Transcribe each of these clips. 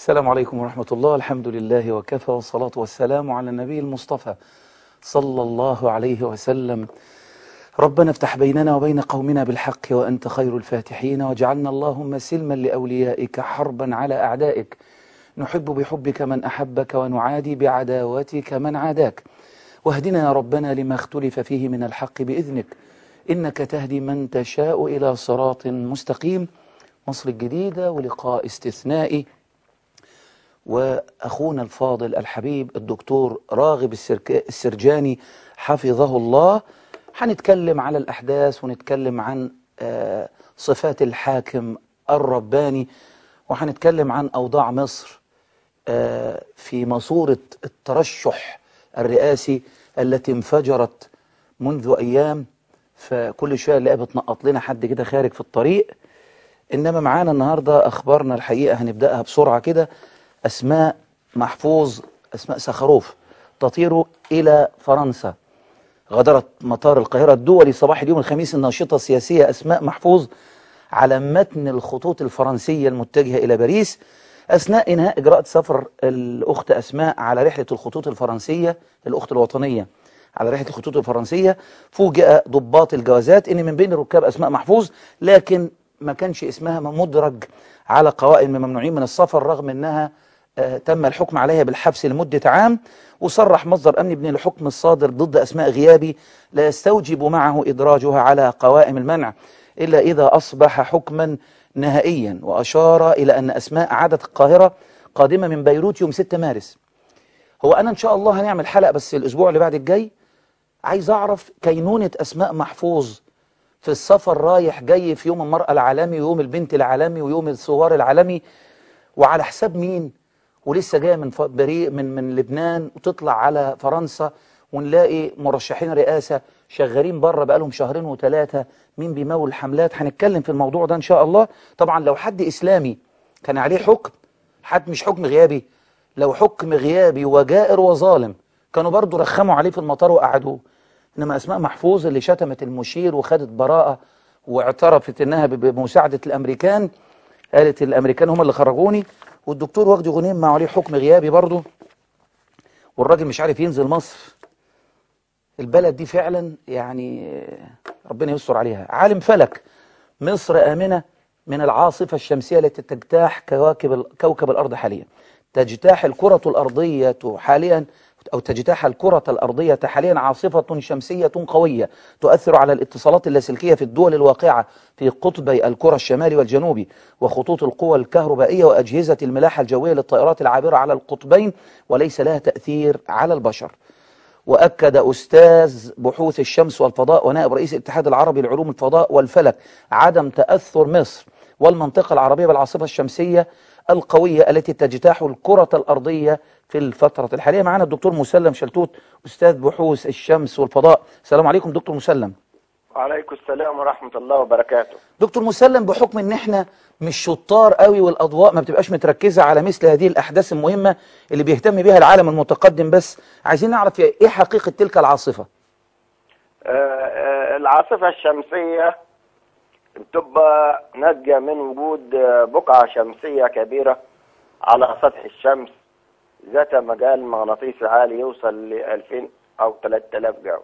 السلام عليكم ورحمة الله الحمد لله وكفى والصلاة والسلام على النبي المصطفى صلى الله عليه وسلم ربنا افتح بيننا وبين قومنا بالحق وأنت خير الفاتحين واجعلنا اللهم سلما لأوليائك حربا على أعدائك نحب بحبك من أحبك ونعادي بعداوتك من عاداك واهدنا يا ربنا لما اختلف فيه من الحق بإذنك إنك تهدي من تشاء إلى صراط مستقيم مصر الجديدة ولقاء استثنائي وأخونا الفاضل الحبيب الدكتور راغب السرك... السرجاني حفظه الله هنتكلم على الأحداث ونتكلم عن آه، صفات الحاكم الرباني وهنتكلم عن أوضاع مصر آه، في ماسورة الترشح الرئاسي التي انفجرت منذ أيام فكل شوية نلاقيها بتنقط لنا حد كده خارج في الطريق إنما معانا النهاردة أخبارنا الحقيقة هنبدأها بسرعة كده أسماء محفوظ أسماء سخروف تطير إلى فرنسا غادرت مطار القاهرة الدولي صباح اليوم الخميس الناشطة السياسية أسماء محفوظ على متن الخطوط الفرنسية المتجهة إلى باريس أثناء إنهاء إجراء سفر الأخت أسماء على رحلة الخطوط الفرنسية الأخت الوطنية على رحلة الخطوط الفرنسية فوجئ ضباط الجوازات إن من بين الركاب أسماء محفوظ لكن ما كانش اسمها مدرج على قوائم ممنوعين من السفر رغم أنها آه، تم الحكم عليها بالحبس لمدة عام وصرح مصدر أمني بأن الحكم الصادر ضد أسماء غيابي لا يستوجب معه إدراجها على قوائم المنع إلا إذا أصبح حكما نهائيا وأشار إلى أن أسماء عادت القاهرة قادمة من بيروت يوم 6 مارس هو أنا إن شاء الله هنعمل حلقة بس الأسبوع اللي بعد الجاي عايز أعرف كينونة أسماء محفوظ في السفر رايح جاي في يوم المرأة العالمي ويوم البنت العالمي ويوم الثوار العالمي وعلى حساب مين ولسه جايه من ف- بريء من من لبنان وتطلع على فرنسا ونلاقي مرشحين رئاسه شغالين بره بقالهم شهرين وثلاثه مين بيمول الحملات هنتكلم في الموضوع ده ان شاء الله طبعا لو حد اسلامي كان عليه حكم حد مش حكم غيابي لو حكم غيابي وجائر وظالم كانوا برضو رخموا عليه في المطار وقعدوه انما اسماء محفوظ اللي شتمت المشير وخدت براءه واعترفت انها ب- بمساعده الامريكان قالت الامريكان هم اللي خرجوني والدكتور وجدي غنيم ما عليه حكم غيابي برضه والراجل مش عارف ينزل مصر البلد دي فعلا يعني آه، ربنا يستر عليها عالم فلك مصر آمنة من العاصفة الشمسية التي تجتاح كواكب ال- كوكب الأرض حاليا تجتاح الكرة الأرضية حاليا أو تجتاح الكرة الأرضية حاليا عاصفة شمسية قوية تؤثر على الاتصالات اللاسلكية في الدول الواقعة في قطبي الكرة الشمالي والجنوبي وخطوط القوى الكهربائية وأجهزة الملاحة الجوية للطائرات العابرة على القطبين وليس لها تأثير على البشر وأكد أستاذ بحوث الشمس والفضاء ونائب رئيس الاتحاد العربي لعلوم الفضاء والفلك عدم تأثر مصر والمنطقة العربية بالعاصفة الشمسية القوية التي تجتاح الكرة الأرضية في الفترة الحالية معنا الدكتور مسلم شلتوت أستاذ بحوث الشمس والفضاء السلام عليكم دكتور مسلم وعليكم السلام ورحمة الله وبركاته دكتور مسلم بحكم ان احنا مش شطار قوي والاضواء ما بتبقاش متركزه على مثل هذه الاحداث المهمه اللي بيهتم بها العالم المتقدم بس عايزين نعرف ايه حقيقه تلك العاصفه آه، آه، العاصفة الشمسية بتبقى ناتجة من وجود آه، بقعة شمسية كبيرة على سطح الشمس ذات مجال مغناطيسي عالي يوصل ل 2000 أو 3000 جو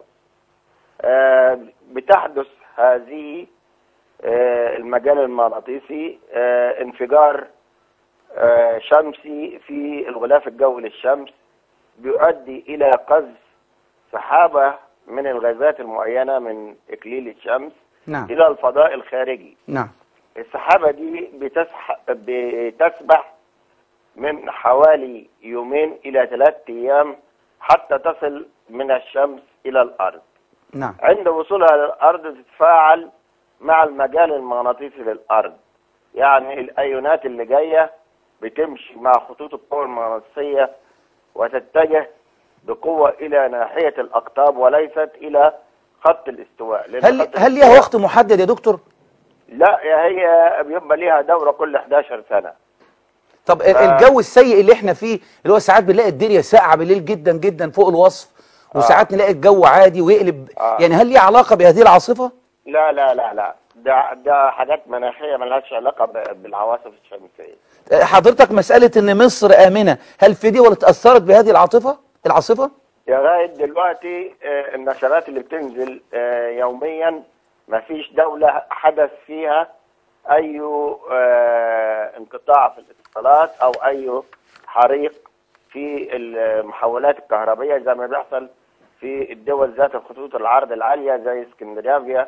آه، بتحدث هذه آه، المجال المغناطيسي آه، انفجار آه، شمسي في الغلاف الجوي للشمس بيؤدي إلى قذف سحابة من الغازات المعينة من إكليل الشمس نعم إلى الفضاء الخارجي نعم السحابة دي بتسح... بتسبح من حوالي يومين إلى ثلاثة أيام حتى تصل من الشمس إلى الأرض نعم عند وصولها للأرض تتفاعل مع المجال المغناطيسي للأرض يعني الأيونات اللي جاية بتمشي مع خطوط القوة المغناطيسية وتتجه بقوة إلى ناحية الأقطاب وليست إلى خط الاستواء لأن هل خط هل ليها الاستواء- وقت محدد يا دكتور لا يا هي بيبقى ليها دورة كل 11 سنة طب ال- آه. الجو السيء اللي احنا فيه اللي هو ساعات بنلاقي الدنيا ساقعه بالليل جدا جدا فوق الوصف وساعات نلاقي الجو عادي ويقلب آه. يعني هل ليه علاقه بهذه العاصفه لا لا لا لا ده ده حاجات مناخيه ملهاش علاقه ب- بالعواصف الشمسيه آه، حضرتك مسألة ان مصر آمنة هل في دول اتأثرت بهذه العاطفة العاصفة لغايه دلوقتي آه، النشرات اللي بتنزل آه، يوميا ما فيش دوله حدث فيها اي آه، انقطاع في الاتصالات او اي حريق في المحولات الكهربائيه زي ما بيحصل في الدول ذات الخطوط العرض العاليه زي اسكندنافيا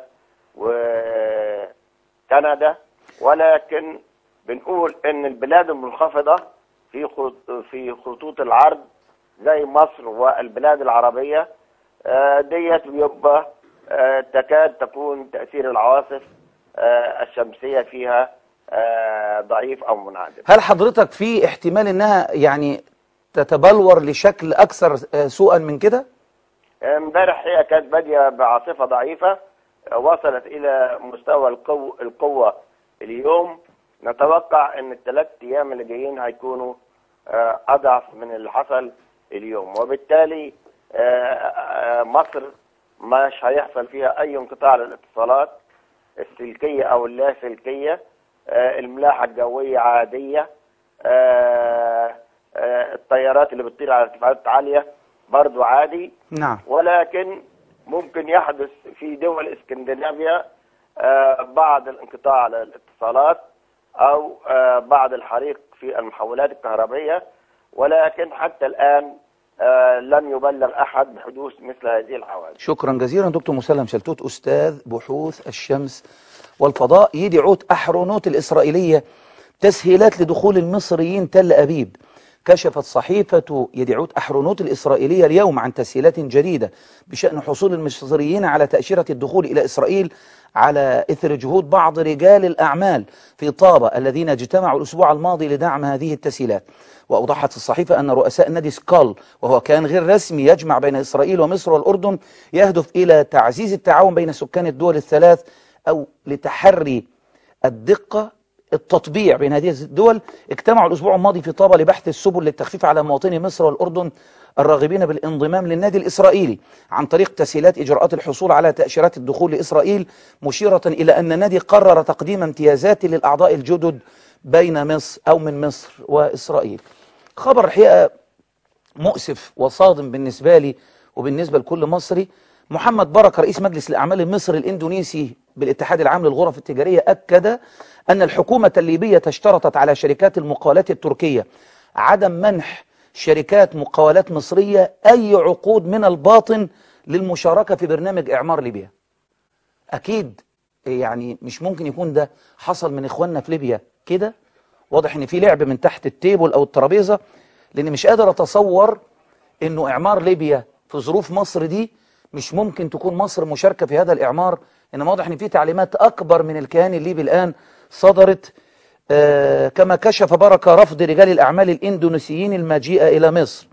وكندا ولكن بنقول ان البلاد المنخفضه في خط- في خطوط العرض زي مصر والبلاد العربيه آه، ديت بيبقى آه، تكاد تكون تاثير العواصف آه، الشمسيه فيها آه، ضعيف او منعدم هل حضرتك في احتمال انها يعني تتبلور لشكل اكثر آه، سوءا من كده امبارح هي كانت باديه بعاصفه ضعيفه آه، وصلت الى مستوى القوه القوه اليوم نتوقع ان الثلاث ايام اللي جايين هيكونوا آه، اضعف من اللي حصل اليوم وبالتالي آه، آه، مصر مش هيحصل فيها اي انقطاع للاتصالات السلكيه او اللاسلكيه آه، الملاحه الجويه عاديه آه، آه، الطيارات اللي بتطير على ارتفاعات عاليه برضو عادي نعم ولكن ممكن يحدث في دول اسكندنافيا آه، بعض الانقطاع على الاتصالات او آه، بعض الحريق في المحولات الكهربائيه ولكن حتى الان آه، لم يبلغ احد بحدوث مثل هذه الحوادث شكرا جزيلا دكتور مسلم شلتوت أستاذ بحوث الشمس والفضاء يدي عود أحرونوت الإسرائيلية تسهيلات لدخول المصريين تل أبيب كشفت صحيفة يدعوت أحرونوت الإسرائيلية اليوم عن تسهيلات جديدة بشأن حصول المصريين على تأشيرة الدخول إلى إسرائيل على إثر جهود بعض رجال الأعمال في طابة الذين اجتمعوا الأسبوع الماضي لدعم هذه التسهيلات وأوضحت الصحيفة أن رؤساء نادي سكال وهو كان غير رسمي يجمع بين إسرائيل ومصر والأردن يهدف إلى تعزيز التعاون بين سكان الدول الثلاث أو لتحري الدقة التطبيع بين هذه الدول اجتمعوا الأسبوع الماضي في طابة لبحث السبل للتخفيف على مواطني مصر والأردن الراغبين بالانضمام للنادي الإسرائيلي عن طريق تسهيلات إجراءات الحصول على تأشيرات الدخول لإسرائيل مشيرة إلى أن النادي قرر تقديم امتيازات للأعضاء الجدد بين مصر أو من مصر وإسرائيل خبر الحقيقة مؤسف وصادم بالنسبة لي وبالنسبة لكل مصري محمد بركة رئيس مجلس الأعمال المصري الإندونيسي بالاتحاد العام للغرف التجارية أكد أن الحكومة الليبية اشترطت على شركات المقاولات التركية عدم منح شركات مقاولات مصرية أي عقود من الباطن للمشاركة في برنامج إعمار ليبيا أكيد يعني مش ممكن يكون ده حصل من إخواننا في ليبيا كده واضح إن في لعب من تحت التيبل أو الترابيزة لأن مش قادر أتصور إنه إعمار ليبيا في ظروف مصر دي مش ممكن تكون مصر مشاركة في هذا الإعمار إنما واضح إن في تعليمات أكبر من الكيان الليبي الآن صدرت آه كما كشف بركة رفض رجال الأعمال الإندونيسيين المجيء إلى مصر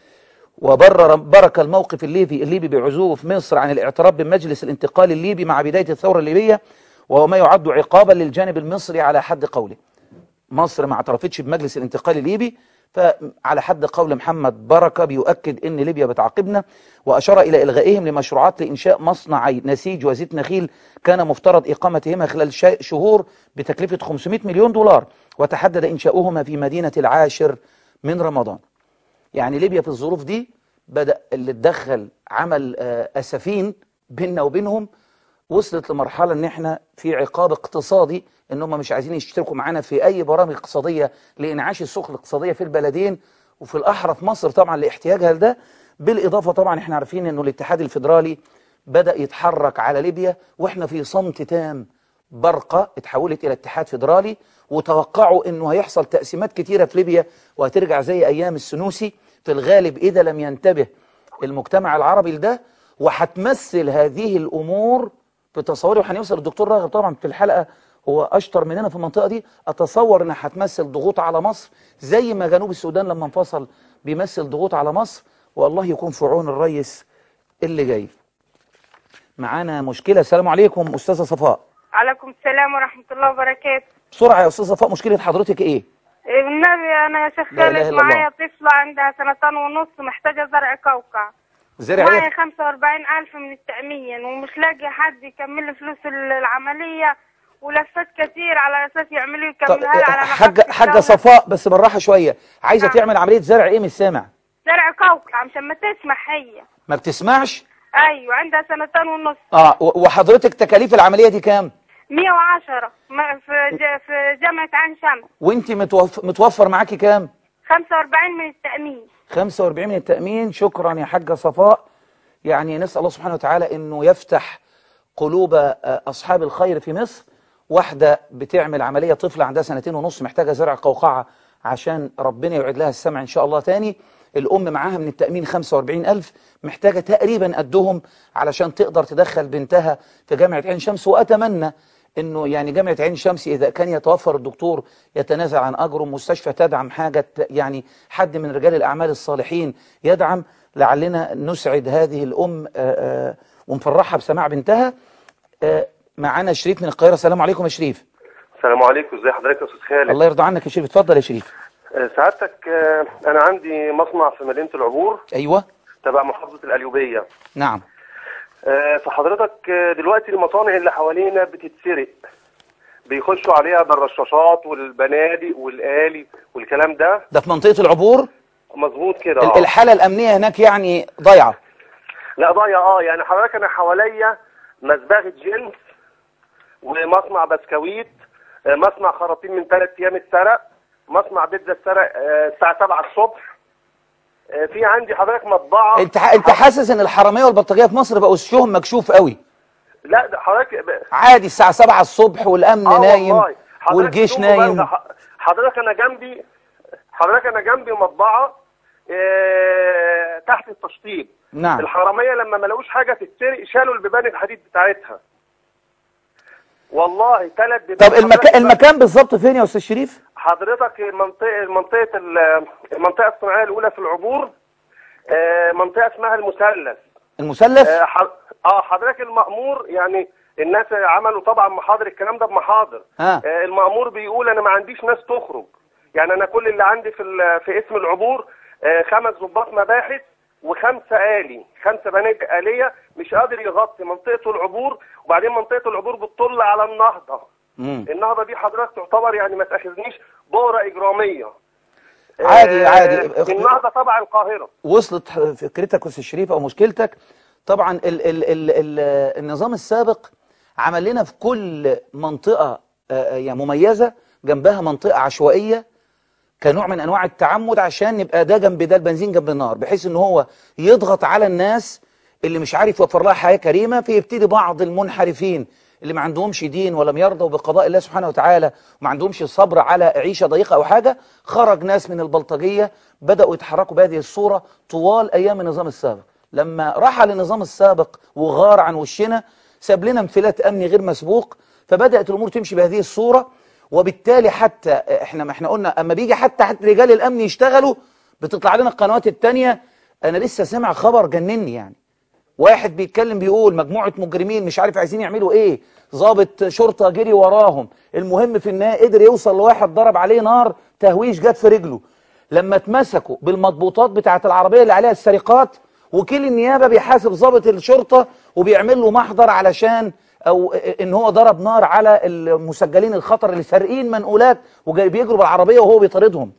وبرر بركة الموقف الليبي الليبي بعزوف مصر عن الاعتراف بمجلس الانتقال الليبي مع بداية الثورة الليبية وهو ما يعد عقابا للجانب المصري على حد قوله مصر ما اعترفتش بمجلس الانتقال الليبي فعلى حد قول محمد بركة بيؤكد ان ليبيا بتعاقبنا واشار الى الغائهم لمشروعات لانشاء مصنعي نسيج وزيت نخيل كان مفترض اقامتهما خلال شهور بتكلفة 500 مليون دولار وتحدد انشاؤهما في مدينة العاشر من رمضان يعني ليبيا في الظروف دي بدأ اللي تدخل عمل أسفين بيننا وبينهم وصلت لمرحلة ان احنا في عقاب اقتصادي ان هم مش عايزين يشتركوا معانا في اي برامج اقتصادية لانعاش السوق الاقتصادية في البلدين وفي الاحرى في مصر طبعا لاحتياجها لده بالاضافة طبعا احنا عارفين انه الاتحاد الفيدرالي بدأ يتحرك على ليبيا واحنا في صمت تام برقة اتحولت الى اتحاد فيدرالي وتوقعوا انه هيحصل تقسيمات كتيرة في ليبيا وهترجع زي ايام السنوسي في الغالب اذا لم ينتبه المجتمع العربي لده وهتمثل هذه الامور في تصوري وهنوصل الدكتور راغب طبعا في الحلقة هو أشطر مننا في المنطقة دي أتصور إنها هتمثل ضغوط على مصر زي ما جنوب السودان لما انفصل بيمثل ضغوط على مصر والله يكون في عون الريس اللي جاي معانا مشكلة السلام عليكم أستاذة صفاء عليكم السلام ورحمة الله وبركاته بسرعة يا أستاذة صفاء مشكلة حضرتك إيه؟ النبي أنا يا شيخ لا إله خالد إلا معايا الله. طفلة عندها سنتين ونص محتاجة زرع كوكع زرع معايا إيه؟ 45 ألف من التأمين ومش لاقي حد يكمل لي فلوس العملية ولفت كتير على اساس يعملوا طب يكملها لي على حاجه نفقة حاجه الدولة. صفاء بس بالراحه شويه عايزه نعم. تعمل عمليه زرع ايه مش سامع زرع كوكع مشان ما تسمح هي ما بتسمعش ايوه عندها سنتين ونص اه و- وحضرتك تكاليف العمليه دي كام 110 ما- في ج- في جامعة عين شمس وانت متوف... متوفر معاكي كام 45 من التأمين 45 من التأمين شكرا يا حاجة صفاء يعني نسأل الله سبحانه وتعالى أنه يفتح قلوب آه، أصحاب الخير في مصر واحدة بتعمل عملية طفلة عندها سنتين ونص محتاجة زرع قوقعة عشان ربنا يعيد لها السمع إن شاء الله تاني الأم معاها من التأمين 45 ألف محتاجة تقريبا قدهم علشان تقدر تدخل بنتها في جامعة عين شمس وأتمنى انه يعني جامعه عين شمس اذا كان يتوفر الدكتور يتنازل عن اجره مستشفى تدعم حاجه ت- يعني حد من رجال الاعمال الصالحين يدعم لعلنا نسعد هذه الام آه، آه، ونفرحها بسماع بنتها آه، معانا شريف من القاهره السلام عليكم يا شريف السلام عليكم ازي حضرتك يا استاذ خالد الله يرضى عنك يا شريف اتفضل يا شريف آه، سعادتك آه، انا عندي مصنع في مدينه العبور ايوه تبع محافظه القليوبيه نعم آه، فحضرتك آه، دلوقتي المصانع اللي حوالينا بتتسرق بيخشوا عليها بالرشاشات والبنادق والآلي والكلام ده ده في منطقه العبور مظبوط كده ال- اه الحاله الامنيه هناك يعني ضايعه لا ضايع اه يعني حضرتك انا حواليا مزبغه جنس ومصنع بسكويت آه، مصنع خراطيم من ثلاث ايام اتسرق مصنع بيتزا اتسرق آه، الساعه 7 الصبح آه، في عندي حضرتك مطبعه انت ح- انت حاسس ان الحراميه والبلطجيه في مصر بقوا وشهم مكشوف قوي لا ده حضرتك ب- عادي الساعه 7 الصبح والامن اه نايم والله. حضرتك والجيش بدون مبالغة، نايم ح- حضرتك انا جنبي حضرتك انا جنبي مطبعه آه، تحت التشطيب نعم الحراميه لما ما لقوش حاجه تتسرق شالوا البيبان الحديد بتاعتها والله ثلاث بيبان طب المكان حضرتك- المكان بالظبط فين يا استاذ شريف حضرتك منطقه منطقه ال- المنطقه الصناعيه الاولى في العبور آه، منطقه اسمها المثلث المثلث آه، ح- اه حضرتك المأمور يعني الناس عملوا طبعا محاضر الكلام ده بمحاضر ها. آه المأمور بيقول انا ما عنديش ناس تخرج يعني انا كل اللي عندي في ال- في اسم العبور آه خمس ضباط مباحث وخمسه آلي خمسه بنادق آلية مش قادر يغطي منطقة العبور وبعدين منطقة العبور بتطل على النهضة مم. النهضة دي حضرتك تعتبر يعني ما تاخذنيش بؤرة إجرامية آه، عادي- عادي. النهضة تبع القاهرة وصلت فكرتك يا استاذ شريف او مشكلتك طبعا ال ال ال ال النظام السابق عمل لنا في كل منطقه آه، يعني مميزه جنبها منطقه عشوائيه كنوع من انواع التعمد عشان يبقى ده جنب ده البنزين جنب النار بحيث ان هو يضغط على الناس اللي مش عارف يوفر لها حياه كريمه فيبتدي بعض المنحرفين اللي ما عندهمش دين ولم يرضوا بقضاء الله سبحانه وتعالى وما عندهمش صبر على عيشه ضيقه او حاجه خرج ناس من البلطجيه بداوا يتحركوا بهذه الصوره طوال ايام النظام السابق لما رحل النظام السابق وغار عن وشنا ساب لنا انفلات امني غير مسبوق فبدات الامور تمشي بهذه الصوره وبالتالي حتى احنا ما احنا قلنا اما بيجي حتى حتى رجال الامن يشتغلوا بتطلع لنا القنوات التانية انا لسه سامع خبر جنني يعني واحد بيتكلم بيقول مجموعة مجرمين مش عارف عايزين يعملوا ايه ضابط شرطة جري وراهم المهم في النهاية قدر يوصل لواحد ضرب عليه نار تهويش جت في رجله لما اتمسكوا بالمضبوطات بتاعة العربية اللي عليها السرقات وكيل النيابة بيحاسب ضابط الشرطة وبيعمل له محضر علشان او ان هو ضرب نار على المسجلين الخطر اللي سارقين منقولات وبيجروا بالعربية وهو بيطاردهم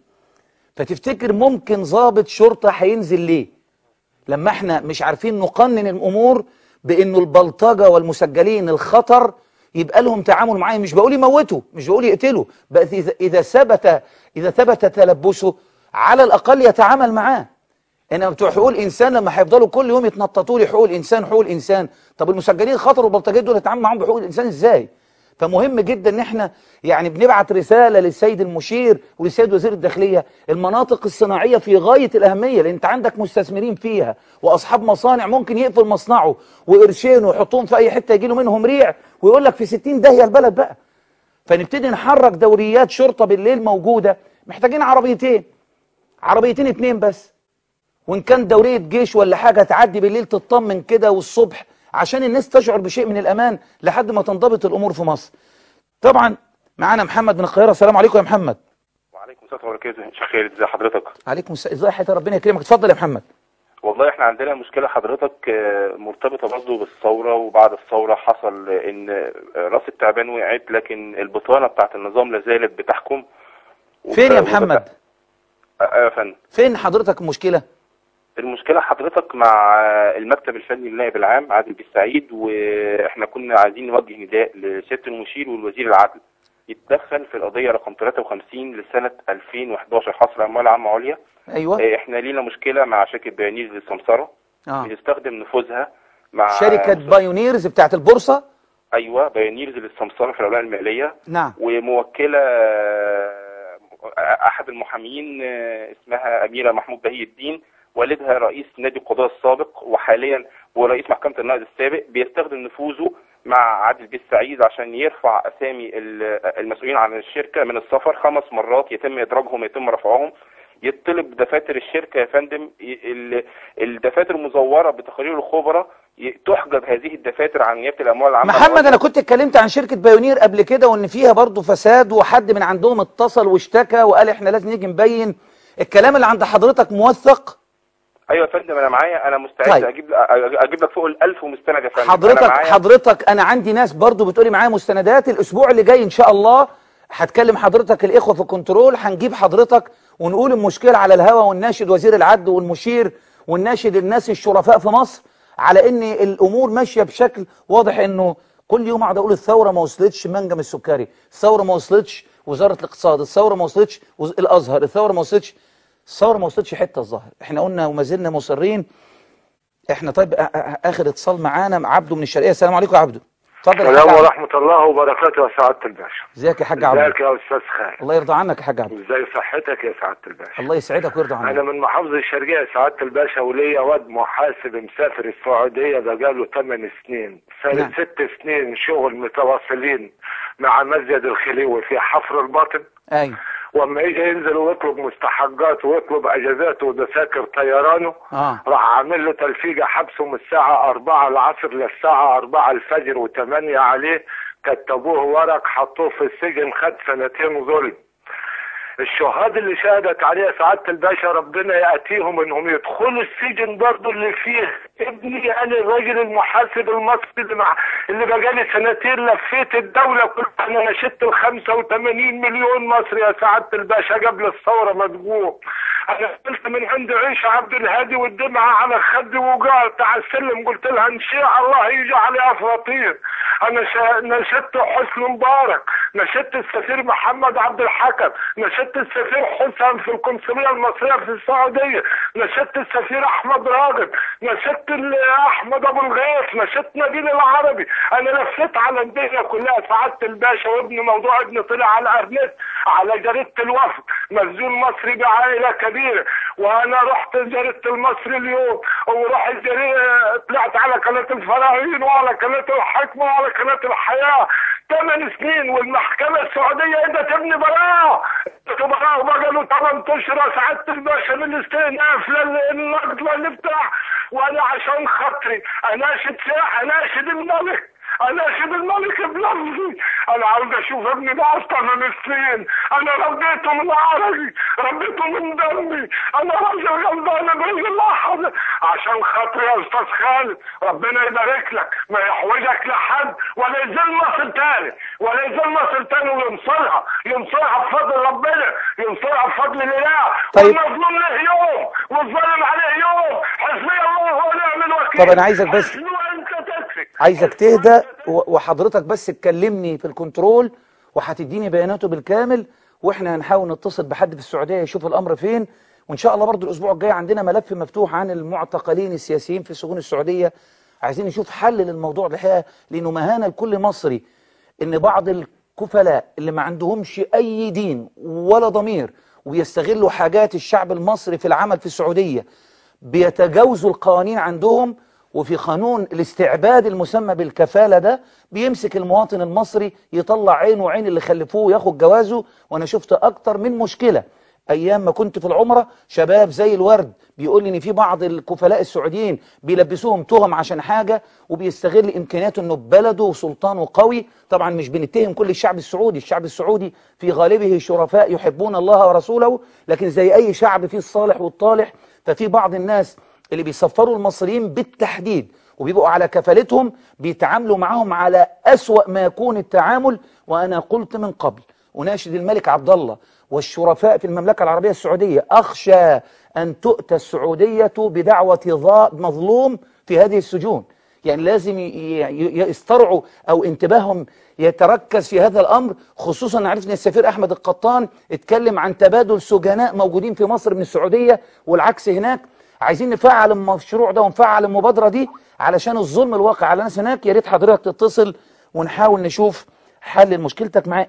فتفتكر ممكن ضابط شرطة هينزل ليه لما احنا مش عارفين نقنن الامور بانه البلطجه والمسجلين الخطر يبقى لهم تعامل معاه مش بقول يموتوا مش بقول يقتلوا بس اذا اذا ثبت اذا ثبت تلبسه على الاقل يتعامل معاه انما بتوع حقوق الانسان لما هيفضلوا كل يوم يتنططوا لي حقوق الانسان حقوق الانسان طب المسجلين الخطر والبلطجيه دول نتعامل معاهم بحقوق الانسان ازاي فمهم جدا ان احنا يعني بنبعت رساله للسيد المشير وللسيد وزير الداخليه المناطق الصناعيه في غايه الاهميه لان انت عندك مستثمرين فيها واصحاب مصانع ممكن يقفل مصنعه وقرشين ويحطهم في اي حته يجي له منهم ريع ويقول لك في 60 داهيه البلد بقى فنبتدي نحرك دوريات شرطه بالليل موجوده محتاجين عربيتين عربيتين اتنين بس وان كان دوريه جيش ولا حاجه تعدي بالليل تطمن كده والصبح عشان الناس تشعر بشيء من الامان لحد ما تنضبط الامور في مصر طبعا معانا محمد من القاهره السلام عليكم يا محمد وعليكم السلام ورحمه الله وبركاته شيخ خالد ازي حضرتك عليكم السلام ازي حياتي ربنا يكرمك اتفضل يا محمد والله احنا عندنا مشكلة حضرتك آه، مرتبطة برضه بالثورة وبعد الثورة حصل ان آه، راس التعبان وقعت لكن البطانة بتاعت النظام لازالت بتحكم فين يا وب- محمد آه، آه، يا فندم فين حضرتك المشكلة المشكلة حضرتك مع آه، المكتب الفني للنائب العام عادل بالسعيد واحنا كنا عايزين نوجه نداء لسيادة المشير والوزير العدل يتدخل في القضية رقم 53 لسنة 2011 حصر أموال عامة عليا ايوه آه، احنا لينا مشكلة مع شركة بيانيز للسمسرة اه بتستخدم نفوذها مع شركة بايونيرز بتاعت البورصة ايوه بايونيرز للسمسره في الاوراق الماليه نعم وموكله آه، احد المحامين آه، اسمها اميره محمود بهي الدين والدها رئيس نادي القضاء السابق وحاليا هو رئيس محكمه النقد السابق بيستخدم نفوذه مع عادل بي السعيد عشان يرفع اسامي ال- المسؤولين عن الشركه من السفر خمس مرات يتم ادراجهم يتم رفعهم يطلب دفاتر الشركه يا فندم ي- ال- الدفاتر المزوره بتقارير الخبراء ي- تحجب هذه الدفاتر عن نيابه الاموال العامه محمد انا كنت اتكلمت عن شركة بايونير قبل كده وان فيها برضو فساد وحد من عندهم اتصل واشتكى وقال احنا لازم نيجي نبين الكلام اللي عند حضرتك موثق ايوه يا فندم انا معايا انا مستعد طيب. اجيب اجيب لك فوق ال1000 مستند يا فندم حضرتك أنا معايا حضرتك انا عندي ناس برضو بتقولي معايا مستندات الاسبوع اللي جاي ان شاء الله هتكلم حضرتك الاخوه في الكنترول هنجيب حضرتك ونقول المشكله على الهوا ونناشد وزير العدل والمشير ونناشد الناس الشرفاء في مصر على ان الامور ماشيه بشكل واضح انه كل يوم اقعد اقول الثوره ما وصلتش منجم السكري الثوره ما وصلتش وزاره الاقتصاد الثوره ما وصلتش وز- الازهر الثوره ما وصلتش الثوره ما وصلتش حته الظاهر احنا قلنا وما زلنا مصرين احنا طيب آ- آ- اخر اتصال معانا مع عبده من الشرقيه السلام عليكم يا عبده اتفضل يا حاج السلام عبده ورحمة الله وبركاته يا سعادة الباشا ازيك يا حاج عبده ازيك يا أستاذ خالد الله يرضى عنك يا حاج عبده ازاي صحتك يا سعادة الباشا الله يسعدك ويرضى أنا عنك من محافظة الشرقية يا سعادة الباشا وليا واد محاسب مسافر السعودية بقاله 8 سنين نعم. صار ست سنين شغل متواصلين مع مسجد الخليوي في حفر الباطن ايوه واما يجي ينزل ويطلب مستحقات ويطلب اجازاته ودساكر طيرانه اه راح عامل له تلفيقه حبسه من الساعه 4 العصر للساعه 4 الفجر و8 عليه كتبوه ورق حطوه في السجن خد سنتين ظلم الشهاد اللي شهدت عليه سعادة الباشا ربنا يأتيهم انهم يدخلوا السجن برضه اللي فيه ابني انا الراجل المحاسب المصري اللي مع اللي بقالي سنتين لفيت الدولة كلها انا نشدت ال 85 مليون مصري يا سعادة الباشا قبل الثورة ما تقوم انا قلت من عند عيشة عبد الهادي والدمعة على خدي وقعت على السلم قلت لها ان شاء الله يجي علي افراطين انا شا... نشدت حسن مبارك نشدت السفير محمد عبد الحكم نشدت السفير حسام في القنصلية المصرية في السعودية نشدت السفير احمد راغب نشدت ال- احمد ابو الغيث نشدت نبيل العربي انا لفيت على الدنيا كلها سعادة الباشا وابن موضوع ابني طلع على الارنت على جريدة الوفد مسجون مصري بعائلة كبيرة وانا رحت جريدة المصري اليوم ورحت جريدة طلعت على قناة الفراعين وعلى قناة الحكمة وعلى قناة الحياة ثمان سنين والمحكمة السعودية اذا تبني براءة براءة بقى 8 اشهر سعادة الباشا للاستئناف للنقد للافتاح وانا عشان خاطري اناشد ساعة اناشد الملك اناشد الملك بلفظي انا عاوز اشوف ابني ده اصلا من الصين انا ربيته من عرقي ربيته من دمي انا راجل غلبان باذن الله حاضر عشان خاطري يا استاذ خالد ربنا يبارك لك ما يحوجك لحد ولا يزل مصر تاني ولا يزل مصر تاني وينصرها ينصرها بفضل ربنا ينصرها بفضل الاله طيب. والمظلوم له يوم والظالم عليه يوم حسبي الله ونعم الوكيل طب أنا عايزك بس- حسبي وانت تكفي عايزك تهدى و- وحضرتك بس تكلمني في الكنترول وهتديني بياناته بالكامل واحنا هنحاول نتصل بحد في السعوديه يشوف الامر فين وان شاء الله برضو الاسبوع الجاي عندنا ملف مفتوح عن المعتقلين السياسيين في سجون السعوديه عايزين نشوف حل للموضوع ده الحقيقه لانه مهانه لكل مصري ان بعض الكفلاء اللي ما عندهمش اي دين ولا ضمير ويستغلوا حاجات الشعب المصري في العمل في السعوديه بيتجاوزوا القوانين عندهم وفي قانون الاستعباد المسمى بالكفالة ده بيمسك المواطن المصري يطلع عينه وعين اللي خلفوه وياخد جوازه وانا شفت اكتر من مشكلة ايام ما كنت في العمرة شباب زي الورد بيقول لي ان في بعض الكفلاء السعوديين بيلبسوهم تهم عشان حاجة وبيستغل امكانياته انه بلده وسلطانه قوي طبعا مش بنتهم كل الشعب السعودي الشعب السعودي في غالبه شرفاء يحبون الله ورسوله لكن زي اي شعب فيه الصالح والطالح ففي بعض الناس اللي بيسفروا المصريين بالتحديد وبيبقوا على كفالتهم بيتعاملوا معاهم على أسوأ ما يكون التعامل وأنا قلت من قبل أناشد الملك عبد الله والشرفاء في المملكة العربية السعودية أخشى أن تؤتى السعودية بدعوة ضاء مظلوم في هذه السجون يعني لازم ي- ي- يسترعوا أو انتباههم يتركز في هذا الأمر خصوصا أن عرفنا السفير أحمد القطان اتكلم عن تبادل سجناء موجودين في مصر من السعودية والعكس هناك عايزين نفعل المشروع ده ونفعل المبادرة دي علشان الظلم الواقع على ناس هناك يا ريت حضرتك تتصل ونحاول نشوف حل مشكلتك معايا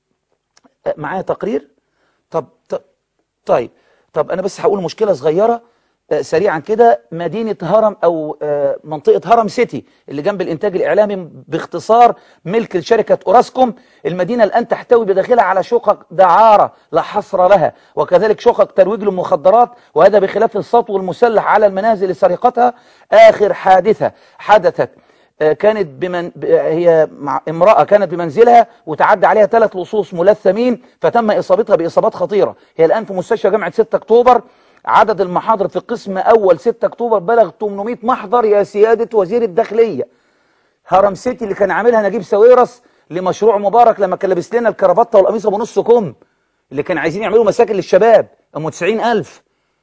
معايا تقرير طب طب طيب طب انا بس هقول مشكله صغيره آه، سريعا كده مدينه هرم او آه، منطقه هرم سيتي اللي جنب الانتاج الاعلامي باختصار ملك لشركه اوراسكوم المدينه الان تحتوي بداخلها على شقق دعاره لا حصر لها وكذلك شقق ترويج للمخدرات وهذا بخلاف السطو المسلح على المنازل لسرقتها اخر حادثه حدثت آه، كانت بمن ب- هي مع امرأة كانت بمنزلها وتعدى عليها ثلاث لصوص ملثمين فتم إصابتها بإصابات خطيرة هي الآن في مستشفى جامعة 6 أكتوبر عدد المحاضر في قسم أول 6 أكتوبر بلغ 800 محضر يا سيادة وزير الداخلية هرم سيتي اللي كان عاملها نجيب ساويرس لمشروع مبارك لما كان لابس لنا الكرافته والقميص ابو نص كم اللي كان عايزين يعملوا مساكن للشباب ام 90000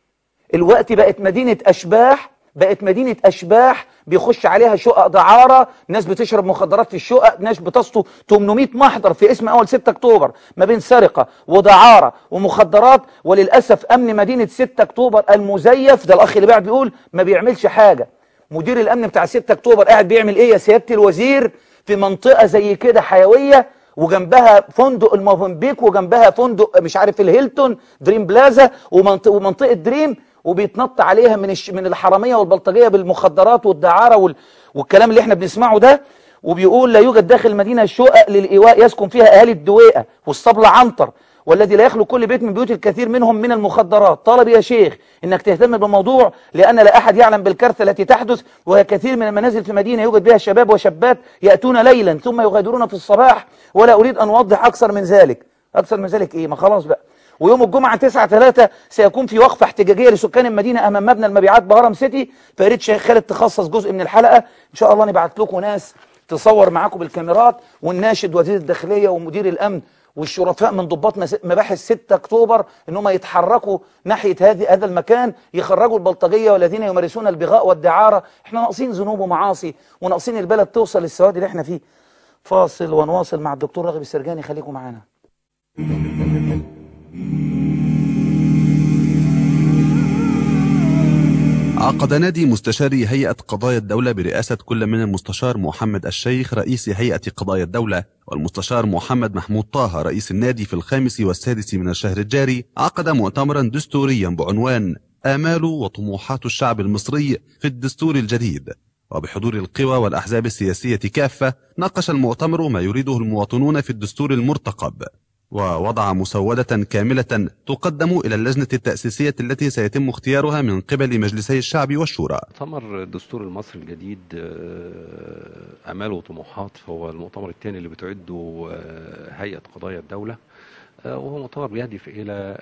الوقت بقت مدينة أشباح بقت مدينة أشباح بيخش عليها شقق دعارة ناس بتشرب مخدرات في الشقق ناس بتسطو 800 محضر في اسم أول 6 أكتوبر ما بين سرقة ودعارة ومخدرات وللأسف أمن مدينة 6 أكتوبر المزيف ده الأخ اللي بعد بيقول ما بيعملش حاجة مدير الأمن بتاع 6 أكتوبر قاعد بيعمل إيه يا سيادة الوزير في منطقة زي كده حيوية وجنبها فندق الموفنبيك وجنبها فندق مش عارف الهيلتون دريم بلازا ومنطقة, ومنطقة دريم وبيتنط عليها من الش... من الحراميه والبلطجيه بالمخدرات والدعاره وال... والكلام اللي احنا بنسمعه ده وبيقول لا يوجد داخل المدينه شقق للايواء يسكن فيها اهالي الدويقه والصبل عنتر والذي لا يخلو كل بيت من بيوت الكثير منهم من المخدرات طالب يا شيخ انك تهتم بالموضوع لان لا احد يعلم بالكارثه التي تحدث وهي كثير من المنازل في مدينه يوجد بها شباب وشابات ياتون ليلا ثم يغادرون في الصباح ولا اريد ان اوضح اكثر من ذلك اكثر من ذلك ايه ما خلاص بقى ويوم الجمعة 9 3 سيكون في وقفة احتجاجية لسكان المدينة أمام مبنى المبيعات بهرم سيتي فياريت شيخ خالد تخصص جزء من الحلقة إن شاء الله نبعت لكم ناس تصور معاكم بالكاميرات ونناشد وزير الداخلية ومدير الأمن والشرفاء من ضباط مس- مباحث 6 أكتوبر إن هم يتحركوا ناحية هذه هذا المكان يخرجوا البلطجية والذين يمارسون البغاء والدعارة إحنا ناقصين ذنوب ومعاصي وناقصين البلد توصل للسواد اللي إحنا فيه فاصل ونواصل مع الدكتور راغب السرجاني خليكم معانا عقد نادي مستشاري هيئة قضايا الدولة برئاسة كل من المستشار محمد الشيخ رئيس هيئة قضايا الدولة والمستشار محمد محمود طه رئيس النادي في الخامس والسادس من الشهر الجاري عقد مؤتمرا دستوريا بعنوان آمال وطموحات الشعب المصري في الدستور الجديد وبحضور القوى والأحزاب السياسية كافة ناقش المؤتمر ما يريده المواطنون في الدستور المرتقب ووضع مسودة كاملة تقدم إلى اللجنة التأسيسية التي سيتم اختيارها من قبل مجلسي الشعب والشورى مؤتمر الدستور المصري الجديد آه، آمال وطموحات هو المؤتمر الثاني اللي بتعده آه، هيئة قضايا الدولة آه، وهو مؤتمر بيهدف إلى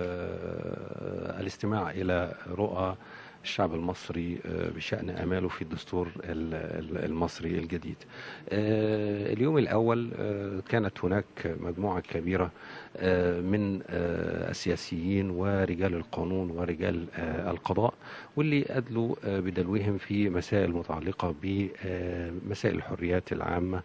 آه، الاستماع إلى رؤى الشعب المصري آه، بشأن آماله في الدستور ال- ال- المصري الجديد آه، اليوم الأول آه، كانت هناك مجموعة كبيرة آه، من آه، السياسيين ورجال القانون ورجال آه، القضاء واللي أدلوا آه، بدلوهم في مسائل متعلقة بمسائل الحريات العامة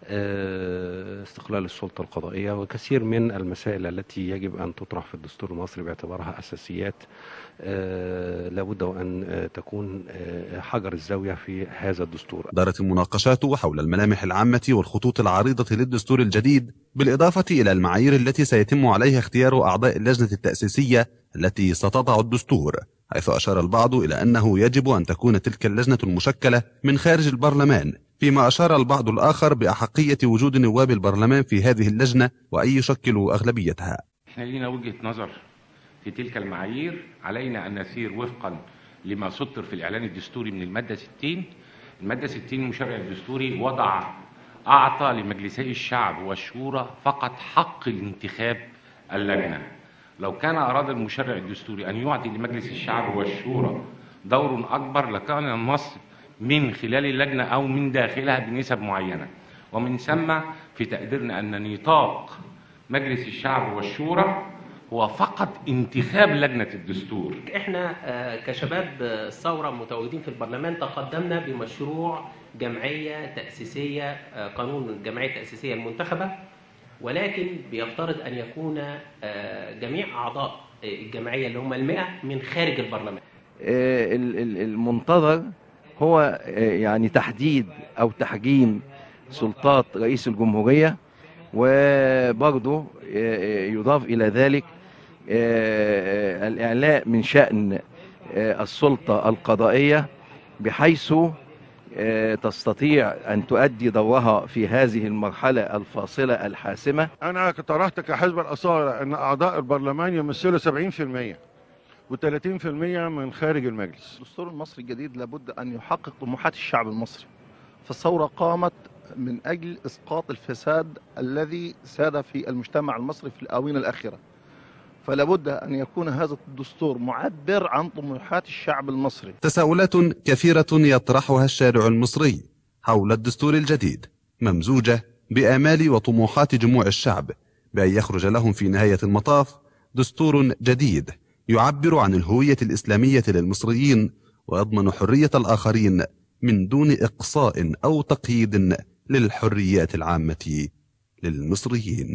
آه، استقلال السلطة القضائية وكثير من المسائل التي يجب أن تطرح في الدستور المصري باعتبارها أساسيات آه، لابد وأن آه، تكون آه، حجر الزاوية في هذا الدستور دارت المناقشات حول الملامح العامة والخطوط العريضة للدستور الجديد بالإضافة إلى المعايير التي سيتم عليها اختيار أعضاء اللجنة التأسيسية التي ستضع الدستور حيث أشار البعض إلى أنه يجب أن تكون تلك اللجنة المشكلة من خارج البرلمان فيما أشار البعض الآخر بأحقية وجود نواب البرلمان في هذه اللجنة وأن يشكلوا أغلبيتها احنا لينا وجهة نظر في تلك المعايير علينا أن نسير وفقا لما سطر في الإعلان الدستوري من المادة 60 المادة 60 المشرع الدستوري وضع أعطى لمجلسي الشعب والشورى فقط حق الانتخاب اللجنة لو كان أراد المشرع الدستوري أن يعطي لمجلس الشعب والشورى دور أكبر لكان مصر من خلال اللجنة أو من داخلها بنسب معينة ومن ثم في تقديرنا أن نطاق مجلس الشعب والشورى هو فقط انتخاب لجنة الدستور احنا آه، كشباب آه، الثوره متواجدين في البرلمان تقدمنا بمشروع جمعيه تاسيسيه آه، قانون الجمعيه التاسيسيه المنتخبه ولكن بيفترض ان يكون آه، جميع اعضاء آه، الجمعيه اللي هم المئة من خارج البرلمان آه، ال- ال- المنتظر هو آه، يعني تحديد او تحجيم سلطات رئيس الجمهوريه وبرضه آه، يضاف الى ذلك آه، الاعلاء من شان آه، السلطه القضائيه بحيث آه، تستطيع ان تؤدي دورها في هذه المرحله الفاصله الحاسمه انا اقترحت كحزب الاصاله ان اعضاء البرلمان يمثلوا 70% و30% من خارج المجلس الدستور المصري الجديد لابد أن يحقق طموحات الشعب المصري فالثورة قامت من أجل إسقاط الفساد الذي ساد في المجتمع المصري في الآونة الأخيرة فلابد أن يكون هذا الدستور معبر عن طموحات الشعب المصري تساؤلات كثيرة يطرحها الشارع المصري حول الدستور الجديد ممزوجة بآمال وطموحات جموع الشعب بأن يخرج لهم في نهاية المطاف دستور جديد يعبر عن الهوية الإسلامية للمصريين ويضمن حرية الآخرين من دون إقصاء أو تقييد للحريات العامة للمصريين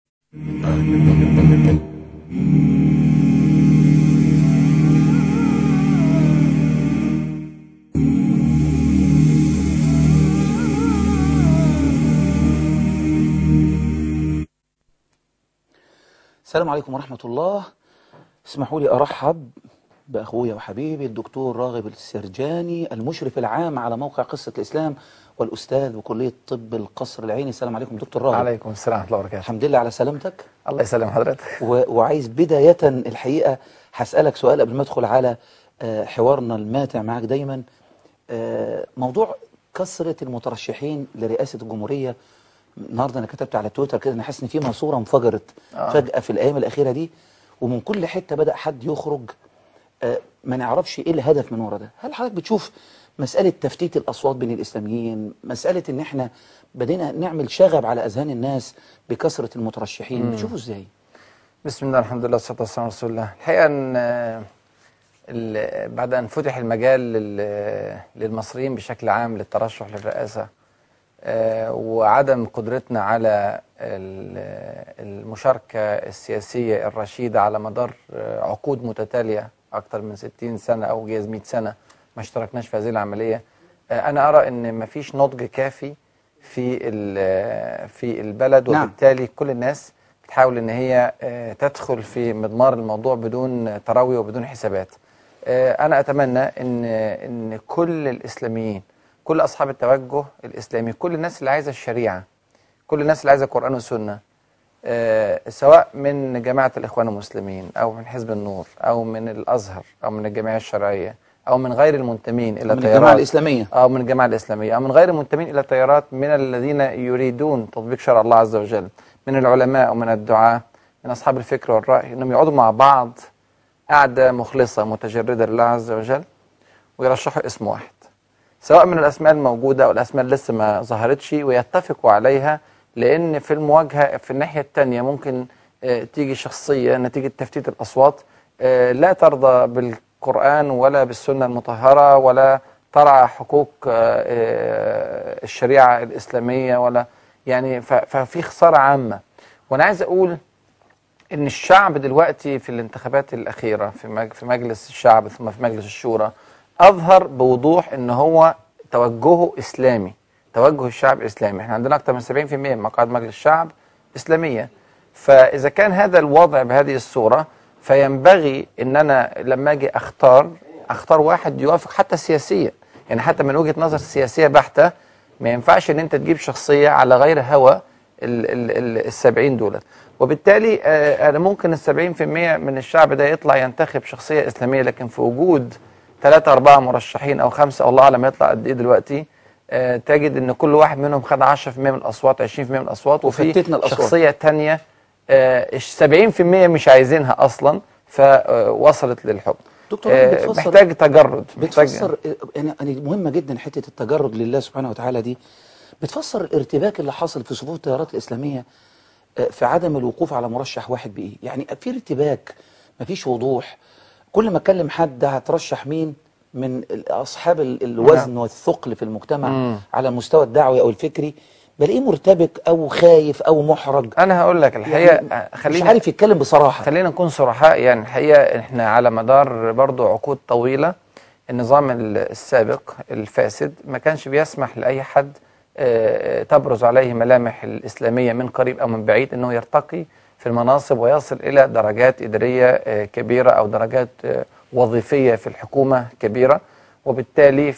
السلام عليكم ورحمة الله اسمحوا لي أرحب بأخويا وحبيبي الدكتور راغب السرجاني المشرف العام على موقع قصة الإسلام والأستاذ بكلية طب القصر العيني السلام عليكم دكتور راغب عليكم السلام ورحمة الله وبركاته الحمد لله على سلامتك الله يسلم حضرتك و... وعايز بداية الحقيقة هسألك سؤال قبل ما أدخل على آه، حوارنا الماتع معك دايما آه، موضوع كثرة المترشحين لرئاسة الجمهورية النهارده انا كتبت على تويتر كده انا حاسس ان في ماسوره انفجرت آه. فجاه في الايام الاخيره دي ومن كل حته بدا حد يخرج آه، ما نعرفش ايه الهدف من ورا ده هل حضرتك بتشوف مساله تفتيت الاصوات بين الاسلاميين مساله ان احنا بدينا نعمل شغب على اذهان الناس بكثره المترشحين مم. بتشوفوا ازاي بسم الله الحمد لله والصلاة والسلام على رسول الله الحقيقة أن آه، ال- بعد أن فتح المجال لل- للمصريين بشكل عام للترشح للرئاسة آه، وعدم قدرتنا على ال- المشاركة السياسية الرشيدة على مدار آه، عقود متتالية أكثر من 60 سنة أو جايز 100 سنة ما اشتركناش في هذه العملية آه، أنا أرى أن مفيش نضج كافي في ال- في البلد نعم. وبالتالي كل الناس بتحاول ان هي آه، تدخل في مضمار الموضوع بدون تروي وبدون حسابات آه، انا اتمنى ان ان كل الاسلاميين كل اصحاب التوجه الاسلامي كل الناس اللي عايزه الشريعه كل الناس اللي عايزه القران والسنه آه، سواء من جماعه الاخوان المسلمين او من حزب النور او من الازهر او من الجمعيه الشرعيه او من غير المنتمين الى من الجماعة تيارات- الإسلامية. أو من الجماعة الإسلامية أو من غير المنتمين إلى تيارات من الذين يريدون تطبيق شرع الله عز وجل من العلماء ومن الدعاة من أصحاب الفكر والرأي أنهم يقعدوا مع بعض قعدة مخلصة متجردة لله عز وجل ويرشحوا اسم واحد سواء من الأسماء الموجودة أو الأسماء اللي لسه ما ظهرتش ويتفقوا عليها لأن في المواجهة في الناحية التانية ممكن آه، تيجي شخصية نتيجة تفتيت الأصوات آه، لا ترضى بالقرآن ولا بالسنة المطهرة ولا ترعى حقوق آه، آه، الشريعة الإسلامية ولا يعني ف- ففي خسارة عامة وأنا عايز أقول ان الشعب دلوقتي في الانتخابات الاخيره في مج- في مجلس الشعب ثم في مجلس الشورى اظهر بوضوح ان هو توجهه اسلامي توجه الشعب اسلامي احنا عندنا اكثر من 70% من مقاعد مجلس الشعب اسلاميه فاذا كان هذا الوضع بهذه الصوره فينبغي ان انا لما اجي اختار اختار واحد يوافق حتى سياسيا يعني حتى من وجهه نظر سياسيه بحته ما ينفعش ان انت تجيب شخصيه على غير هوى ال- ال- ال- السبعين دولت وبالتالي آه، انا ممكن السبعين في المية من الشعب ده يطلع ينتخب شخصية اسلامية لكن في وجود ثلاثة أربعة مرشحين أو خمسة الله أعلم يطلع قد إيه دلوقتي آه، تجد إن كل واحد منهم خد 10% من الأصوات 20% من الأصوات وفي وفتتنا الأصوات. شخصية تانية آه، 70% مش عايزينها أصلا فوصلت للحكم دكتور آه، بتفسر محتاج تجرد محتاج بتفسر انا انا مهمه جدا حته التجرد لله سبحانه وتعالى دي بتفسر الارتباك اللي حصل في صفوف التيارات الاسلاميه آه، في عدم الوقوف على مرشح واحد بايه يعني في ارتباك مفيش وضوح كل ما اتكلم حد هترشح مين من ال- اصحاب ال- الوزن نعم. والثقل في المجتمع مم. على المستوى الدعوي او الفكري بلاقيه مرتبك او خايف او محرج انا هقول لك الحقيقه يعني مش خلينا عارف يتكلم بصراحه خلينا نكون صرحاء يعني الحقيقه احنا على مدار برضو عقود طويله النظام ال- السابق الفاسد ما كانش بيسمح لاي حد آه، تبرز عليه ملامح الاسلاميه من قريب او من بعيد انه يرتقي في المناصب ويصل الى درجات اداريه آه، كبيره او درجات آه، وظيفيه في الحكومه كبيره وبالتالي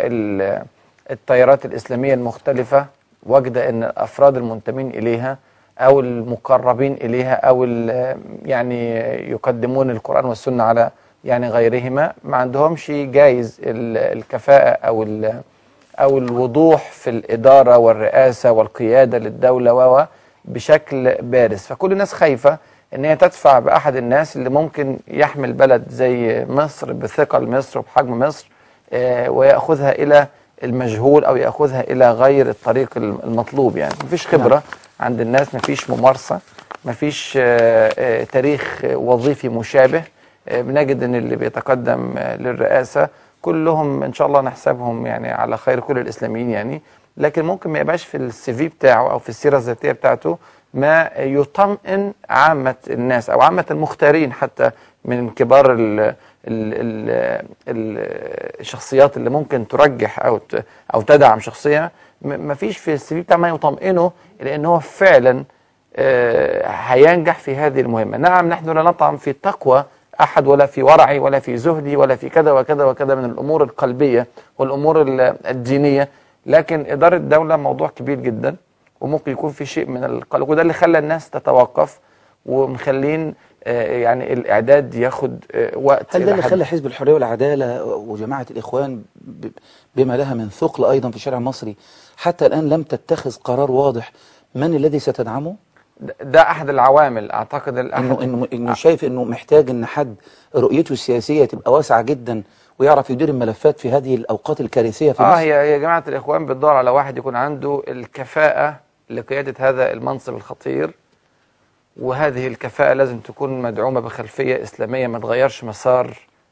فالتيارات الاسلاميه المختلفه وجد ان الافراد المنتمين اليها او المقربين اليها او ال- يعني يقدمون القران والسنه على يعني غيرهما ما عندهمش جايز ال- الكفاءه او ال- او الوضوح في الاداره والرئاسه والقياده للدوله و بشكل بارز فكل الناس خايفه ان هي تدفع باحد الناس اللي ممكن يحمل بلد زي مصر بثقل مصر وبحجم مصر آه، وياخذها الى المجهول او ياخذها الى غير الطريق المطلوب يعني مفيش خبره عند الناس مفيش ممارسه مفيش آه، آه، تاريخ وظيفي مشابه آه، بنجد ان اللي بيتقدم آه، للرئاسه كلهم ان شاء الله نحسبهم يعني على خير كل الاسلاميين يعني لكن ممكن ما يبقاش في السي في بتاعه او في السيره الذاتيه بتاعته ما يطمئن عامه الناس او عامه المختارين حتى من كبار ال ال ال ال الشخصيات اللي ممكن ترجح او ت- او تدعم شخصيه ما فيش في السي في بتاعه ما يطمئنه لان هو فعلا آه، هينجح في هذه المهمه نعم نحن لا نطعن في تقوى احد ولا في ورعي ولا في زهدي ولا في كذا وكذا وكذا من الامور القلبيه والامور ال- الدينيه لكن اداره الدوله موضوع كبير جدا وممكن يكون في شيء من القلق وده اللي خلى الناس تتوقف ومخلين آه، يعني الاعداد ياخد آه، وقت هل ده إلى اللي حد- خلى حزب الحريه والعداله وجماعه الاخوان ب- بما لها من ثقل ايضا في الشارع المصري حتى الان لم تتخذ قرار واضح من الذي ستدعمه؟ ده- ده احد العوامل اعتقد الأحد انه انه انه شايف انه محتاج ان حد رؤيته السياسيه تبقى واسعه جدا ويعرف يدير الملفات في هذه الاوقات الكارثيه في اه مصر هي هي جماعه الاخوان بتدور على واحد يكون عنده الكفاءه لقياده هذا المنصب الخطير وهذه الكفاءه لازم تكون مدعومه بخلفيه اسلاميه ما تغيرش مسار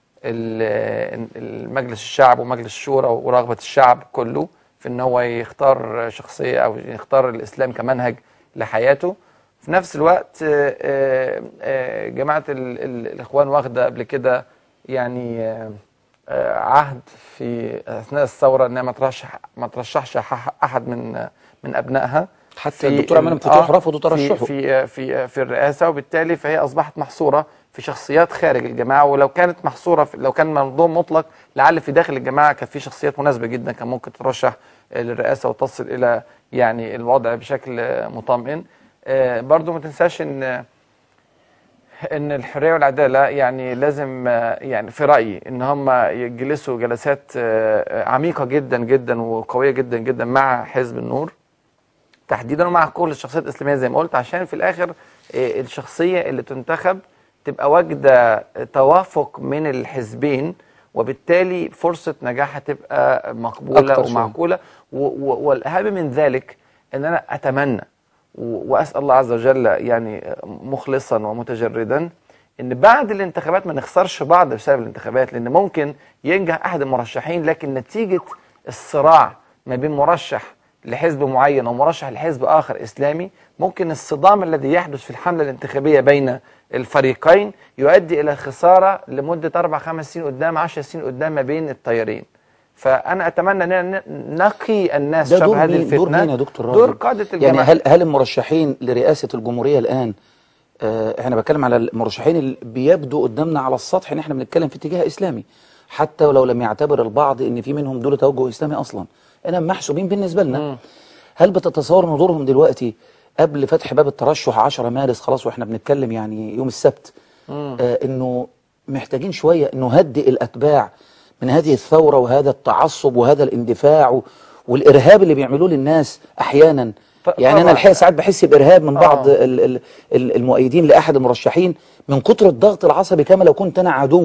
ال- المجلس الشعب ومجلس الشورى ورغبه الشعب كله في ان هو يختار شخصيه او يختار الاسلام كمنهج لحياته في نفس الوقت آه، آه، آه، جماعه ال- ال- الاخوان واخده قبل كده يعني آه، آه، عهد في اثناء الثوره انها ما ترشح ما ترشحش ح- احد من من ابنائها حتى في الدكتور عماد ال- مفتوح رفضوا ترشحه. في في في, في الرئاسه وبالتالي فهي اصبحت محصوره في شخصيات خارج الجماعه ولو كانت محصوره في لو كان موضوع مطلق لعل في داخل الجماعه كانت في شخصيات مناسبه جدا كان ممكن ترشح آه، للرئاسه وتصل الى يعني الوضع بشكل آه، مطمئن آه، برضو ما تنساش ان آه، ان الحريه والعداله يعني لازم آه، يعني في رايي ان هم يجلسوا جلسات آه، عميقه جدا جدا وقويه جدا جدا مع حزب النور تحديدا ومع كل الشخصيات الاسلاميه زي ما قلت عشان في الاخر آه، الشخصيه اللي تنتخب تبقى واجده توافق من الحزبين وبالتالي فرصه نجاحها تبقى مقبوله أكتر شوية. ومعقوله و- و- والاهم من ذلك ان انا اتمنى و- واسال الله عز وجل يعني مخلصا ومتجردا ان بعد الانتخابات ما نخسرش بعض بسبب الانتخابات لان ممكن ينجح احد المرشحين لكن نتيجه الصراع ما بين مرشح لحزب معين ومرشح لحزب اخر اسلامي ممكن الصدام الذي يحدث في الحمله الانتخابيه بين الفريقين يؤدي الى خساره لمده اربع خمس سنين قدام 10 سنين قدام ما بين التيارين فانا اتمنى ان نقي الناس ده شر دور هذه مين الفتنه دور مين يا دكتور راجل؟ دور قاده الجماعه يعني هل هل المرشحين لرئاسه الجمهوريه الان آه احنا بتكلم على المرشحين اللي بيبدو قدامنا على السطح ان احنا بنتكلم في اتجاه اسلامي حتى ولو لم يعتبر البعض ان في منهم دول توجه اسلامي اصلا انا محسوبين بالنسبه لنا هل بتتصور ان دورهم دلوقتي قبل فتح باب الترشح 10 مارس خلاص واحنا بنتكلم يعني يوم السبت آه انه محتاجين شويه نهدئ الاتباع من هذه الثوره وهذا التعصب وهذا الاندفاع و- والارهاب اللي بيعملوه للناس احيانا يعني انا طبعاً. الحقيقه ساعات بحس بارهاب من بعض ال- ال- ال- المؤيدين لاحد المرشحين من كتر الضغط العصبي كما لو كنت انا عدو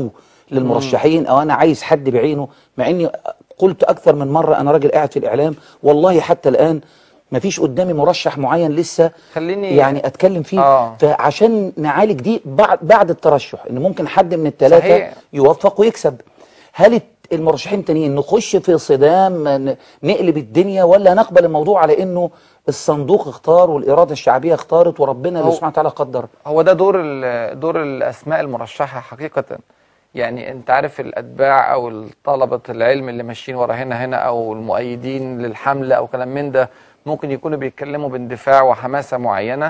للمرشحين او انا عايز حد بعينه مع اني قلت اكثر من مره انا راجل قاعد في الاعلام والله حتى الان ما فيش قدامي مرشح معين لسه خليني يعني اتكلم فيه آه. فعشان نعالج دي بعد بعد الترشح ان ممكن حد من الثلاثه صحيح. يوفق ويكسب هل الت- المرشحين التانيين نخش في صدام ن- نقلب الدنيا ولا نقبل الموضوع على انه الصندوق اختار والاراده الشعبيه اختارت وربنا اللي هو- سبحانه وتعالى قدر هو ده دور ال- دور الاسماء المرشحه حقيقه يعني انت عارف الاتباع او طلبه العلم اللي ماشيين ورا هنا هنا او المؤيدين للحمله او كلام من ده ممكن يكونوا بيتكلموا باندفاع وحماسه معينه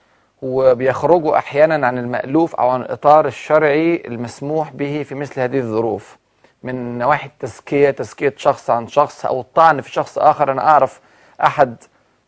وبيخرجوا احيانا عن المالوف او عن الاطار الشرعي المسموح به في مثل هذه الظروف من نواحي التزكيه تزكيه شخص عن شخص او الطعن في شخص اخر انا اعرف احد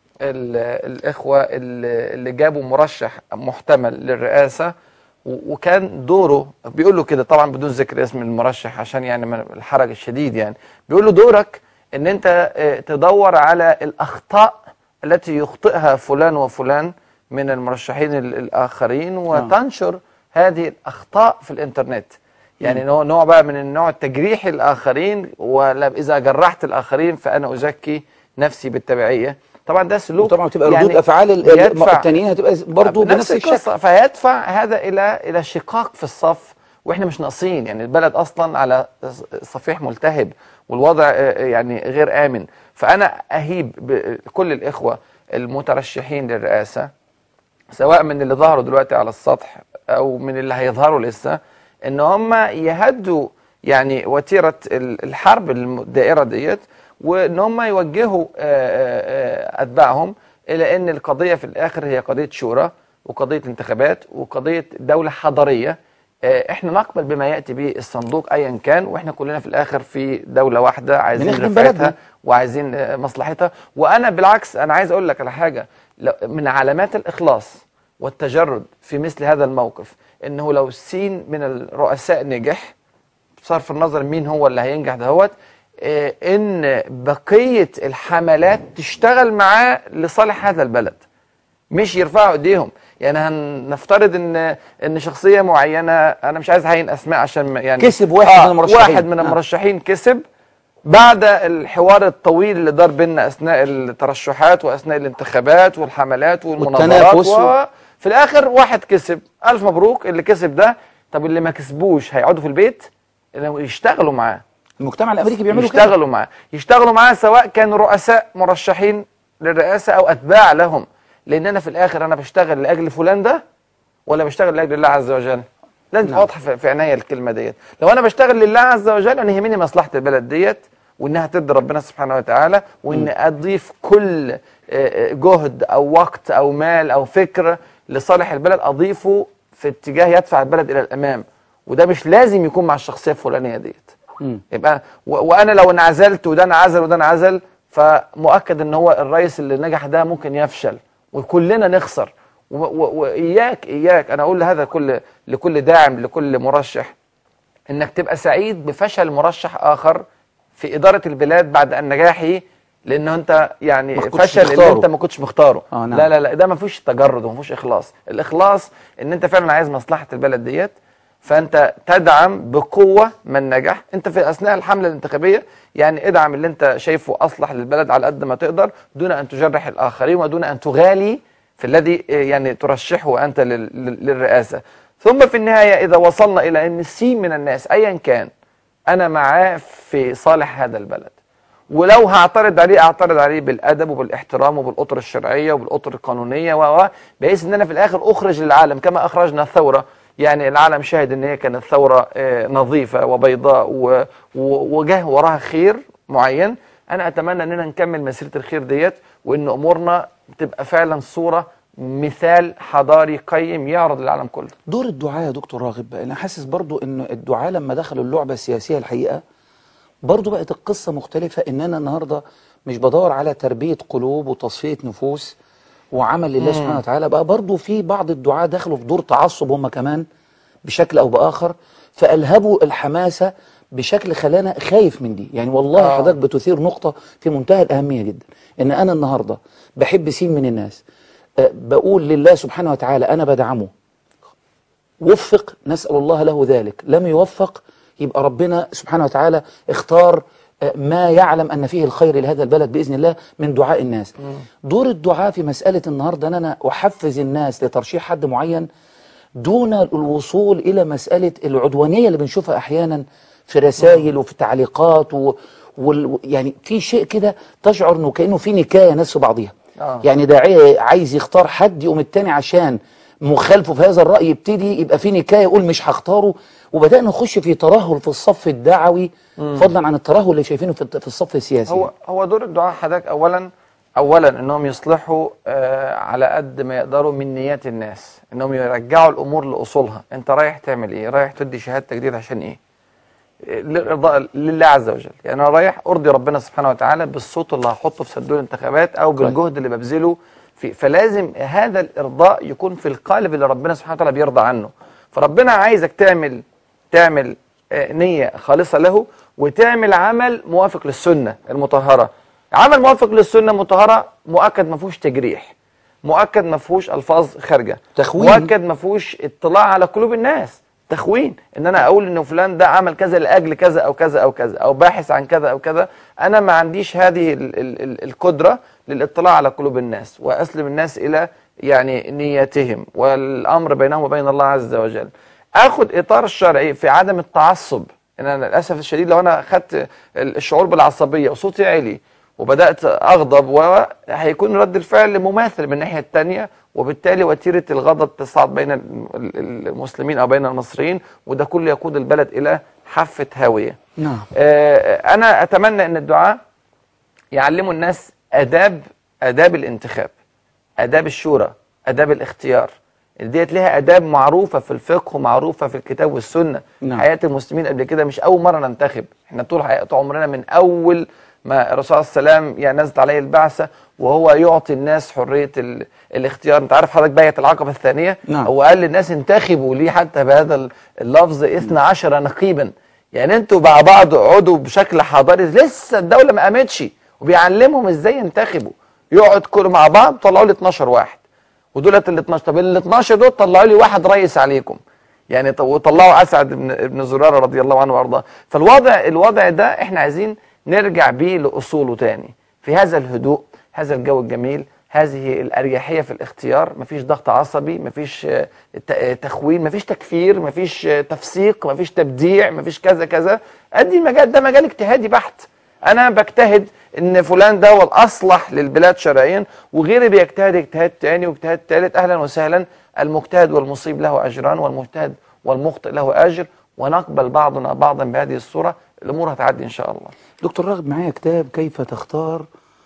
ال- الاخوه اللي اللي جابوا مرشح محتمل للرئاسه و- وكان دوره بيقول له كده طبعا بدون ذكر اسم المرشح عشان يعني من الحرج الشديد يعني بيقول له دورك ان انت آه، تدور على الاخطاء التي يخطئها فلان وفلان من المرشحين ال- الاخرين وتنشر هذه الاخطاء في الانترنت يعني نوع نوع بقى من النوع التجريحي الاخرين ولا اذا جرحت الاخرين فانا ازكي نفسي بالتبعيه طبعا ده سلوك وطبعا بتبقى ردود افعال ال- يدفع- التانيين هتبقى برضه بنفس الشكل القصة فيدفع هذا الى الى شقاق في الصف واحنا مش ناقصين يعني البلد اصلا على صفيح ملتهب والوضع آه، يعني غير امن فانا اهيب بكل الاخوه المترشحين للرئاسه سواء من اللي ظهروا دلوقتي على السطح او من اللي هيظهروا لسه ان هم يهدوا يعني وتيره ال- الحرب الدائره ديت وان هم يوجهوا آه، آه، آه، اتباعهم الى ان القضيه في الاخر هي قضيه شورى وقضيه انتخابات وقضيه دوله حضاريه آه، احنا نقبل بما ياتي به الصندوق ايا كان واحنا كلنا في الاخر في دوله واحده عايزين بنخدم رفعتها بلدنا. وعايزين آه، مصلحتها وانا بالعكس انا عايز اقول لك على حاجه لو- من علامات الاخلاص والتجرد في مثل هذا الموقف انه لو سين من الرؤساء نجح بصرف النظر مين هو اللي هينجح دهوت آه، ان بقيه الحملات تشتغل معاه لصالح هذا البلد مش يرفعوا ايديهم يعني هنفترض ان ان شخصيه معينه انا مش عايز اعين اسماء عشان ما- يعني كسب واحد من المرشحين. واحد من آه. المرشحين كسب بعد الحوار الطويل اللي دار بيننا اثناء الترشحات واثناء الانتخابات والحملات والمناظرات والتنافس و- في الاخر واحد كسب الف مبروك اللي كسب ده طب اللي ما كسبوش هيقعدوا في البيت لو يشتغلوا معاه المجتمع الامريكي بيعملوا كده يشتغلوا معاه يشتغلوا معاه سواء كانوا رؤساء مرشحين للرئاسه او اتباع لهم لان انا في الاخر انا بشتغل لاجل فلان ده ولا بشتغل لاجل الله عز وجل لازم تبقى واضحه في في عينيا الكلمه ديت لو انا بشتغل لله عز وجل انا يهمني مصلحه البلد ديت وانها ترضي ربنا سبحانه وتعالى وان اضيف كل آه، آه، جهد او وقت او مال او فكر لصالح البلد اضيفه في اتجاه يدفع البلد الى الامام وده مش لازم يكون مع الشخصيه الفلانيه ديت يبقى و- وانا لو انعزلت وده انعزل وده انعزل فمؤكد ان هو الرئيس اللي نجح ده ممكن يفشل وكلنا نخسر و- و- واياك اياك انا اقول هذا كل لكل داعم لكل مرشح انك تبقى سعيد بفشل مرشح اخر في اداره البلاد بعد ان نجاحه لانه انت يعني ما كنتش فشل اللي تختاره. انت ما كنتش مختاره آه، نعم. لا لا لا ده ما فيش تجرد وما فيش اخلاص الاخلاص ان انت فعلا عايز مصلحه البلد ديت فانت تدعم بقوه من نجح انت في اثناء الحمله الانتخابيه يعني ادعم اللي انت شايفه اصلح للبلد على قد ما تقدر دون ان تجرح الاخرين ودون ان تغالي في الذي آه، يعني ترشحه انت لل- لل- للرئاسه ثم في النهايه اذا وصلنا الى ان السين من الناس ايا كان انا معاه في صالح هذا البلد ولو هعترض عليه اعترض عليه بالادب وبالاحترام وبالاطر الشرعيه وبالاطر القانونيه و و- بحيث ان انا في الاخر اخرج للعالم كما اخرجنا الثوره يعني العالم شاهد ان هي كانت ثوره آه، نظيفه وبيضاء و- و- وجه وراها خير معين انا اتمنى اننا نكمل مسيره الخير ديت وان امورنا تبقى فعلا صوره مثال حضاري قيم يعرض للعالم كله دور الدعاء يا دكتور راغب بقى انا حاسس برضو ان الدعاء لما دخلوا اللعبه السياسيه الحقيقه برضو بقت القصه مختلفه ان انا النهارده مش بدور على تربيه قلوب وتصفيه نفوس وعمل لله مم. سبحانه وتعالى بقى برضو في بعض الدعاة دخلوا في دور تعصب هم كمان بشكل او باخر فالهبوا الحماسه بشكل خلانا خايف من دي يعني والله آه. حضرتك بتثير نقطه في منتهى الاهميه جدا ان انا النهارده بحب سين من الناس أه، بقول لله سبحانه وتعالى انا بدعمه وفق نسأل الله له ذلك لم يوفق يبقى ربنا سبحانه وتعالى اختار آه، ما يعلم أن فيه الخير لهذا البلد بإذن الله من دعاء الناس دور الدعاء في مسألة النهاردة أن أنا أحفز الناس لترشيح حد معين دون الوصول إلى مسألة العدوانية اللي بنشوفها أحيانا في رسائل وفي تعليقات و... وال... يعني في شيء كده تشعر انه كانه في نكايه ناس في بعضها آه. يعني داعيه عايز يختار حد يقوم التاني عشان مخالفه في هذا الراي يبتدي يبقى في نكايه يقول مش هختاره وبدانا نخش في ترهل في الصف الدعوي مم. فضلا عن الترهل اللي شايفينه في في الصف السياسي هو هو دور الدعاء حضرتك اولا اولا انهم يصلحوا آه على قد ما يقدروا من نيات الناس انهم يرجعوا الامور لاصولها انت رايح تعمل ايه رايح تدي شهاده تجديد عشان ايه إيه، للارضاء لله عز وجل يعني انا رايح ارضي ربنا سبحانه وتعالى بالصوت اللي هحطه في صندوق الانتخابات او بالجهد اللي ببذله في فلازم هذا الارضاء يكون في القالب اللي ربنا سبحانه وتعالى بيرضى عنه فربنا عايزك تعمل تعمل آه، نية خالصة له وتعمل عمل موافق للسنة المطهرة عمل موافق للسنة المطهرة مؤكد ما فيهوش تجريح مؤكد ما فيهوش الفاظ خارجه تخوين. مؤكد ما فيهوش اطلاع على قلوب الناس تخوين ان انا اقول ان فلان ده عمل كذا لاجل كذا او كذا او كذا او باحث عن كذا او كذا انا ما عنديش هذه ال ال ال القدره للاطلاع على قلوب الناس واسلم الناس الى يعني نياتهم والامر بينهم وبين الله عز وجل اخد اطار الشرعي في عدم التعصب ان انا للاسف الشديد لو انا اخدت الشعور بالعصبيه وصوتي عالي وبدات اغضب وهيكون رد الفعل مماثل من الناحيه الثانيه وبالتالي وتيره الغضب تصعد بين ال- ال- المسلمين او بين المصريين وده كله يقود البلد الى حافه هاويه. نعم آه، انا اتمنى ان الدعاء يعلموا الناس اداب اداب الانتخاب اداب الشورى اداب الاختيار ديت لها اداب معروفه في الفقه ومعروفه في الكتاب والسنه نعم. حياه المسلمين قبل كده مش اول مره ننتخب احنا طول حياه عمرنا من اول ما الرسول عليه السلام يعني نزلت عليه البعثه وهو يعطي الناس حريه ال... الاختيار انت عارف حضرتك بيعه العقبه الثانيه نعم. هو قال للناس انتخبوا ليه حتى بهذا اللفظ 12 نقيبا يعني انتوا مع بعض اقعدوا بشكل حضاري لسه الدوله ما قامتش وبيعلمهم ازاي ينتخبوا يقعد كله مع بعض طلعوا لي 12 واحد ودولت ال 12 طب ال 12 دول طلعوا لي واحد رئيس عليكم يعني ط- وطلعوا اسعد بن بن زراره رضي الله عنه وارضاه فالوضع الوضع ده احنا عايزين نرجع بيه لاصوله تاني في هذا الهدوء هذا الجو الجميل هذه الاريحيه في الاختيار مفيش ضغط عصبي مفيش آه، ت- آه، تخوين مفيش تكفير مفيش آه، تفسيق مفيش تبديع مفيش كذا كذا ادي المجال ده مجال اجتهادي بحت انا بجتهد ان فلان ده هو الاصلح للبلاد شرعيا وغيري بيجتهد اجتهاد تاني واجتهاد تالت اهلا وسهلا المجتهد والمصيب له اجران والمجتهد والمخطئ له اجر ونقبل بعضنا بعضا بهذه الصوره الامور هتعدي ان شاء الله دكتور راغب معايا كتاب كيف تختار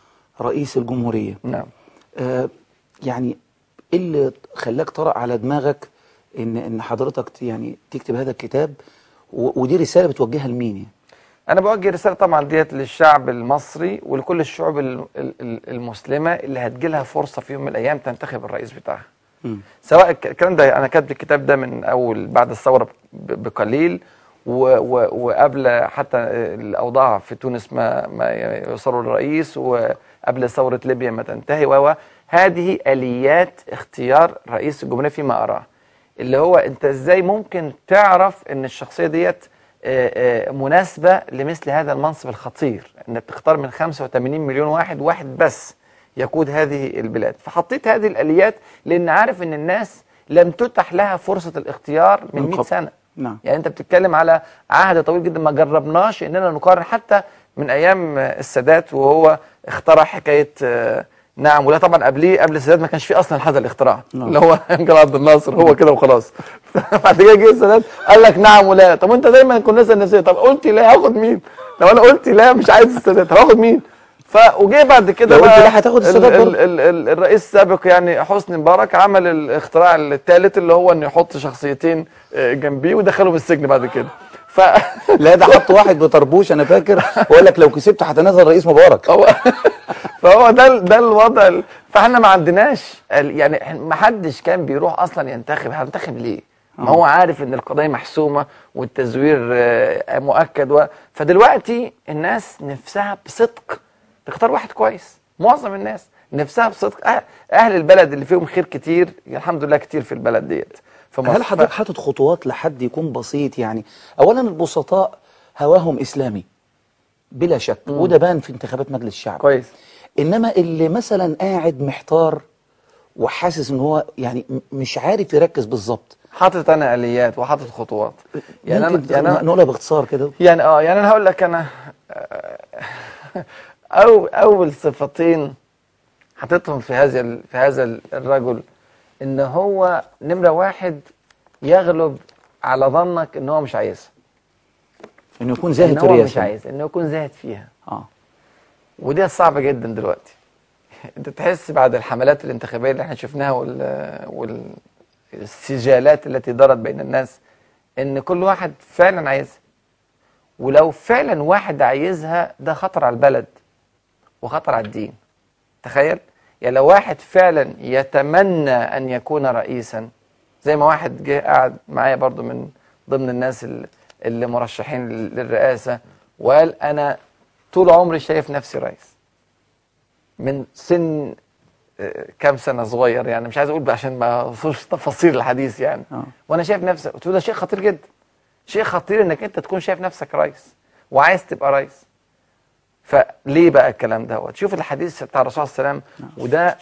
رئيس الجمهورية نعم آه يعني إيه اللي خلاك طرأ على دماغك ان ان حضرتك ت- يعني تكتب هذا الكتاب و- ودي رسالة بتوجهها لمين يعني؟ انا بوجه رساله طبعا ديت للشعب المصري ولكل الشعوب ال- ال- ال- المسلمه اللي هتجيلها فرصه في يوم من الايام تنتخب الرئيس بتاعها مم. سواء الك- الكلام ده انا كاتب الكتاب ده من اول بعد الثوره ب- بقليل و و وقبل حتى الاوضاع في تونس ما ما يوصلوا للرئيس وقبل ثوره ليبيا ما تنتهي و هذه اليات اختيار رئيس الجمهوريه فيما اراه اللي هو انت ازاي ممكن تعرف ان الشخصيه ديت آه، آه، مناسبه لمثل هذا المنصب الخطير انك تختار من 85 مليون واحد واحد بس يقود هذه البلاد فحطيت هذه الاليات لان عارف ان الناس لم تتح لها فرصه الاختيار من من 100 قبل. سنه نعم يعني انت بتتكلم على عهد طويل جدا ما جربناش اننا نقارن حتى من ايام السادات وهو اخترع حكايه آه، نعم ولا طبعا قبليه قبل السادات ما كانش فيه اصلا هذا الاختراع نعم. اللي هو جمال عبد الناصر هو كده وخلاص بعد كده جه السادات قال لك نعم ولا طب وانت دايما كنا نسال نفسنا طب قلت لا هاخد مين؟ لو انا قلت لا مش عايز السادات طب هاخد مين؟ ف وجه بعد كده لو قلت بقى لا هتاخد السادات ال- برضه. ال- ال- ال- الرئيس السابق يعني حسني مبارك عمل الاختراع الثالث اللي هو انه يحط شخصيتين آه، جنبيه ودخلهم السجن بعد كده ف لا ده حط واحد بطربوش انا فاكر وقال لك لو كسبت هتنازل رئيس مبارك هو فهو ده ال- ده الوضع ال- فاحنا ما عندناش ال- يعني إحنا- ما حدش كان بيروح اصلا ينتخب هينتخب ليه؟ ما هو عارف ان القضيه محسومه والتزوير آه، مؤكد و... فدلوقتي الناس نفسها بصدق تختار واحد كويس معظم الناس نفسها بصدق أه- اهل البلد اللي فيهم خير كتير الحمد لله كتير في البلد ديت في مصر هل حضرتك حاطط خطوات لحد يكون بسيط يعني اولا البسطاء هواهم اسلامي بلا شك مم. وده بان في انتخابات مجلس الشعب كويس انما اللي مثلا قاعد محتار وحاسس ان هو يعني م- مش عارف يركز بالظبط حاطط انا اليات وحاطط خطوات يعني انا ممكن يعني أنا نقولها باختصار كده يعني اه يعني انا هقول لك انا آه، او اول صفتين حطيتهم في هذا ال- في هذا ال- الرجل ان هو نمره واحد يغلب على ظنك ان هو مش عايزها انه يكون زاهد ان في هو الرئاسة. مش عايز انه يكون زاهد فيها اه ودي صعبه جدا دلوقتي انت تحس بعد الحملات الانتخابيه اللي احنا شفناها وال والسجالات التي دارت بين الناس ان كل واحد فعلا عايزها ولو فعلا واحد عايزها ده خطر على البلد وخطر على الدين تخيل يعني لو واحد فعلا يتمنى ان يكون رئيسا زي ما واحد جه قاعد معايا برضو من ضمن الناس ال- اللي مرشحين لل- للرئاسه وقال انا طول عمري شايف نفسي رئيس من سن آه، كام سنه صغير يعني مش عايز اقول بقى عشان ما اوصلش تفاصيل الحديث يعني آه. وانا شايف نفسي قلت له ده شيء خطير جدا شيء خطير انك انت تكون شايف نفسك رئيس وعايز تبقى رئيس فليه بقى الكلام دوت شوف الحديث بتاع الرسول صلى الله عليه وسلم وده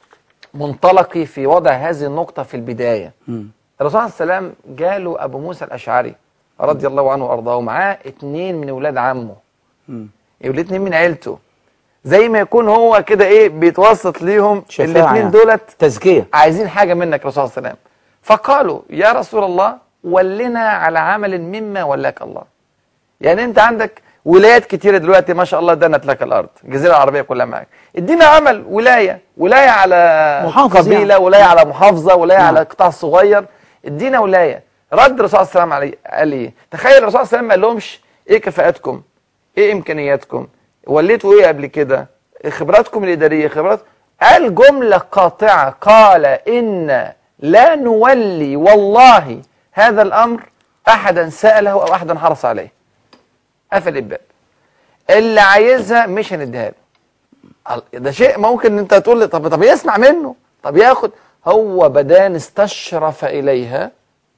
منطلقي في وضع هذه النقطة في البداية مم. الرسول صلى الله عليه وسلم جاله أبو موسى الأشعري رضي الله عنه وأرضاه ومعاه اتنين من ولاد عمه مم. يقول اتنين من عيلته زي ما يكون هو كده ايه بيتوسط ليهم شفاعة الاتنين يعني. دولت تزكية عايزين حاجة منك الرسول صلى الله عليه وسلم فقالوا يا رسول الله ولنا على عمل مما ولاك الله يعني انت عندك ولايات كتيرة دلوقتي ما شاء الله دنت لك الارض الجزيرة العربية كلها معاك ادينا عمل ولاية ولاية على محافظ قبيلة يعني. ولاية على محافظة ولاية نعم. على قطاع صغير ادينا ولاية رد الرسول صلى الله عليه وسلم عليه قال ايه تخيل الرسول صلى الله عليه وسلم ما قالهمش ايه كفاءاتكم ايه امكانياتكم وليتوا ايه قبل كده خبراتكم الاداريه خبرات قال جمله قاطعه قال ان لا نولي والله هذا الامر احدا ساله او احدا حرص عليه قفل الباب اللي عايزها مش هنديها له ده شيء ممكن انت تقول لي طب طب يسمع منه طب ياخد هو بدان استشرف اليها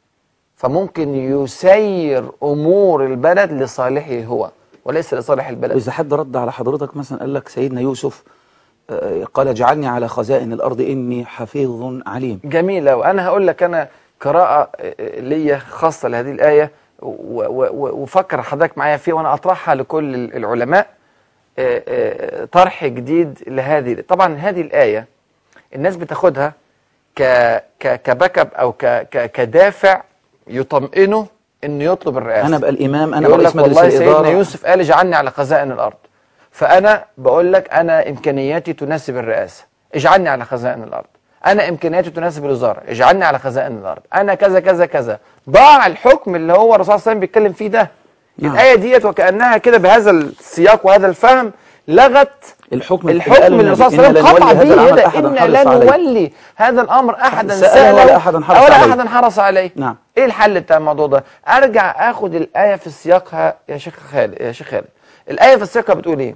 فممكن يسير امور البلد لصالحه هو وليس لصالح البلد واذا حد رد على حضرتك مثلا قال لك سيدنا يوسف آه، قال اجعلني على خزائن الارض اني حفيظ عليم جميلة وأنا هقول لك أنا قراءة آه، آه، ليا خاصة لهذه الآية و- و- و- وفكر حضرتك معايا فيها وأنا أطرحها لكل ال- العلماء آه، آه، طرح جديد لهذه طبعا هذه الآية الناس بتاخدها ك ك كباك اب أو ك ك كدافع يطمئنه إنه يطلب الرئاسة انا بقى الامام انا يقول رئيس لك مجلس والله سيدنا الاداره يوسف قال اجعلني على خزائن الارض فانا بقول لك انا امكانياتي تناسب الرئاسه اجعلني على خزائن الارض انا امكانياتي تناسب الوزاره اجعلني على خزائن الارض انا كذا كذا كذا ضاع الحكم اللي هو الرسول صلى الله عليه وسلم بيتكلم فيه ده نعم. الايه ديت وكانها كده بهذا السياق وهذا الفهم لغت الحكم الحكم اللي الرسول صلى الله عليه وسلم قطع به هذا ده ان لا نولي هذا الامر احدا سأله ساله ولا أحدا حرص ولا عليه. احدا حرص عليه نعم ايه الحل بتاع الموضوع ده ارجع اخد الايه في سياقها يا شيخ خالد يا شيخ خالد الايه في سياقها بتقول ايه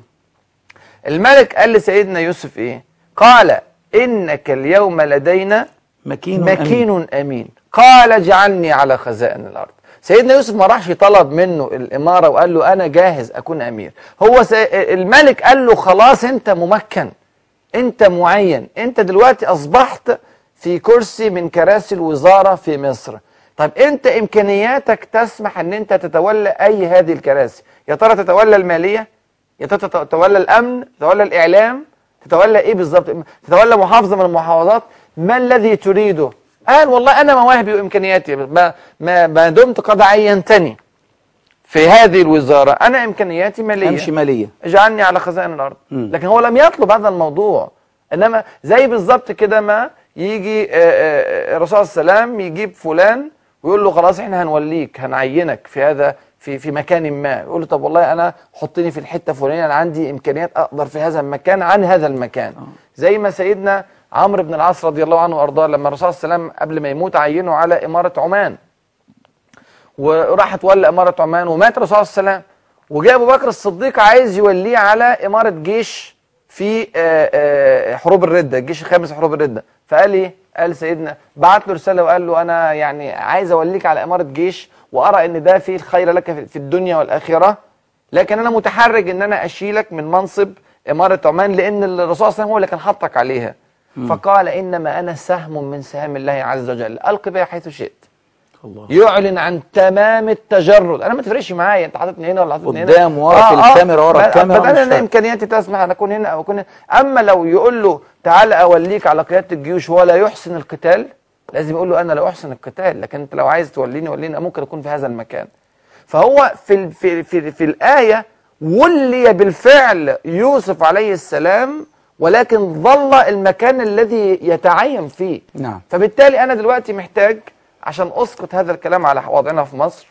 الملك قال لسيدنا يوسف ايه قال انك اليوم لدينا مكين مكين أمين. امين قال اجعلني على خزائن الارض سيدنا يوسف ما راحش طلب منه الاماره وقال له انا جاهز اكون امير هو سي... الملك قال له خلاص انت ممكن انت معين انت دلوقتي اصبحت في كرسي من كراسي الوزاره في مصر طيب انت امكانياتك تسمح ان انت تتولى اي هذه الكراسي يا ترى تتولى الماليه يا ترى تتولى الامن تتولى الاعلام تتولى ايه بالظبط تتولى محافظه من المحافظات ما الذي تريده قال والله انا مواهبي وامكانياتي ما ما ما دمت قد عينتني في هذه الوزاره انا امكانياتي ماليه امشي ماليه اجعلني على خزائن الارض مم. لكن هو لم يطلب هذا الموضوع انما زي بالظبط كده ما يجي آه، آه، الرسول صلى الله عليه وسلم يجيب فلان ويقول له خلاص احنا هنوليك هنعينك في هذا في في مكان ما يقول له طب والله انا حطني في الحته الفلانيه انا عندي امكانيات اقدر في هذا المكان عن هذا المكان زي ما سيدنا عمرو بن العاص رضي الله عنه وارضاه لما الرسول صلى الله عليه وسلم قبل ما يموت عينه على اماره عمان وراح تولى اماره عمان ومات الرسول صلى الله عليه وسلم وجاء ابو بكر الصديق عايز يوليه على اماره جيش في آه، آه، حروب الرده الجيش الخامس حروب الرده فقال ايه قال سيدنا بعت له رساله وقال له انا يعني عايز اوليك على اماره جيش وارى ان ده فيه الخير لك في- في الدنيا والاخره لكن انا متحرج ان انا اشيلك من منصب اماره عمان لان الرسول صلى الله عليه وسلم هو اللي كان حطك عليها مم. فقال انما انا سهم من سهام الله عز وجل الق بها حيث شئت الله يعلن عن تمام التجرد انا ما تفرقش معايا انت حاططني هنا ولا حاططني هنا قدام، ورا، في الكاميرا، ورا ما- الكاميرا، فده مش انا فارق. امكانياتي تسمح ان اكون هنا او اكون هنا اما لو يقول له تعال اوليك على قياده الجيوش ولا يحسن القتال لازم يقول له انا لا احسن القتال لكن انت لو عايز توليني وليني ممكن اكون في هذا المكان فهو في ال- في في, في الايه ولي بالفعل يوسف عليه السلام ولكن ظل المكان الذي يتعين فيه نعم فبالتالي انا دلوقتي محتاج عشان اسقط هذا الكلام على وضعنا في مصر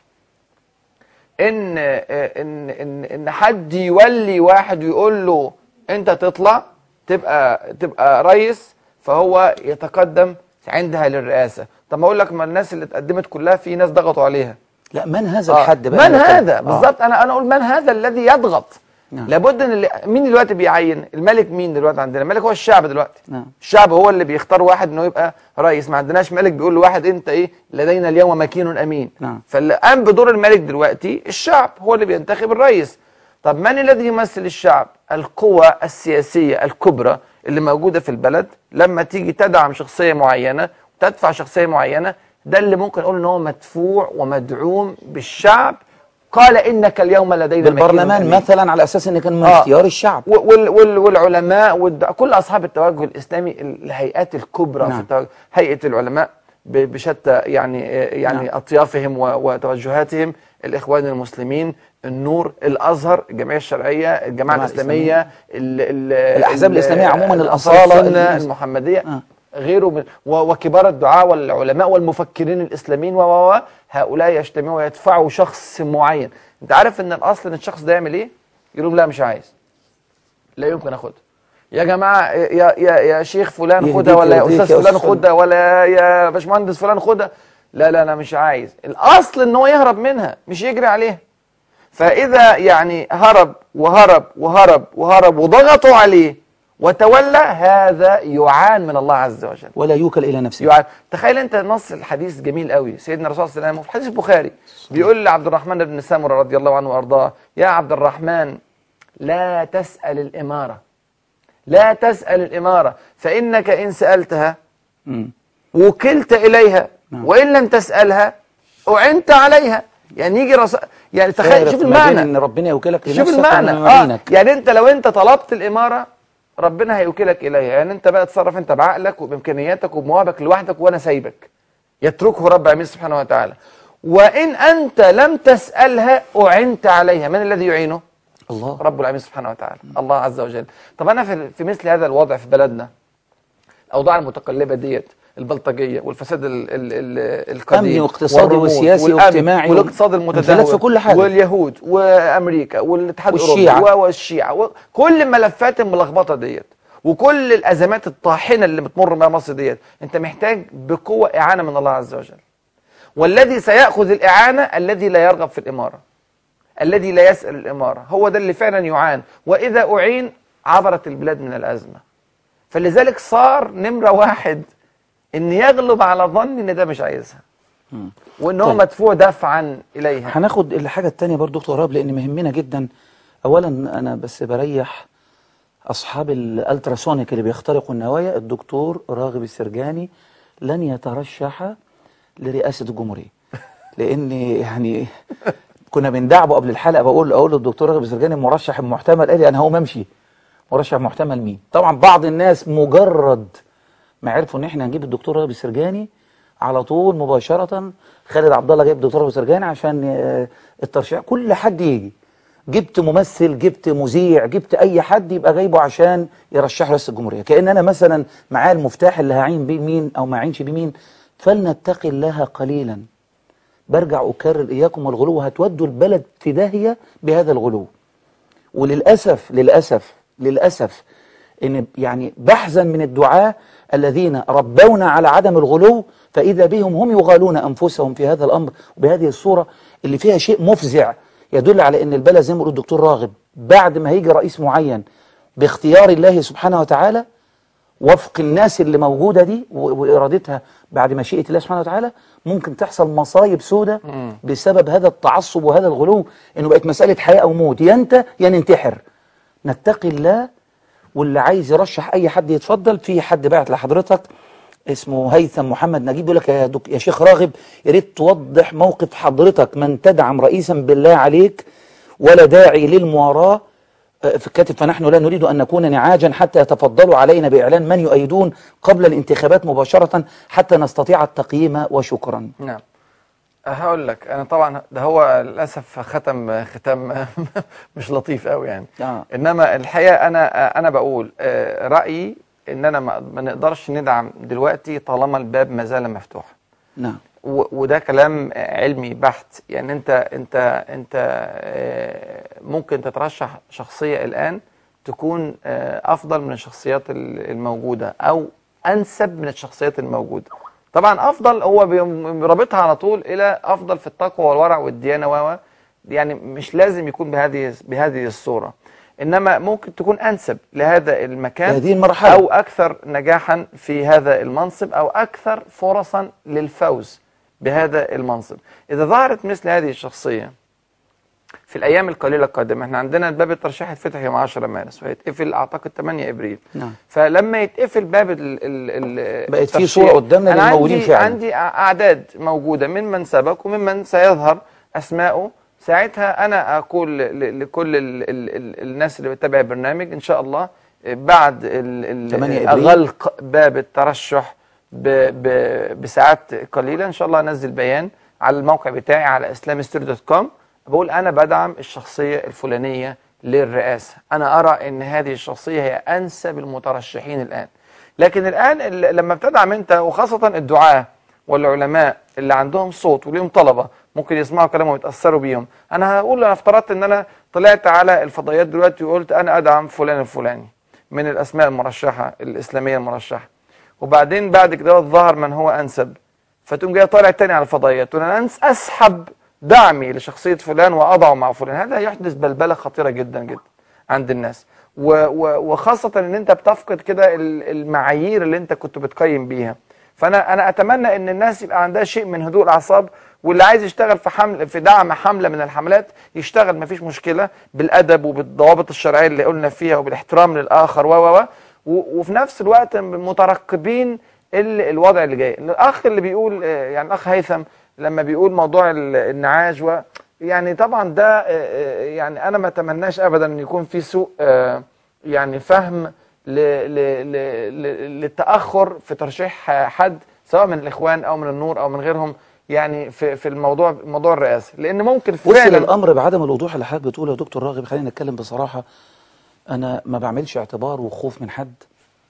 ان ان ان ان حد يولي واحد ويقول له انت تطلع تبقى تبقى رئيس فهو يتقدم عندها للرئاسه طب ما اقول لك ما الناس اللي اتقدمت كلها في ناس ضغطوا عليها لا من هذا آه. الحد بقى من اللي كان- هذا آه. بالظبط انا انا اقول من هذا الذي يضغط نعم. لابد ان اللي مين دلوقتي بيعين الملك مين دلوقتي عندنا الملك هو الشعب دلوقتي نعم الشعب هو اللي بيختار واحد انه يبقى رئيس ما عندناش ملك بيقول لواحد انت ايه لدينا اليوم مكين امين نعم فاللي قام بدور الملك دلوقتي الشعب هو اللي بينتخب الرئيس طب من الذي يمثل الشعب القوى السياسية الكبرى اللي موجودة في البلد لما تيجي تدعم شخصية معينة وتدفع شخصية معينة ده اللي ممكن نقول ان هو مدفوع ومدعوم بالشعب قال انك اليوم لدينا مكين بالبرلمان أمين. مثلا على اساس ان كان من آه. اختيار الشعب و- وال وال والعلماء والد... كل اصحاب التوجه الاسلامي الهيئات الكبرى نعم. في التوجه هيئه العلماء ب- بشتى يعني يعني نعم. اطيافهم و- وتوجهاتهم الاخوان المسلمين النور الازهر الجمعيه الشرعيه الجماعه الجماعة الاسلاميه ال ال الأحزاب ال- الإسلامية عموماً، الأنصار الأصالة، السنه الناس- المحمديه غيره من و- وكبار الدعاة والعلماء والمفكرين الاسلاميين و و و هؤلاء يجتمعوا ويدفعوا شخص معين انت عارف ان الاصل ان الشخص ده يعمل ايه يقول لهم لا مش عايز لا يمكن اخدها يا جماعه يا يا يا شيخ فلان يهديك خدها ولا يا يرضيك استاذ يا فلان أستاذ. خدها ولا يا باشمهندس فلان خدها لا لا انا مش عايز الاصل ان هو يهرب منها مش يجري عليها فاذا يعني هرب وهرب وهرب وهرب وضغطوا عليه وتولى هذا يعان من الله عز وجل ولا يوكل الى نفسه يعان تخيل انت نص الحديث جميل قوي سيدنا الرسول صلى الله عليه وسلم في حديث البخاري بيقول لعبد الرحمن بن سمره رضي الله عنه وارضاه يا عبد الرحمن لا تسال الاماره لا تسال الاماره فانك ان سالتها مم. وكلت اليها وان لم تسالها اعنت عليها يعني يجي رس... يعني تخيل فارق شوف ما بين المعنى ان ربنا يوكلك شوف لنفسك المعنى وإنه اه يعينك. يعني انت لو انت طلبت الاماره ربنا هيوكلك اليها يعني انت بقى تصرف انت بعقلك وبامكانياتك وبمواهبك لوحدك وانا سايبك يتركه رب العالمين سبحانه وتعالى وان انت لم تسالها اعنت عليها من الذي يعينه الله رب العالمين سبحانه وتعالى الله عز وجل طب انا في في مثل هذا الوضع في بلدنا الاوضاع المتقلبه ديت البلطجيه والفساد ال ال ال القديم أمني واقتصادي والرموز وسياسي والأمن واجتماعي والاقتصاد انفلات المتدهور في كل حاجة. واليهود وامريكا والاتحاد والشيعة. الاوروبي والشيعه وكل الملفات الملخبطه ديت وكل الازمات الطاحنه اللي بتمر بها مصر ديت انت محتاج بقوه اعانه من الله عز وجل والذي سياخذ الاعانه الذي لا يرغب في الاماره الذي لا يسال الاماره هو ده اللي فعلا يعان واذا اعين عبرت البلاد من الازمه فلذلك صار نمره واحد ان يغلب على ظن ان ده مش عايزها وان هو طيب. مدفوع دفعا اليها هناخد الحاجة التانية برضو دكتور راب لأن مهمنا جدا أولا أنا بس بريح أصحاب الألتراسونيك اللي بيخترقوا النوايا الدكتور راغب السرجاني لن يترشح لرئاسة الجمهورية لأن يعني كنا بندعبه قبل الحلقة بقول أقول للدكتور راغب السرجاني مرشح محتمل قال لي أنا هقوم أمشي مرشح محتمل مين طبعا بعض الناس مجرد ما عرفوا ان احنا هنجيب الدكتور راغب السرجاني على طول مباشرة خالد عبد الله جايب الدكتور راغب السرجاني عشان آه، الترشيح كل حد يجي جبت ممثل جبت مذيع جبت اي حد يبقى جايبه عشان يرشح رئاسة الجمهورية كأن انا مثلا معاه المفتاح اللي هعين بيه مين او ما اعينش بيه مين فلنتقي الله قليلا برجع اكرر اياكم والغلو هتودوا البلد في داهية بهذا الغلو وللأسف للأسف للأسف إن يعني بحثا من الدعاة الذين ربونا على عدم الغلو فإذا بهم هم يغالون أنفسهم في هذا الأمر وبهذه الصورة اللي فيها شيء مفزع يدل على أن البلد زي ما يقول الدكتور راغب بعد ما هيجي رئيس معين باختيار الله سبحانه وتعالى وفق الناس اللي موجودة دي و- وإرادتها بعد مشيئة الله سبحانه وتعالى ممكن تحصل مصايب سودة بسبب هذا التعصب وهذا الغلو إنه بقت مسألة حياة أو موت يا أنت يا ننتحر نتقي الله واللي عايز يرشح أي حد يتفضل في حد بعت لحضرتك اسمه هيثم محمد نجيب بيقول لك يا, دك يا شيخ راغب يا ريت توضح موقف حضرتك من تدعم رئيسا بالله عليك ولا داعي للمواراة آه، في الكاتب فنحن لا نريد أن نكون نعاجا حتى يتفضلوا علينا بإعلان من يؤيدون قبل الانتخابات مباشرة حتى نستطيع التقييم وشكرا نعم هقول لك انا طبعا ده هو للاسف ختم ختام مش لطيف قوي يعني آه. انما الحقيقه انا انا بقول آه، رايي ان انا ما ما نقدرش ندعم دلوقتي طالما الباب ما زال مفتوح نعم و- وده كلام علمي بحت يعني انت انت انت آه، ممكن تترشح شخصيه الان تكون آه، افضل من الشخصيات ال- الموجوده او انسب من الشخصيات الموجوده طبعا افضل هو بيم- بيربطها على طول الى افضل في التقوى والورع والديانه و و. يعني مش لازم يكون بهذه بهذه الصوره انما ممكن تكون انسب لهذا المكان هذه المرحلة. او اكثر نجاحا في هذا المنصب او اكثر فرصا للفوز بهذا المنصب اذا ظهرت مثل هذه الشخصيه في الايام القليله القادمه احنا عندنا الباب الترشيح يتفتح يوم 10 مارس وهيتقفل اعتقد 8 ابريل نعم فلما يتقفل باب ال ال ال بقت في الترشيح، صورة قدامنا أنا للموجودين عندي فعلا. عندي اعداد موجوده ممن سبق وممن سيظهر اسماءه ساعتها انا اقول ل- ل- لكل ال ال ال الناس اللي بتتابع البرنامج ان شاء الله بعد ال 8 ال إبريل. غلق باب الترشح ب ب بساعات قليله ان شاء الله انزل بيان على الموقع بتاعي على islamhistory.com بقول انا بدعم الشخصيه الفلانيه للرئاسه انا ارى ان هذه الشخصيه هي انسب المترشحين الان لكن الان ال- لما بتدعم انت وخاصه الدعاه والعلماء اللي عندهم صوت وليهم طلبه ممكن يسمعوا كلامهم ويتاثروا بيهم انا هقول انا افترضت ان انا طلعت على الفضائيات دلوقتي وقلت انا ادعم فلان الفلاني من الاسماء المرشحه الاسلاميه المرشحه وبعدين بعد كده ظهر من هو انسب فتقوم جاي طالع تاني على الفضائيات وانا أنس- اسحب دعمي لشخصيه فلان واضعه مع فلان هذا يحدث بلبله خطيره جدا جدا عند الناس و و وخاصه ان انت بتفقد كده ال- المعايير اللي انت كنت بتقيم بيها فانا انا اتمنى ان الناس يبقى عندها شيء من هدوء الاعصاب واللي عايز يشتغل في حمل في دعم حمله من الحملات يشتغل مفيش مشكله بالادب وبالضوابط الشرعيه اللي قلنا فيها وبالاحترام للاخر و و و و- وفي نفس الوقت مترقبين ال- الوضع اللي جاي الاخ اللي بيقول آه، يعني الاخ هيثم لما بيقول موضوع ال- النعاش و يعني طبعا ده آه، آه، يعني انا ما اتمناش ابدا ان يكون في سوء آه، يعني فهم ل ل ل ل للتاخر في ترشيح حد سواء من الاخوان او من النور او من غيرهم يعني في في الموضوع موضوع الرئاسه لان ممكن وصل فعلا الامر بعدم الوضوح اللي حضرتك بتقوله يا دكتور راغب خلينا نتكلم بصراحه انا ما بعملش اعتبار وخوف من حد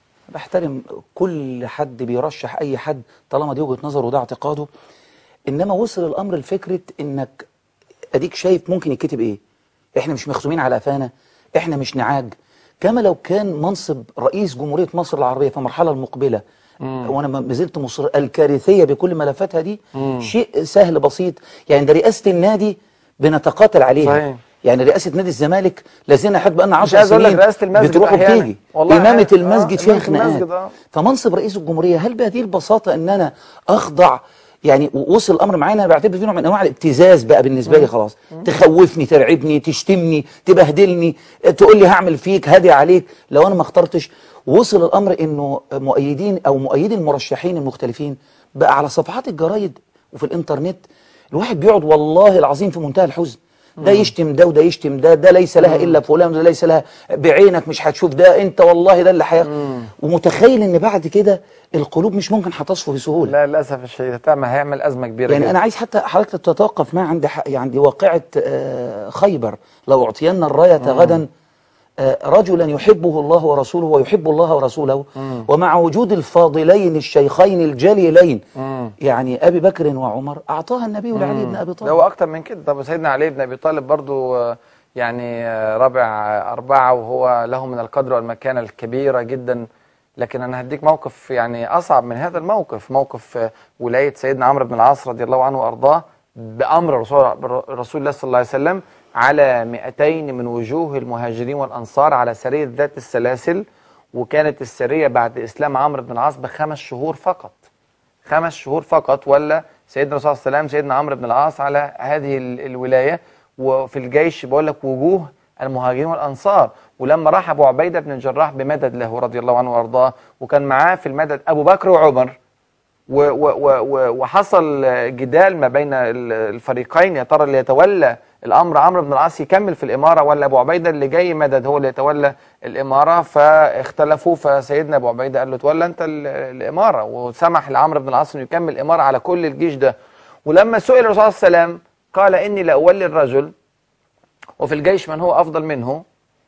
بحترم كل حد بيرشح اي حد طالما دي وجهه نظره وده اعتقاده انما وصل الامر لفكره انك اديك شايف ممكن يتكتب ايه احنا مش مخزومين على قفانا احنا مش نعاج كما لو كان منصب رئيس جمهوريه مصر العربيه في المرحله المقبله وانا ما زلت مصر الكارثيه بكل ملفاتها دي شيء سهل بسيط يعني ده رئاسه النادي بنتقاتل عليها صحيح. يعني رئاسه نادي الزمالك لازلنا حد بقالنا مش 10 عايز اقول لك سنين رئاسة المسجد بتروح أحياناً. وبتيجي والله امامه أحياناً. المسجد آه، فيها إمامة المسجد، خناقات آه. فمنصب رئيس الجمهوريه هل بهذه البساطه ان انا اخضع يعني وصل الامر معانا انا بعتبر فيه نوع من انواع الابتزاز بقى بالنسبه لي خلاص تخوفني ترعبني تشتمني تبهدلني تقول لي هعمل فيك هادي عليك لو انا ما اخترتش وصل الامر انه مؤيدين او مؤيدي المرشحين المختلفين بقى على صفحات الجرايد وفي الانترنت الواحد بيقعد والله العظيم في منتهى الحزن ده يشتم ده وده يشتم ده ده ليس لها الا فلان وده ليس لها بعينك مش هتشوف ده انت والله ده اللي حياة ومتخيل ان بعد كده القلوب مش ممكن هتصفو بسهوله لا للاسف الشديد تعمل هيعمل ازمه كبيره يعني جدا. انا عايز حتى حضرتك تتوقف معي عند ح- عند واقعه آه، خيبر لو اعطينا الرايه غدا آه، رجلا يحبه الله ورسوله ويحب الله ورسوله ومع وجود الفاضلين الشيخين الجليلين يعني ابي بكر وعمر اعطاها النبي لعلي بن ابي ده طالب هو اكتر من كده طب سيدنا علي بن ابي طالب برضو آه، يعني آه، رابع آه، اربعه وهو له من القدر والمكانه الكبيره جدا لكن انا هديك موقف يعني اصعب من هذا الموقف موقف آه، ولايه سيدنا عمرو بن العاص رضي الله عنه وارضاه بامر رسول رسول الله صلى الله عليه وسلم على 200 من وجوه المهاجرين والانصار على سريه ذات السلاسل وكانت السريه بعد اسلام عمرو بن العاص بخمس شهور فقط خمس شهور فقط ولا سيدنا الرسول صلى الله عليه وسلم سيدنا عمرو بن العاص على هذه ال- الولايه وفي الجيش بقول لك وجوه المهاجرين والانصار ولما راح ابو عبيده بن الجراح بمدد له رضي الله عنه وارضاه وكان معاه في المدد ابو بكر وعمر و و و و وحصل جدال ما بين ال- الفريقين يا ترى اللي يتولى الامر عمرو بن العاص يكمل في الاماره ولا ابو عبيده اللي جاي مدد هو اللي يتولى الاماره فاختلفوا فسيدنا ابو عبيده قال له تولى انت ال- الاماره وسمح لعمرو بن العاص انه يكمل الاماره على كل الجيش ده ولما سئل الرسول صلى الله عليه وسلم قال اني لاولي الرجل وفي الجيش من هو افضل منه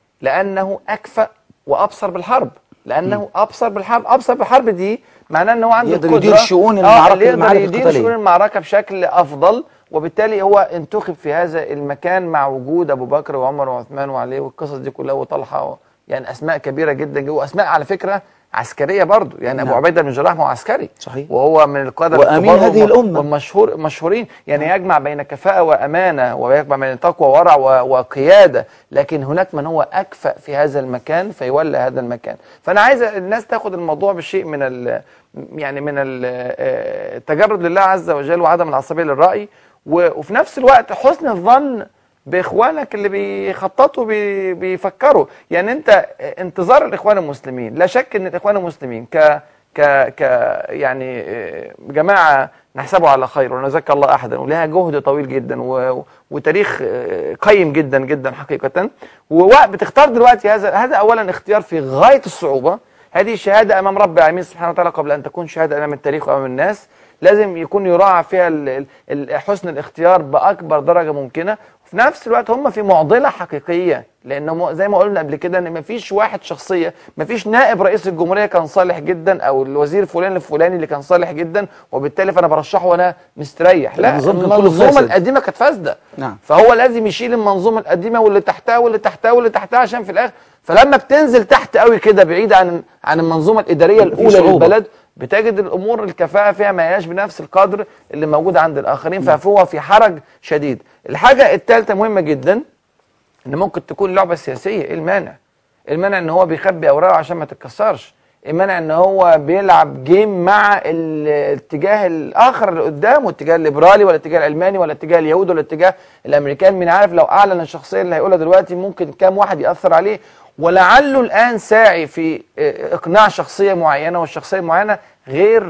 لانه اكفأ وابصر بالحرب لانه ابصر بالحرب ابصر بالحرب دي معناه ان هو عنده يقدر القدره يدير شؤون آه، المعركة- اللي يقدر المعارك يدير القتالية. شؤون المعركه بشكل افضل وبالتالي هو انتخب في هذا المكان مع وجود ابو بكر وعمر وعثمان وعلي والقصص دي كلها وطلحه و... يعني اسماء كبيره جدا جوه اسماء على فكره عسكريه برضو يعني ابو نعم. عبيده بن الجراح ما هو عسكري صحيح. وهو من القاده وأمين الكبار هذه والم- الأمة. والمشهور مشهورين يعني يجمع بين كفاءه وامانه ويجمع بين تقوى وورع و- وقياده لكن هناك من هو اكفأ في هذا المكان فيولى هذا المكان فانا عايز الناس تاخد الموضوع بشيء من ال يعني من ال- آه، التجرد لله عز وجل وعدم العصبيه للراي و- وفي نفس الوقت حسن الظن باخوانك اللي بيخططوا بي بيفكروا يعني انت انتظار الاخوان المسلمين لا شك ان الاخوان المسلمين ك ك ك يعني آه، جماعه نحسبه على خير ونزكى الله احدا ولها جهد طويل جدا و... وتاريخ آه، قيم جدا جدا حقيقه وبتختار دلوقتي هذا هذا اولا اختيار في غايه الصعوبه هذه شهاده امام رب العالمين سبحانه وتعالى قبل ان تكون شهاده امام التاريخ وامام الناس لازم يكون يراعى فيها ال- ال- ال- حسن الاختيار باكبر درجه ممكنه وفي نفس الوقت هم في معضله حقيقيه لان م- زي ما قلنا قبل كده ان مفيش واحد شخصيه مفيش نائب رئيس الجمهوريه كان صالح جدا او الوزير فلان الفلاني اللي كان صالح جدا وبالتالي فانا برشحه وانا مستريح لا النظام كان كله المنظومه فاسد. القديمه كانت فاسده نعم فهو لازم يشيل المنظومه القديمه واللي تحتها واللي تحتها واللي تحتها عشان في الاخر فلما بتنزل تحت قوي كده بعيد عن عن المنظومه الاداريه الاولى صعوبة. للبلد بتجد الامور الكفاءه فيها ما هياش بنفس القدر اللي موجود عند الاخرين فهو في حرج شديد الحاجه الثالثه مهمه جدا ان ممكن تكون لعبه سياسيه ايه المانع المانع ان هو بيخبي اوراقه عشان ما تتكسرش المانع ان هو بيلعب جيم مع ال- الاتجاه الاخر اللي قدامه الاتجاه الليبرالي ولا الاتجاه الالماني ولا الاتجاه اليهودي ولا الاتجاه الامريكان مين عارف لو اعلن الشخصيه اللي هيقولها دلوقتي ممكن كام واحد ياثر عليه ولعله الان ساعي في آه، اقناع شخصيه معينه والشخصيه المعينه غير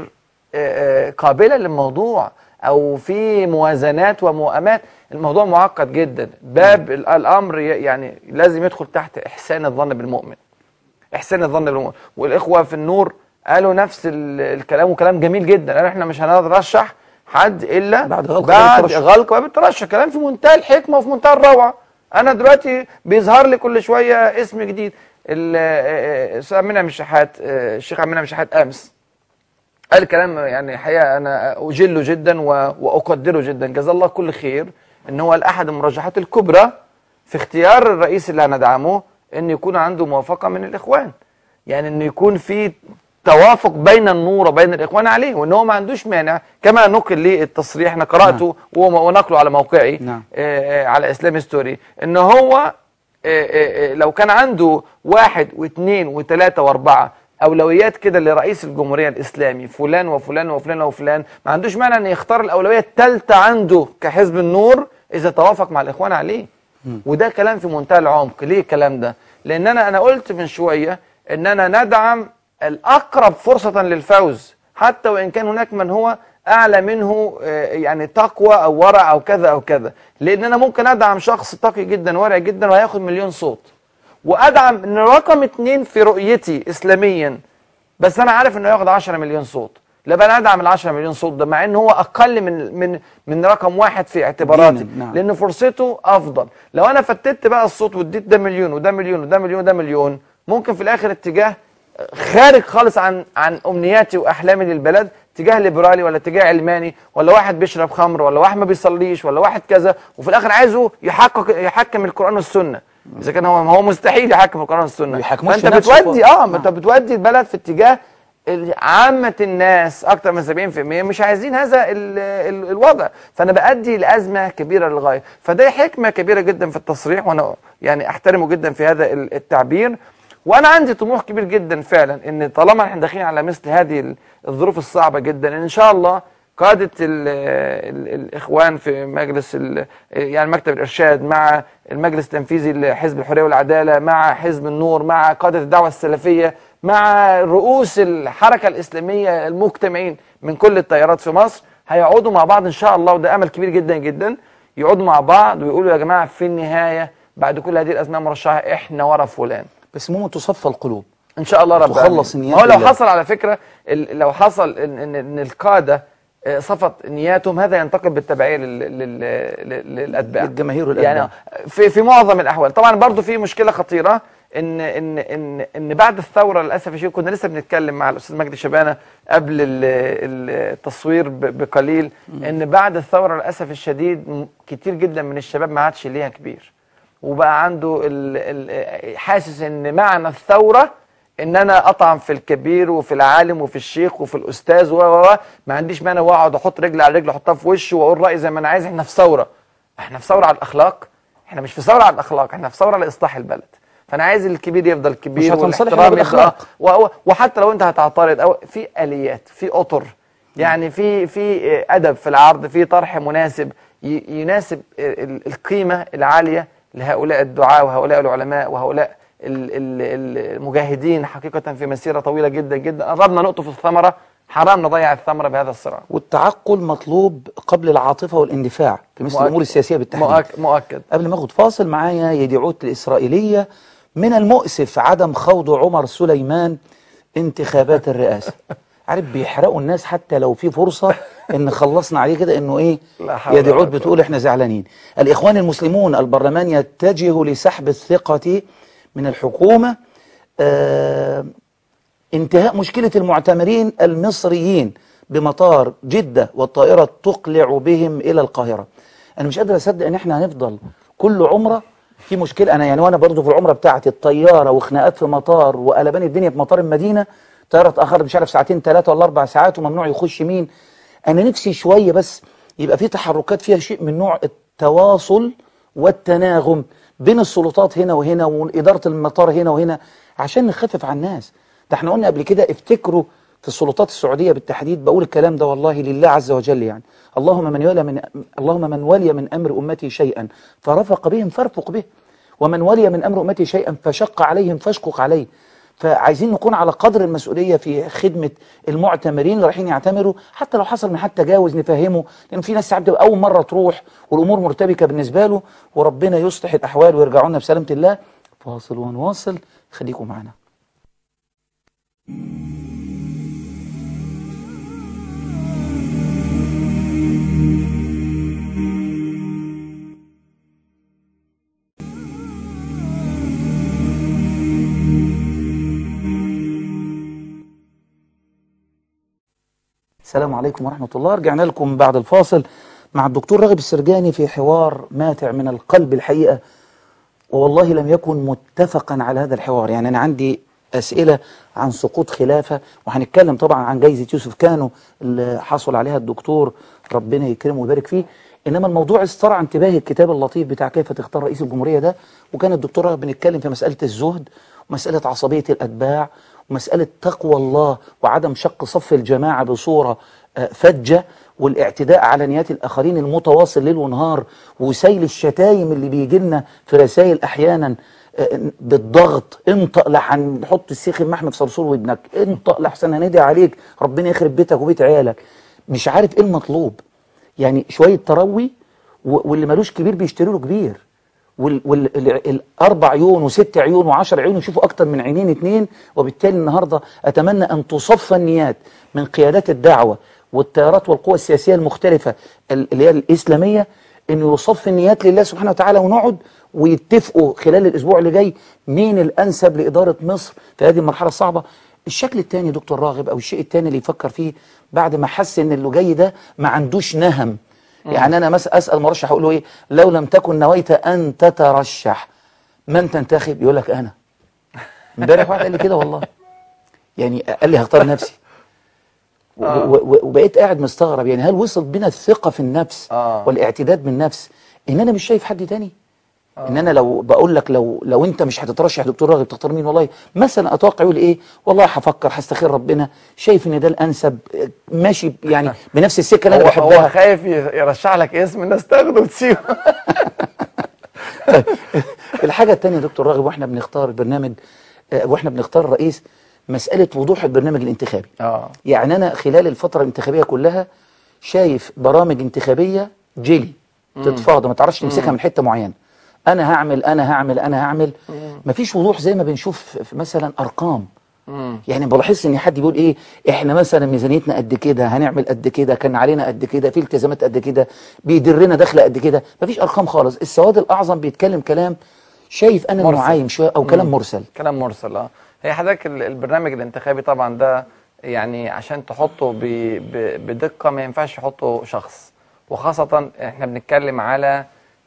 آه، آه، قابله للموضوع او في موازنات وموائمات الموضوع معقد جدا باب ال- الامر ي- يعني لازم يدخل تحت احسان الظن بالمؤمن احسان الظن بالمؤمن والاخوه في النور قالوا نفس ال- الكلام وكلام جميل جدا قالوا احنا مش هنرشح حد الا بعد غلق باب بعد الترشح. غلق باب الترشح كلام في منتهى الحكمه وفي منتهى الروعه انا دلوقتي بيظهر لي كل شويه اسم جديد ال- آه، آه، الاستاذ منعم الشحات آه، الشيخ عبد المنعم الشحات امس قال كلام يعني الحقيقه انا اجله جدا و- واقدره جدا جزاه الله كل خير ان هو احد المرجحات الكبرى في اختيار الرئيس اللي هندعمه ان يكون عنده موافقه من الاخوان يعني انه يكون في توافق بين النور وبين الاخوان عليه وان هو ما عندوش مانع كما نقل لي التصريح انا قراته وم- ونقله على موقعي نعم. آه، آه، على اسلام ستوري ان هو آه، آه، آه، لو كان عنده واحد واثنين وثلاثة واربعة اولويات كده لرئيس الجمهورية الاسلامي فلان وفلان وفلان وفلان ما عندوش مانع ان يختار الاولوية الثالثة عنده كحزب النور اذا توافق مع الاخوان عليه وده كلام في منتهى العمق ليه الكلام ده لان انا انا قلت من شوية اننا ندعم الاقرب فرصة للفوز حتى وان كان هناك من هو اعلى منه آه، يعني تقوى او ورع او كذا او كذا لان انا ممكن ادعم شخص تقي جدا ورع جدا وهياخد مليون صوت وادعم ان رقم اتنين في رؤيتي اسلاميا بس انا عارف انه ياخد 10 مليون صوت لا بقى انا ادعم ال 10 مليون صوت ده مع ان هو اقل من من من رقم واحد في اعتباراتي ديناً، نعم. لان فرصته افضل لو انا فتت بقى الصوت واديت ده مليون وده مليون وده مليون وده مليون ممكن في الاخر اتجاه خارج خالص عن عن امنياتي واحلامي للبلد اتجاه ليبرالي ولا اتجاه علماني ولا واحد بيشرب خمر ولا واحد ما بيصليش ولا واحد كذا وفي الاخر عايزه يحقق يحكم القران والسنه اذا كان هو ما هو مستحيل يحكم القران والسنه يحكموش فانت في نفسه بتودي فوق. اه انت بتودي البلد في اتجاه ال- عامة الناس أكتر من 70% مش عايزين هذا ال ال الوضع فأنا بأدي لأزمة كبيرة للغاية فده حكمة كبيرة جدا في التصريح وأنا يعني أحترمه جدا في هذا ال- التعبير وانا عندي طموح كبير جدا فعلا ان طالما احنا داخلين على مثل هذه ال- الظروف الصعبه جدا ان شاء الله قاده ال ال الاخوان في مجلس ال- يعني مكتب الارشاد مع المجلس التنفيذي لحزب الحريه والعداله مع حزب النور مع قاده الدعوه السلفيه مع رؤوس الحركه الاسلاميه المجتمعين من كل التيارات في مصر هيقعدوا مع بعض ان شاء الله وده امل كبير جدا جدا يقعدوا مع بعض ويقولوا يا جماعه في النهايه بعد كل هذه الازمه مرشحه احنا ورا فلان بس مو تصفى القلوب ان شاء الله رب تخلص العالمين. النيات ما هو لو لله. حصل على فكره ال- لو حصل ان ان, إن القاده آه، صفت نياتهم هذا ينتقل بالتبعيه لل- لل- لل- للاتباع للجماهير والأتباع. يعني في في معظم الاحوال طبعا برضو في مشكله خطيره ان ان ان ان بعد الثوره للاسف الشديد كنا لسه بنتكلم مع الاستاذ مجدي شبانه قبل ال- ال- التصوير ب- بقليل ان بعد الثوره للاسف الشديد م- كتير جدا من الشباب ما عادش ليها كبير وبقى عنده ال ال حاسس ان معنى الثوره ان انا اطعن في الكبير وفي العالم وفي الشيخ وفي الاستاذ و و و ما عنديش مانع واقعد احط رجل على رجل احطها في وشه واقول رايي زي ما انا عايز احنا في ثوره احنا في ثوره على الاخلاق احنا مش في ثوره على الاخلاق احنا في ثوره لاصلاح البلد فانا عايز الكبير يفضل كبير مش هتنصلح إلا والاحترام بالأخلاق. يبقى و- و- وحتى لو انت هتعترض او في اليات في اطر يعني في في ادب في العرض في طرح مناسب ي- يناسب ال- القيمه العاليه لهؤلاء الدعاة وهؤلاء العلماء وهؤلاء ال- ال- المجاهدين حقيقه في مسيره طويله جدا جدا قربنا نقطه في الثمره حرام نضيع الثمره بهذا الصراع والتعقل مطلوب قبل العاطفه والاندفاع في مثل مؤكد. الامور السياسيه بالتحديد مؤكد, مؤكد. قبل ما اخد فاصل معايا يدعوت الاسرائيليه من المؤسف عدم خوض عمر سليمان انتخابات الرئاسه عارف بيحرقوا الناس حتى لو في فرصه ان خلصنا عليه كده انه ايه لا حول يدعوت ولا قوة. بتقول احنا زعلانين الاخوان المسلمون البرلمان يتجه لسحب الثقه من الحكومه آه انتهاء مشكلة المعتمرين المصريين بمطار جدة والطائرة تقلع بهم إلى القاهرة أنا مش قادر أصدق إن إحنا هنفضل كل عمرة في مشكلة أنا يعني وأنا برضو في العمرة بتاعتي الطيارة وخناقات في مطار وقلبان الدنيا في مطار المدينة طيارة اتأخرت مش عارف ساعتين ثلاثة ولا أربع ساعات وممنوع يخش مين أنا نفسي شوية بس يبقى في تحركات فيها شيء من نوع التواصل والتناغم بين السلطات هنا وهنا وإدارة المطار هنا وهنا عشان نخفف على الناس ده احنا قلنا قبل كده افتكروا في السلطات السعودية بالتحديد بقول الكلام ده والله لله عز وجل يعني اللهم من ولي من اللهم من ولي من أمر أمتي شيئا فرفق بهم فارفق به ومن ولي من أمر أمتي شيئا فشق عليهم فاشقق عليه فعايزين نكون على قدر المسؤولية في خدمة المعتمرين اللي رايحين يعتمروا حتى لو حصل من حد تجاوز نفهمه لأن في ناس ساعات بتبقى أول مرة تروح والأمور مرتبكة بالنسبة له وربنا يصلح الأحوال ويرجعوا لنا بسلامة الله فاصل ونواصل خليكم معنا السلام عليكم ورحمة الله رجعنا لكم بعد الفاصل مع الدكتور راغب السرجاني في حوار ماتع من القلب الحقيقة والله لم يكن متفقا على هذا الحوار يعني أنا عندي أسئلة عن سقوط خلافة وهنتكلم طبعا عن جايزة يوسف كانو اللي حصل عليها الدكتور ربنا يكرمه ويبارك فيه إنما الموضوع استرعى انتباهي الكتاب اللطيف بتاع كيف تختار رئيس الجمهورية ده وكان الدكتور راغب بنتكلم في مسألة الزهد ومسألة عصبية الأتباع ومسألة تقوى الله وعدم شق صف الجماعة بصورة آه، فجة والاعتداء على نيات الآخرين المتواصل ليل ونهار وسيل الشتايم اللي بيجي لنا في رسائل أحيانا آه، بالضغط انطق لحن حط السيخ المحمي في صرصور ودنك انطق لحسن هندعي عليك ربنا يخرب بيتك وبيت عيالك مش عارف ايه المطلوب يعني شوية تروي و- واللي ملوش كبير بيشتري له كبير والاربع عيون وست عيون وعشر عيون يشوفوا اكتر من عينين اتنين وبالتالي النهارده اتمنى ان تصفى النيات من قيادات الدعوه والتيارات والقوى السياسيه المختلفه ال- اللي هي الاسلاميه انه يصفي النيات لله سبحانه وتعالى ونقعد ويتفقوا خلال الاسبوع اللي جاي مين الانسب لاداره مصر في هذه المرحله الصعبه الشكل الثاني دكتور راغب او الشيء الثاني اللي يفكر فيه بعد ما حس ان اللي جاي ده ما عندوش نهم يعني انا مثلا اسال مرشح اقول له ايه لو لم تكن نويت ان تترشح من تنتخب يقول لك انا امبارح واحد قال لي كده والله يعني قال لي هختار نفسي و- آه. و- و- وبقيت قاعد مستغرب يعني هل وصل بنا الثقه في النفس آه. والاعتداد بالنفس ان انا مش شايف حد تاني ان انا لو بقول لك لو لو انت مش هتترشح دكتور راغب تختار مين والله مثلا اتوقع يقول ايه والله هفكر هستخير ربنا شايف ان ده الانسب ماشي يعني بنفس السكه اللي انا هو, بحبها هو خايف ي- يرشح لك اسم الناس تاخده وتسيبه الحاجة التانية يا دكتور راغب واحنا بنختار البرنامج آه، واحنا بنختار الرئيس مسألة وضوح البرنامج الانتخابي اه يعني أنا خلال الفترة الانتخابية كلها شايف برامج انتخابية جيلي مم. تتفاضى ما تعرفش تمسكها مم. من حتة معينة أنا هعمل أنا هعمل أنا هعمل مفيش وضوح زي ما بنشوف في مثلا أرقام يعني بلاحظ ان حد بيقول ايه احنا مثلا ميزانيتنا قد كده هنعمل قد كده كان علينا قد كده في التزامات قد كده بيدرنا دخل قد كده مفيش ارقام خالص السواد الاعظم بيتكلم كلام شايف انا انه مرسل. عايم شويه او كلام مم. مرسل كلام مرسل اه هي حضرتك ال- البرنامج الانتخابي طبعا ده يعني عشان تحطه ب- ب- بدقة ما ينفعش تحطه شخص وخاصة احنا بنتكلم على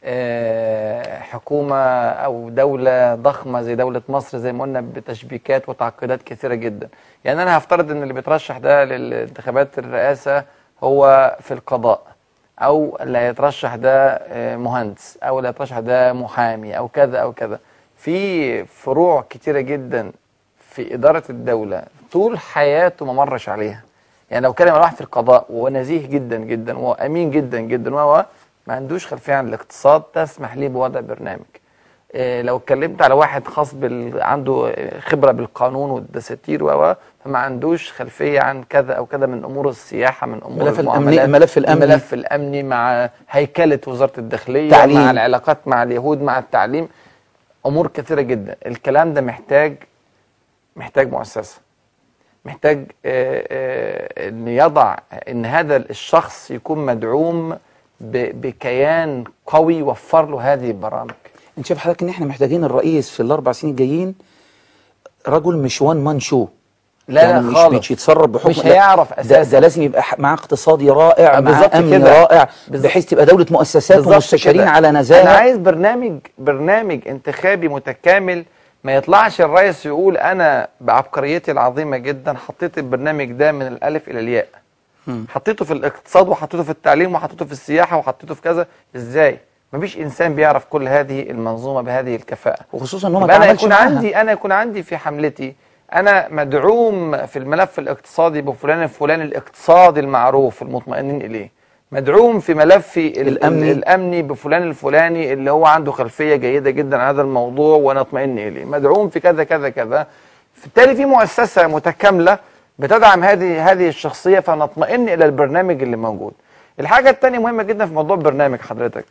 آه، حكومة أو دولة ضخمة زي دولة مصر زي ما قلنا بتشبيكات وتعقيدات كثيرة جدا يعني أنا هفترض إن اللي بيترشح ده للانتخابات الرئاسة هو في القضاء أو اللي هيترشح ده آه، مهندس أو اللي هيترشح ده محامي أو كذا أو كذا في فروع كتيرة جدا في إدارة الدولة طول حياته ما مرش عليها يعني لو كلم واحد في القضاء وهو نزيه جدا جدا وأمين جدا جدا وهو ما عندوش خلفية عن الاقتصاد تسمح ليه بوضع برنامج إيه لو اتكلمت على واحد خاص بال... عنده خبرة بالقانون والدساتير و فما عندوش خلفية عن كذا أو كذا من أمور السياحة من أمور الملف الأمني- المعاملات الملف الأمني. الملف الأمني مع هيكلة وزارة الداخلية تعليم. مع العلاقات مع اليهود مع التعليم امور كثيره جدا الكلام ده محتاج محتاج مؤسسه محتاج آه، آه، ان يضع ان هذا الشخص يكون مدعوم ب- بكيان قوي يوفر له هذه البرامج انت شايف حضرتك ان احنا محتاجين الرئيس في الاربع سنين الجايين رجل مش وان مان شو لا يعني لا مش خالص مش يتصرف بحكم مش لا، هيعرف ده, اساسا ده لازم يبقى ح- معاه اقتصادي رائع آه، معاه بالظبط امن كده. رائع بالظبط. بحيث تبقى دوله مؤسسات بالظبط ومستشارين كده. على انا نزاهه عايز برنامج برنامج انتخابي متكامل ما يطلعش الرئيس يقول انا بعبقريتي العظيمه جدا حطيت البرنامج ده من الالف الى الياء مم. حطيته في الاقتصاد وحطيته في التعليم وحطيته في السياحه وحطيته في كذا ازاي مفيش انسان بيعرف كل هذه المنظومه بهذه الكفاءه وخصوصا ان هو ما يبقى انا تعاملش يكون معاها. عندي انا يكون عندي في حملتي انا مدعوم في الملف الاقتصادي بفلان الفلاني الاقتصادي المعروف المطمئنين اليه مدعوم في ملفي ال- الأمني. ال- الامني بفلان الفلاني اللي هو عنده خلفيه جيده جدا عن هذا الموضوع وانا اطمئن اليه مدعوم في كذا كذا كذا بالتالي في مؤسسه متكامله بتدعم هذه هذه الشخصيه فنطمئن الى البرنامج اللي موجود الحاجه الثانيه مهمه جدا في موضوع البرنامج حضرتك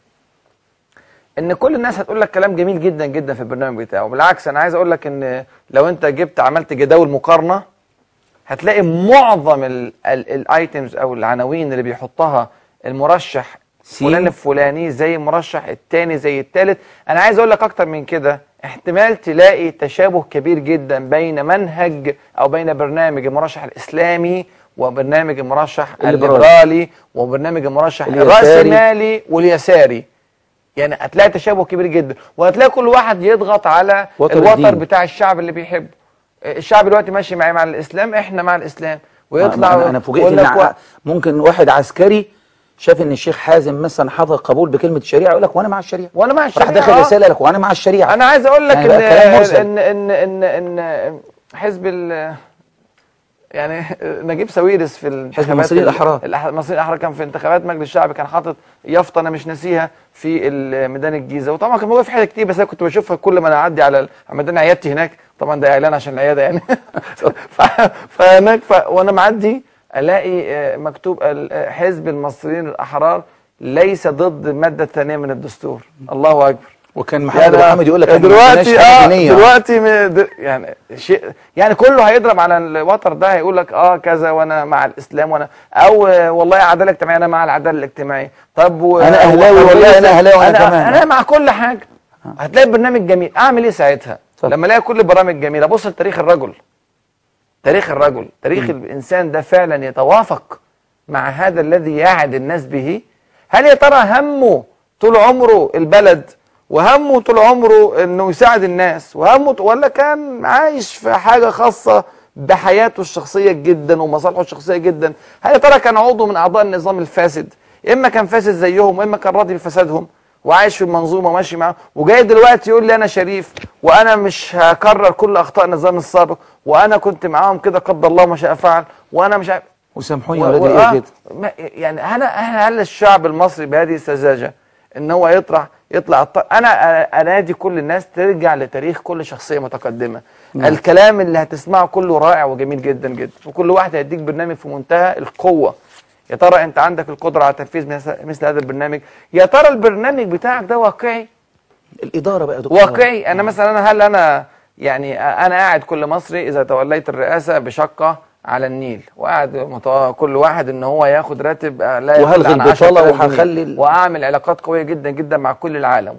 ان كل الناس هتقول لك كلام جميل جدا جدا في البرنامج بتاعه بالعكس انا عايز اقول لك ان لو انت جبت عملت جداول مقارنه هتلاقي معظم الايتمز او العناوين اللي بيحطها المرشح فلان الفلاني زي المرشح الثاني زي الثالث انا عايز اقول لك اكتر من كده احتمال تلاقي تشابه كبير جدا بين منهج او بين برنامج المرشح الاسلامي وبرنامج المرشح الليبرالي. الليبرالي وبرنامج المرشح اليساري. الراسمالي واليساري يعني هتلاقي تشابه كبير جدا وهتلاقي كل واحد يضغط على وتر الوتر الدين. بتاع الشعب اللي بيحبه الشعب دلوقتي ماشي معي مع الاسلام احنا مع الاسلام ويطلع انا انا فوجئت ويقول ان لك ع- ممكن واحد عسكري شاف ان الشيخ حازم مثلا حظر قبول بكلمه الشريعه يقول لك وانا مع الشريعه وانا مع راح الشريعه داخل آه. رساله لك وانا مع الشريعه انا عايز اقول لك يعني بقى ان كلام مرسل. ان ان ان, إن حزب ال يعني نجيب ساويرس في الانتخابات المصريين ال- الأحرار. الأح- المصريين الاحرار كان في انتخابات مجلس الشعب كان حاطط يافطه انا مش ناسيها في ال- ميدان الجيزه وطبعا كان موجود في حاجات كتير بس انا كنت بشوفها كل ما انا اعدي على ال- على ميدان عيادتي هناك طبعا ده اعلان عشان العياده يعني ف- فهناك ف... وانا معدي الاقي آه، مكتوب ال- آه، حزب المصريين الاحرار ليس ضد الماده الثانيه من الدستور الله اكبر وكان محمد ابو حامد يقول لك إحنا ما دلوقتي عندناش حاجة اه دينية. دلوقتي م- د- يعني شيء يعني كله هيضرب على الوتر ده هيقول لك اه كذا وانا مع الاسلام وانا او آه، والله عداله اجتماعيه انا مع العداله الاجتماعيه طب و- أنا أهلاوي والله أنا أهلاوي وأنا انا كمان. انا مع كل حاجه هتلاقي برنامج جميل اعمل ايه ساعتها لما الاقي كل برامج جميله بص لتاريخ الرجل تاريخ الرجل تاريخ الانسان ده فعلا يتوافق مع هذا الذي يعد الناس به هل يا ترى همه طول عمره البلد وهمه طول عمره انه يساعد الناس وهمه ولا كان عايش في حاجه خاصه بحياته الشخصيه جدا ومصالحه الشخصيه جدا هل يا ترى كان عضو من اعضاء النظام الفاسد اما كان فاسد زيهم واما كان راضي بفسادهم وعايش في المنظومه وماشي معاهم وجاي دلوقتي يقول لي انا شريف وانا مش هكرر كل اخطاء النظام السابق وانا كنت معاهم كده قدر الله ما شاء فعل وانا مش عارف وسامحوني و- يا ولادي و- ايه آه، كده ما- يعني هل هل الشعب المصري بهذه السذاجه ان هو يطرح يطلع الط- انا أ- انادي كل الناس ترجع لتاريخ كل شخصيه متقدمه نعم. الكلام اللي هتسمعه كله رائع وجميل جدا جدا وكل واحد هيديك برنامج في منتهى القوه يا ترى انت عندك القدره على تنفيذ مثل مثل هذا البرنامج يا ترى البرنامج بتاعك ده واقعي الاداره بقى يا دكتور واقعي انا مثلا انا هل انا يعني انا قاعد كل مصري اذا توليت الرئاسه بشقه على النيل وقاعد متو... كل واحد ان هو ياخد راتب آه، لا يقل وهلغي عن البطالة 10,000 جنيه. وهخلي ال- واعمل علاقات قويه جدا جدا مع كل العالم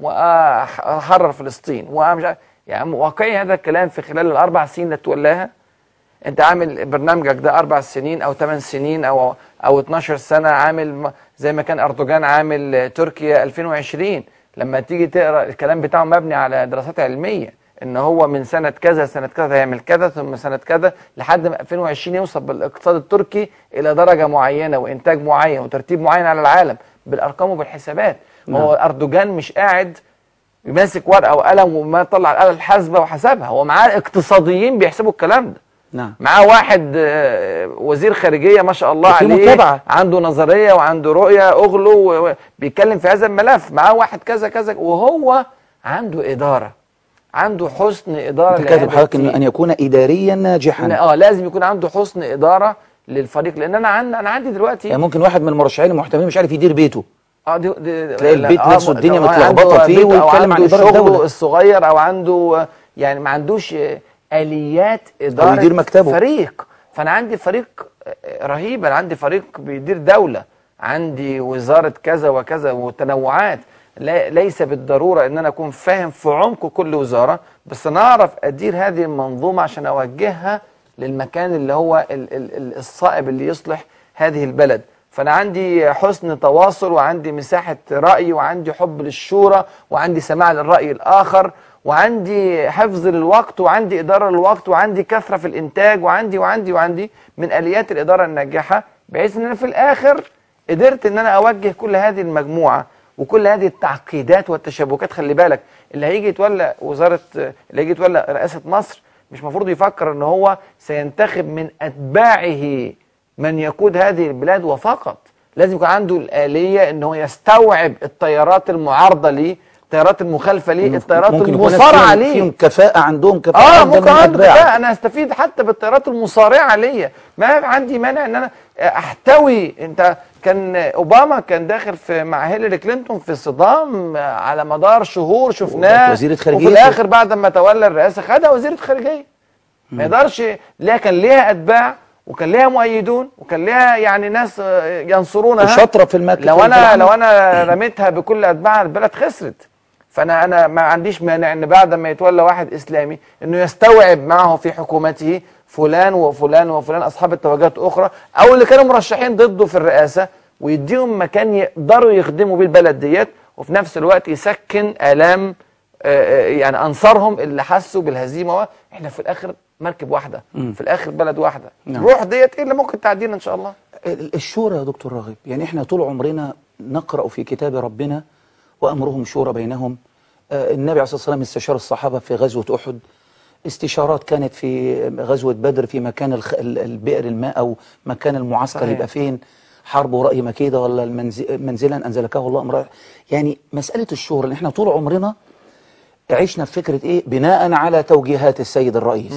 واحرر فلسطين ومش عارف يا عم واقعي هذا الكلام في خلال الاربع سنين اللي تولاها انت عامل برنامجك ده اربع سنين او ثمان سنين او او 12 سنه عامل م- زي ما كان اردوغان عامل آه، تركيا 2020 لما تيجي تقرا الكلام بتاعه مبني على دراسات علميه ان هو من سنه كذا سنه كذا هيعمل كذا ثم سنه كذا لحد ما 2020 يوصل بالاقتصاد التركي الى درجه معينه وانتاج معين وترتيب معين على العالم بالارقام وبالحسابات ما هو اردوغان مش قاعد ماسك ورقه وقلم وما طلع الاله الحاسبه وحسبها هو معاه اقتصاديين بيحسبوا الكلام ده نعم معاه واحد آه، وزير خارجيه ما شاء الله وفي عليه متابعة. عنده نظريه وعنده رؤيه اغلو وبيتكلم في هذا الملف معاه واحد كذا كذا وهو عنده اداره عنده حسن اداره انت كاتب لهذا حضرتك إن- التيم. ان يكون اداريا ناجحا اه لازم يكون عنده حسن اداره للفريق لان انا عندي انا عندي دلوقتي يعني ممكن واحد من المرشحين المحتملين مش عارف يدير بيته اه دي دي تلاقي البيت آه، نفسه م- الدنيا لو متلخبطة عنده فيه بيت أو ويتكلم عن عنده إدارة شغله الدولة. الصغير او عنده آه، يعني ما عندوش آه، اليات اداره يدير مكتبه. فريق فانا عندي فريق آه، رهيب انا عندي فريق بيدير دوله عندي وزاره كذا وكذا وتنوعات لا ليس بالضروره ان انا اكون فاهم في عمق كل وزاره بس انا اعرف ادير هذه المنظومه عشان اوجهها للمكان اللي هو ال- ال- ال- الصائب اللي يصلح هذه البلد فانا عندي حسن تواصل وعندي مساحه راي وعندي حب للشورى وعندي سماع للراي الاخر وعندي حفظ للوقت وعندي اداره للوقت وعندي كثره في الانتاج وعندي وعندي وعندي من اليات الاداره الناجحه بحيث ان انا في الاخر قدرت ان انا اوجه كل هذه المجموعه وكل هذه التعقيدات والتشابكات خلي بالك اللي هيجي يتولى وزاره اللي هيجي يتولى رئاسه مصر مش المفروض يفكر ان هو سينتخب من اتباعه من يقود هذه البلاد وفقط لازم يكون عنده الآلية ان هو يستوعب التيارات المعارضة ليه التيارات المخالفة ليه التيارات ممكن يكون المصارعة فيهم, ليه فيهم كفاءة عندهم كفاءة اه أفضل ممكن من عنده أتباعه. كفاءة انا استفيد حتى بالتيارات المصارعة ليا ما عندي مانع ان انا احتوي انت كان اوباما كان داخل في مع هيلاري كلينتون في صدام على مدار شهور شفناه وكانت وزيرة خارجية. وفي الاخر بعد ما تولى الرئاسة خدها وزيرة خارجية ما يقدرش لا كان ليها اتباع وكان ليها مؤيدون وكان ليها يعني ناس آه، ينصرونها وشاطرة في المكتب لو في انا العمل. لو انا رميتها بكل اتباعها البلد خسرت فانا انا ما عنديش مانع ان بعد ما يتولى واحد اسلامي انه يستوعب معه في حكومته فلان وفلان وفلان اصحاب اتجاهات اخرى او اللي كانوا مرشحين ضده في الرئاسه ويديهم مكان يقدروا يخدموا بيه البلد ديت وفي نفس الوقت يسكن الام آه، آه، يعني انصارهم اللي حسوا بالهزيمه احنا في الاخر مركب واحده مم. في الاخر بلد واحده نعم. الروح ديت ايه اللي ممكن تعدينا ان شاء الله ال- الشورى يا دكتور راغب يعني احنا طول عمرنا نقرأ في كتاب ربنا وأمرهم شورى بينهم آه، النبي عليه الصلاة والسلام استشار الصحابة في غزوة أحد استشارات كانت في غزوة بدر في مكان الخ... ال- البئر الماء أو مكان المعسكر صحيح. يبقى فين حرب ورأي مكيدة ولا المنز... منزلا أنزلكه الله أمر يعني مسألة الشورى اللي احنا طول عمرنا عشنا في فكرة إيه بناء على توجيهات السيد الرئيس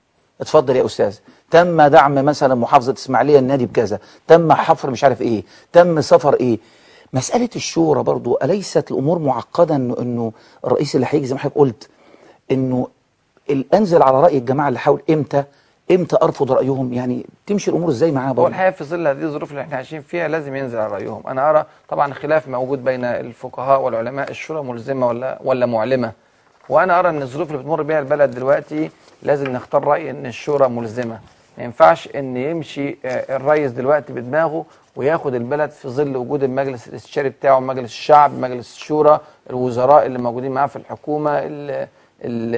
اتفضل يا استاذ تم دعم مثلا محافظه اسماعيليه النادي بكذا تم حفر مش عارف ايه تم سفر ايه مساله الشورى برضو اليست الامور معقده انه انه الرئيس اللي هيجي زي ما حضرتك قلت انه ال- انزل على راي الجماعه اللي حاول امتى امتى ارفض رايهم يعني تمشي الامور ازاي معاه هو برضه الحقيقه في ظل هذه الظروف اللي احنا عايشين فيها لازم ينزل على رايهم انا ارى طبعا خلاف موجود بين الفقهاء والعلماء الشورى ملزمه ولا ولا معلمه وانا ارى ان الظروف اللي بتمر بها البلد دلوقتي لازم نختار راي ان الشورى ملزمه ما ينفعش ان يمشي آه، الرئيس دلوقتي بدماغه وياخد البلد في ظل وجود المجلس الاستشاري بتاعه مجلس الشعب مجلس الشورى الوزراء اللي موجودين معاه في الحكومه ال ال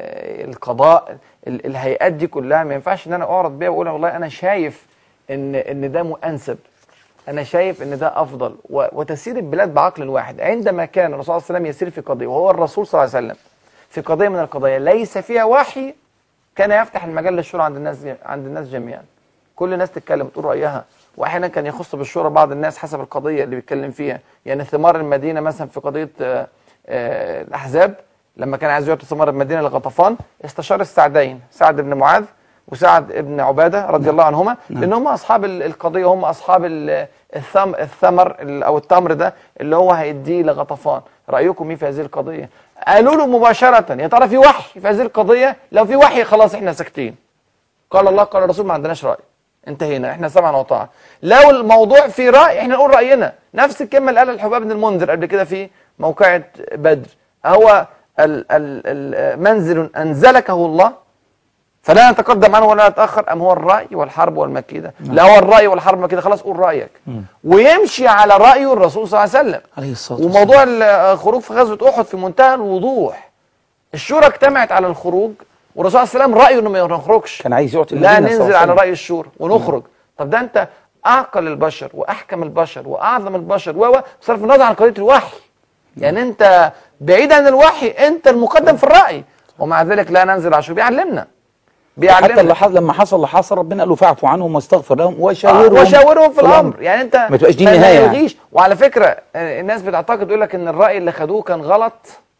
القضاء ال- الهيئات دي كلها ما ينفعش ان انا اعرض بيها واقول والله انا شايف ان ان ده انسب انا شايف ان ده افضل و- وتسير البلاد بعقل واحد عندما كان الرسول صلى الله عليه وسلم يسير في قضيه وهو الرسول صلى الله عليه وسلم في قضيه من القضايا ليس فيها وحي كان يفتح المجال للشورى عند الناس عند الناس جميعا كل الناس تتكلم تقول رايها واحيانا كان يخص بالشورى بعض الناس حسب القضيه اللي بيتكلم فيها يعني ثمار المدينه مثلا في قضيه آه، آه، الاحزاب لما كان عايز يعطي ثمار المدينه لغطفان استشار السعدين سعد بن معاذ وسعد بن عباده رضي الله عنهما لان هم اصحاب ال- القضيه هم اصحاب ال- الثم الثمر ال- او التمر ده اللي هو هيديه لغطفان رايكم ايه في هذه القضيه قالوا له مباشره يا ترى في وحي في هذه القضيه لو في وحي خلاص احنا ساكتين قال الله قال الرسول ما عندناش راي انتهينا احنا سمعا وطاعه لو الموضوع فيه راي احنا نقول راينا نفس الكلمه اللي قالها الحباب بن المنذر قبل كده في موقعه بدر هو ال- ال- ال- منزل انزلكه الله فلا نتقدم عنه ولا نتاخر ام هو الراي والحرب والمكيده لا هو الراي والحرب والمكيده خلاص قول رايك ويمشي على راي الرسول صلى الله عليه وسلم عليه الصلاه وموضوع الخروج في غزوه احد في منتهى الوضوح الشورى اجتمعت على الخروج والرسول صلى الله عليه وسلم رايه انه ما نخرجش كان عايز يعطي لا المدينة صلى الله ننزل عليه على وسلم. راي الشورى ونخرج طب ده انت اعقل البشر واحكم البشر واعظم البشر و و- بصرف النظر عن قضيه الوحي يعني انت بعيد عن الوحي انت المقدم في الراي ومع ذلك لا ننزل على الشورى بيعلمنا حتى بيعلمنا اللي حصل لما حصل اللي حصل ربنا قال له فاعفو عنهم واستغفر لهم وشاورهم آه، وشاورهم في الامر يعني انت ما تبقاش دي ما النهايه يعني. يلغيش وعلى فكره آه، الناس بتعتقد يقول لك ان الراي اللي خدوه كان غلط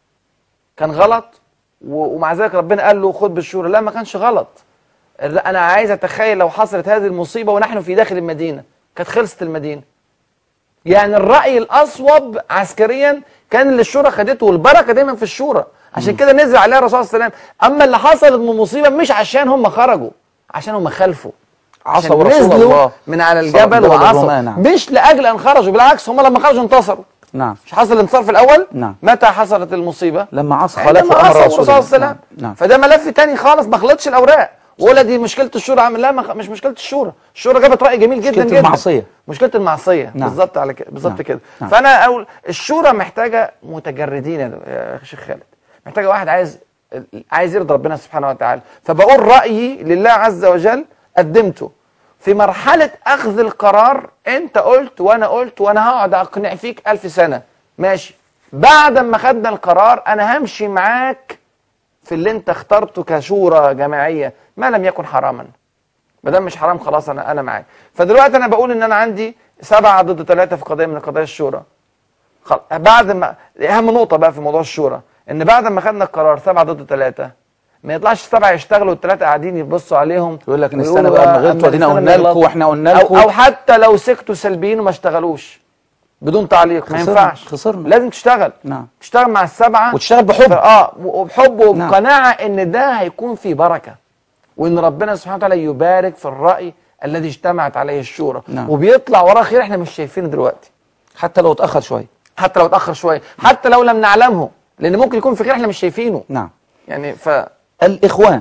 كان غلط و- ومع ذلك ربنا قال له خد بالشورى لا ما كانش غلط لا، انا عايز اتخيل لو حصلت هذه المصيبه ونحن في داخل المدينه كانت خلصت المدينه يعني الراي الاصوب عسكريا كان اللي الشورى خدته والبركه دايما في الشورى عشان كده نزل عليها الرسول صلى الله عليه وسلم اما اللي حصلت من مصيبه مش عشان هم خرجوا عشان هم خلفوا عشان عصوا رسول نزلوا الله من على صلى الجبل الله عليه وعصوا وسلم، نعم. مش لاجل ان خرجوا بالعكس هم لما خرجوا انتصروا نعم مش حصل الانتصار في الاول نعم متى حصلت المصيبه لما عصى عندما خلافه امر عصوا رسول الرسول صلى الله عليه الله وسلم نعم فده ملف تاني خالص ما خلطش الاوراق ولا دي مشكله الشورى عامل لا ما- مش مشكله الشورى الشورى جابت راي جميل جدا مشكلة جدا المعصية. مشكله المعصيه نعم. بالظبط على كده بالظبط نعم. كده نعم. فانا اقول الشورى محتاجه متجردين يا يا شيخ خالد محتاجه واحد عايز عايز يرضي ربنا سبحانه وتعالى فبقول رايي لله عز وجل قدمته في مرحله اخذ القرار انت قلت وانا قلت وانا هقعد اقنع فيك ألف سنه ماشي بعد ما خدنا القرار انا همشي معاك في اللي انت اخترته كشورى جماعيه ما لم يكن حراما ما دام مش حرام خلاص انا انا معاك فدلوقتي انا بقول ان انا عندي سبعه ضد ثلاثه في قضيه من قضايا الشورى خل... بعد ما اهم نقطه بقى في موضوع الشورى ان بعد ما خدنا القرار سبعه ضد ثلاثه ما يطلعش السبعه يشتغلوا والثلاثه قاعدين يبصوا عليهم يقول لك ويقولوا نستنى بقى ما أما غلطوا ادينا نستنى قلنا نغلط. لكم واحنا قلنا أو, لكم او حتى لو سكتوا سلبيين وما اشتغلوش بدون تعليق ما خسرنا- ينفعش خسرنا. لازم تشتغل نعم تشتغل مع السبعه وتشتغل بحب. اه وبحب نعم. وبقناعه ان ده هيكون فيه بركه وان ربنا سبحانه وتعالى يبارك في الراي الذي اجتمعت عليه الشورى نعم. وبيطلع وراه خير احنا مش شايفينه دلوقتي حتى لو اتاخر شويه حتى لو اتاخر شويه حتى لو لم نعلمه لان ممكن يكون في خير احنا مش شايفينه نعم يعني ف الاخوان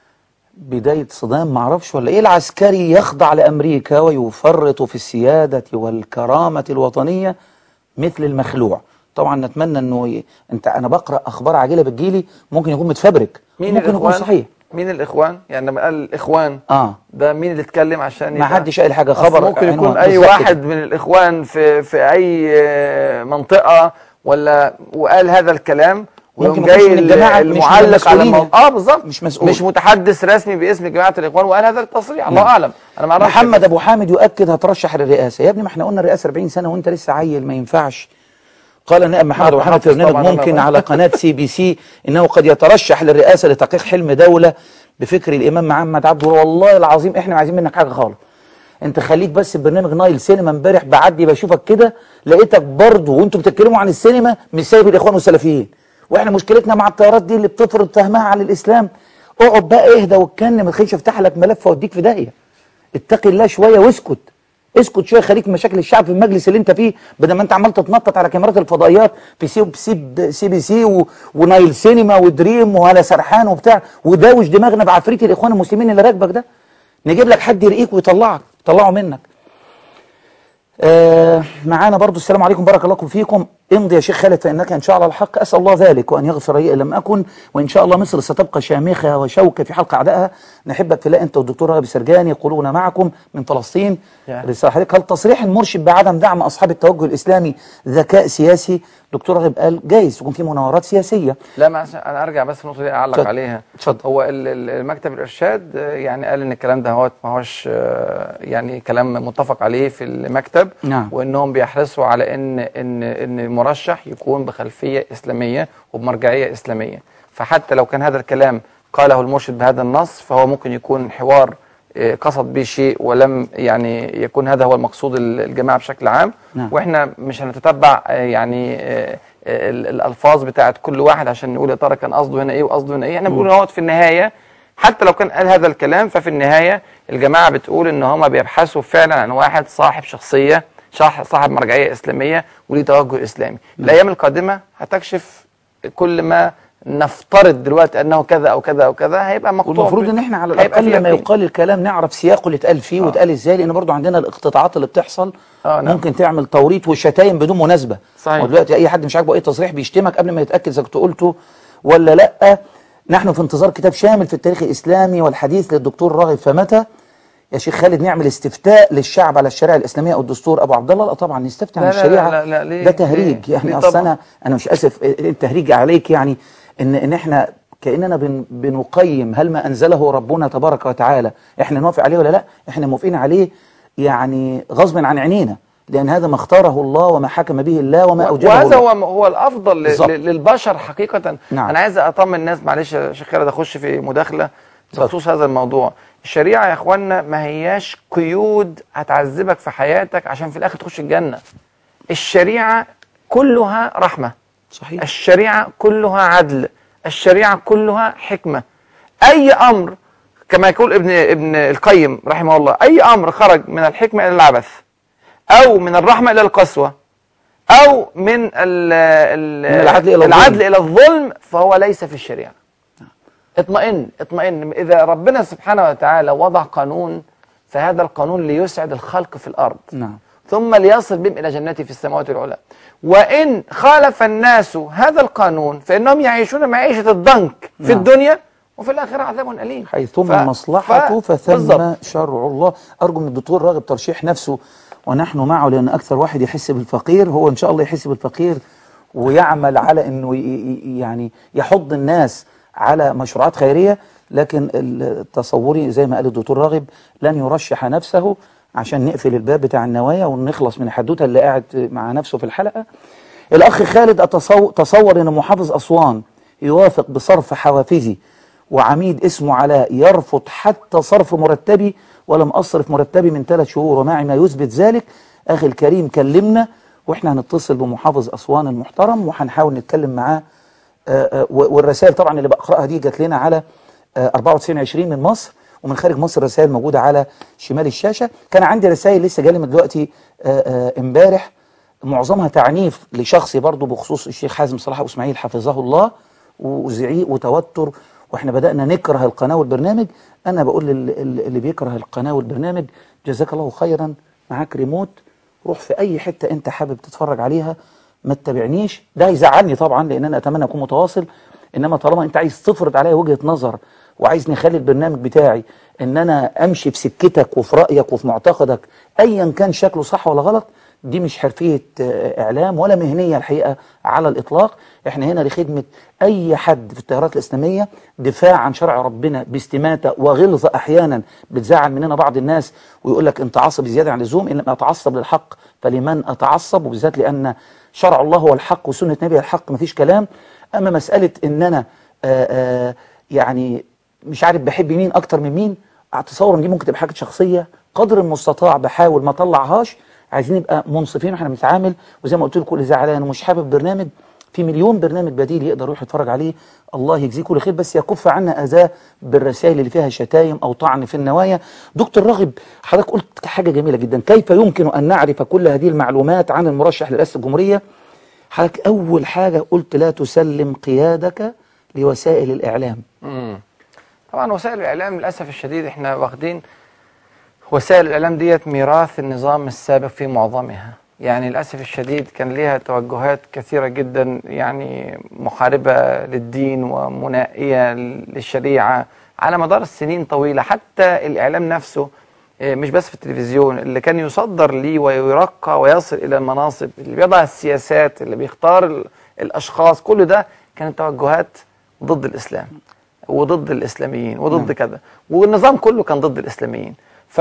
بدايه صدام معرفش ولا ايه العسكري يخضع لامريكا ويفرط في السياده والكرامه الوطنيه مثل المخلوع طبعا نتمنى انه ي... انت انا بقرا اخبار عاجله بتجيلي ممكن يكون متفبرك مين ممكن يكون الاخوان صحيح مين الاخوان يعني لما قال الاخوان اه ده مين اللي اتكلم عشان ما يبقى- حدش قال حاجه أصل خبر ممكن عنوان. يكون اي بالظبط واحد كده. من الاخوان في في اي آه، منطقه ولا وقال هذا الكلام ويقوم ممكن يكونش جاي من الجماعة، مش من المعلق على المسؤولين. الموضوع اه بالظبط مش مسؤول. مش متحدث رسمي باسم جماعه الاخوان وقال هذا التصريح الله نعم. اعلم انا ما اعرفش محمد ابو حامد يؤكد هترشح للرئاسه يا ابني ما احنا قلنا الرئاسه 40 سنه وانت لسه عيل ما ينفعش قال النائب محمد ابو حامد في حافظ برنامج طبعاً أنا ممكن بقى. على قناه سي بي سي انه قد يترشح للرئاسه لتحقيق حلم دوله بفكر الامام محمد عبده والله العظيم احنا ما عايزين منك حاجه خالص انت خليك بس في برنامج نايل سينما امبارح بعدي بشوفك كده لقيتك برضه وانتوا بتتكلموا عن السينما مش سايب الاخوان والسلفيين واحنا مشكلتنا مع الطيارات دي اللي بتفرض فهمها على الاسلام اقعد بقى اهدى واتكلم ما تخليش افتح لك ملف واوديك في داهيه اتقي الله شويه واسكت اسكت شويه خليك مشاكل الشعب في المجلس اللي انت فيه بدل ما انت عمال تتنطط على كاميرات الفضائيات في سي سي, سي بي سي و... ونايل سينما ودريم وهلا سرحان وبتاع وداوش دماغنا بعفريت الاخوان المسلمين اللي راكبك ده نجيب لك حد يرقيك ويطلعك يطلعه منك آه معانا برضو السلام عليكم بارك الله فيكم امضي يا شيخ خالد فإنك إن شاء الله الحق أسأل الله ذلك وأن يغفر لي إن لم أكن وإن شاء الله مصر ستبقى شامخة وشوكة في حلق أعدائها نحبك في الله أنت والدكتور راغب السرجاني يقولون معكم من فلسطين يا. رسالة حضرتك هل تصريح المرشد بعدم دعم أصحاب التوجه الإسلامي ذكاء سياسي دكتور راغب قال جايز يكون في مناورات سياسية لا ما عشان انا ارجع بس النقطه دي اعلق اتفضل. عليها اتفضل. هو ال- ال- المكتب الارشاد آه، يعني قال ان الكلام ده هو ما هوش آه، يعني كلام متفق عليه في المكتب نعم. وانهم بيحرصوا على ان ان ان المرشح يكون بخلفيه اسلاميه وبمرجعيه اسلاميه فحتى لو كان هذا الكلام قاله المرشد بهذا النص فهو ممكن يكون حوار آه، قصد به شيء ولم يعني يكون هذا هو المقصود ال- الجماعه بشكل عام نعم. واحنا مش هنتتبع آه، يعني آه، آه، ال- الالفاظ بتاعت كل واحد عشان نقول يا ترى كان قصده هنا ايه وقصده هنا ايه احنا بنقول هو في النهايه حتى لو كان قال هذا الكلام ففي النهايه الجماعه بتقول ان هم بيبحثوا فعلا عن واحد صاحب شخصيه شاح- صاحب مرجعيه اسلاميه وليه توجه اسلامي الايام القادمه هتكشف كل ما نفترض دلوقتي انه كذا او كذا او كذا هيبقى مقطوع والمفروض ب- ان احنا على هيبقى الاقل فيه لما يقين. يقال الكلام نعرف سياقه اللي اتقال فيه واتقال ازاي لان برضو عندنا الاقتطاعات اللي بتحصل آه، نعم. ممكن تعمل توريط وشتايم بدون مناسبه صحيح. ودلوقتي اي حد مش عاجبه اي تصريح بيشتمك قبل ما يتاكد اذا كنت قلته ولا لا نحن في انتظار كتاب شامل في التاريخ الاسلامي والحديث للدكتور راغب فمتى يا شيخ خالد نعمل استفتاء للشعب على الشريعه الاسلاميه او الدستور ابو عبد الله لا طبعا نستفتي عن لا لا لا الشريعه لا لا، ليه؟ ده تهريج ليه؟ يعني ليه اصل طبعاً؟ انا انا مش اسف التهريج عليك يعني ان ان احنا كاننا بن بنقيم هل ما انزله ربنا تبارك وتعالى احنا نوافق عليه ولا لا احنا موافقين عليه يعني غصب عن عينينا لان هذا ما اختاره الله وما حكم به الله وما اوجبه وهذا الله. هو هو الافضل ل- بالظبط. ل- للبشر حقيقه نعم. انا عايز اطمن الناس معلش يا شيخ خالد اخش في مداخله بخصوص هذا الموضوع الشريعه يا اخوانا ما هياش قيود هتعذبك في حياتك عشان في الاخر تخش الجنه الشريعه كلها رحمه صحيح الشريعه كلها عدل الشريعه كلها حكمه اي امر كما يقول ابن ابن القيم رحمه الله اي امر خرج من الحكمه الى العبث او من الرحمه الى القسوه او من ال ال من العدل إلى الظلم. العدل الى الظلم فهو ليس في الشريعه اطمئن اطمئن اذا ربنا سبحانه وتعالى وضع قانون فهذا القانون ليسعد الخلق في الارض نعم ثم ليصل بهم الى جنته في السماوات العلى وان خالف الناس هذا القانون فانهم يعيشون معيشه الضنك في نعم. الدنيا وفي الاخره عذاب اليم حيثما ف- المصلحة ف- فثم بالظبط. شرع الله أرجو من الدكتور راغب ترشيح نفسه ونحن معه لأن أكثر واحد يحس بالفقير هو إن شاء الله يحس بالفقير ويعمل على أنه ي- ي- يعني يحض الناس على مشروعات خيرية لكن ال- تصوري زي ما قال الدكتور راغب لن يرشح نفسه عشان نقفل الباب بتاع النوايا ونخلص من الحدوتة اللي قاعد مع نفسه في الحلقة الأخ خالد أتصو- تصور أن محافظ أسوان يوافق بصرف حوافزي وعميد اسمه علاء يرفض حتى صرف مرتبي ولم أصرف مرتبي من ثلاث شهور ومعي ما يثبت ذلك أخي الكريم كلمنا وإحنا هنتصل بمحافظ أسوان المحترم وهنحاول نتكلم معاه آه، آه، و- والرسائل طبعا اللي بقرأها دي جات لنا على آه، 94 20 من مصر ومن خارج مصر رسائل موجودة على شمال الشاشة كان عندي رسائل لسه جالي من دلوقتي آه، آه، امبارح معظمها تعنيف لشخصي برضو بخصوص الشيخ حازم صلاح أبو اسماعيل حفظه الله وزعيق وتوتر واحنا بدأنا نكره القناة والبرنامج أنا بقول لل- اللي بيكره القناة والبرنامج جزاك الله خيرا معاك ريموت روح في أي حتة أنت حابب تتفرج عليها ما تتابعنيش ده هيزعلني طبعا لأن أنا أتمنى أكون متواصل إنما طالما أنت عايز تفرض عليا وجهة نظر وعايز نخلي البرنامج بتاعي إن أنا أمشي في سكتك وفي رأيك وفي معتقدك أيا كان شكله صح ولا غلط دي مش حرفية آه، إعلام ولا مهنية الحقيقة على الإطلاق إحنا هنا لخدمة أي حد في التيارات الإسلامية دفاع عن شرع ربنا باستماتة وغلظة أحيانا بتزعل مننا بعض الناس ويقول لك أنت عصبي زيادة عن اللزوم إن لم أتعصب للحق فلمن أتعصب وبالذات لأن شرع الله هو الحق وسنة نبي الحق مفيش كلام أما مسألة إن أنا آآ آآ يعني مش عارف بحب مين أكتر من مين أتصور إن دي ممكن تبقى حاجة شخصية قدر المستطاع بحاول ما أطلعهاش عايزين نبقى منصفين واحنا بنتعامل وزي ما قلت لكم اللي زعلان ومش حابب برنامج في مليون برنامج بديل يقدر يروح يتفرج عليه الله يجزيه كل خير بس يكف عنا اذاه بالرسائل اللي فيها شتايم او طعن في النوايا دكتور راغب حضرتك قلت حاجه جميله جدا كيف يمكن ان نعرف كل هذه المعلومات عن المرشح لرئاسه الجمهوريه حضرتك اول حاجه قلت لا تسلم قيادك لوسائل الاعلام مم. طبعا وسائل الاعلام للاسف الشديد احنا واخدين وسائل الاعلام ديت ميراث النظام السابق في معظمها يعني للأسف الشديد كان ليها توجهات كثيرة جدا يعني محاربة للدين ومنائية للشريعة على مدار السنين طويلة حتى الإعلام نفسه آه، مش بس في التلفزيون اللي كان يصدر ليه ويرقى ويصل إلى المناصب اللي بيضع السياسات اللي بيختار ال- الأشخاص كل ده كانت توجهات ضد الإسلام وضد الإسلاميين وضد نعم. كذا والنظام كله كان ضد الإسلاميين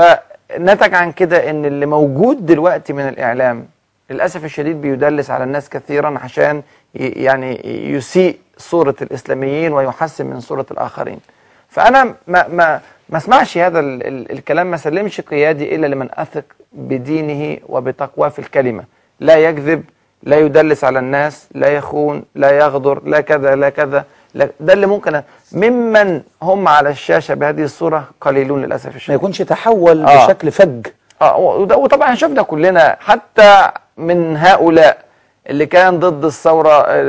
فنتج عن كده ان اللي موجود دلوقتي من الاعلام للاسف الشديد بيدلس على الناس كثيرا عشان ي- يعني يسيء صوره الاسلاميين ويحسن من صوره الاخرين فانا ما ما ما اسمعش هذا ال ال الكلام ما سلمش قيادي الا لمن اثق بدينه وبتقواه في الكلمه لا يكذب لا يدلس على الناس لا يخون لا يغدر لا كذا لا كذا لا ده اللي ممكن أ- ممن هم على الشاشه بهذه الصوره قليلون للاسف الشديد ما يكونش تحول آه. بشكل فج اه وده- وطبعا شفنا كلنا حتى من هؤلاء اللي كان ضد الثورة آه،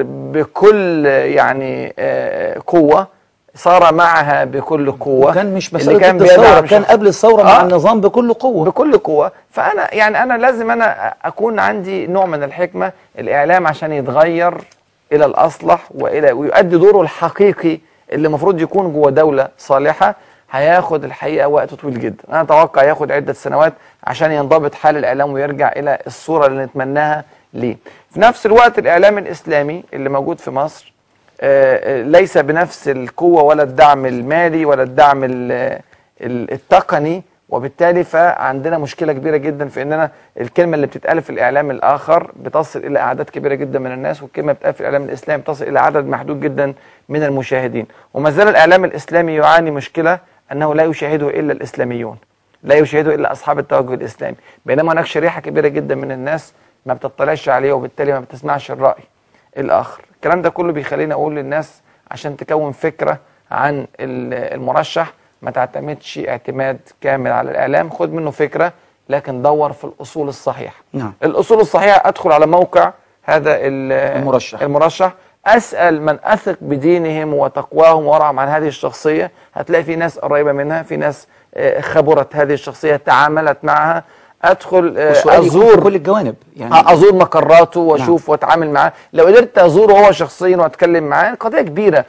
بكل آه، يعني آه، قوة صار معها بكل قوة وكان مش اللي مسألة كان ضد الثورة بيدعم كان شخص- قبل الثورة مع آه. النظام بكل قوة بكل قوة فأنا يعني أنا لازم أنا أكون عندي نوع من الحكمة الإعلام عشان يتغير إلى الأصلح وإلى ويؤدي دوره الحقيقي اللي المفروض يكون جوه دولة صالحة هياخد الحقيقة وقت طويل جدا أنا أتوقع ياخد عدة سنوات عشان ينضبط حال الإعلام ويرجع إلى الصورة اللي نتمناها ليه في نفس الوقت الإعلام الإسلامي اللي موجود في مصر آه، آه، ليس بنفس القوة ولا الدعم المالي ولا الدعم ال- ال- التقني وبالتالي فعندنا مشكلة كبيرة جدا في اننا الكلمة اللي بتتقال في الاعلام الاخر بتصل الى اعداد كبيرة جدا من الناس والكلمة اللي بتتقال في الاعلام الاسلامي بتصل الى عدد محدود جدا من المشاهدين وما زال الاعلام الاسلامي يعاني مشكلة انه لا يشاهده الا الاسلاميون لا يشاهده الا اصحاب التوجه الاسلامي بينما هناك شريحة كبيرة جدا من الناس ما بتطلعش عليه وبالتالي ما بتسمعش الرأي الاخر الكلام ده كله بيخليني اقول للناس عشان تكون فكره عن ال- المرشح ما تعتمدش اعتماد كامل على الاعلام خد منه فكره لكن دور في الاصول الصحيحه نعم الاصول الصحيحه ادخل على موقع هذا ال- المرشح. المرشح اسال من اثق بدينهم وتقواهم وورعهم عن هذه الشخصيه هتلاقي في ناس قريبه منها في ناس آه، خبرت هذه الشخصيه تعاملت معها ادخل آه، والسؤال يكون ازور في كل الجوانب يعني يعني ازور مقراته واشوف واتعامل معاه لو قدرت ازوره هو شخصيا واتكلم معاه قضيه كبيره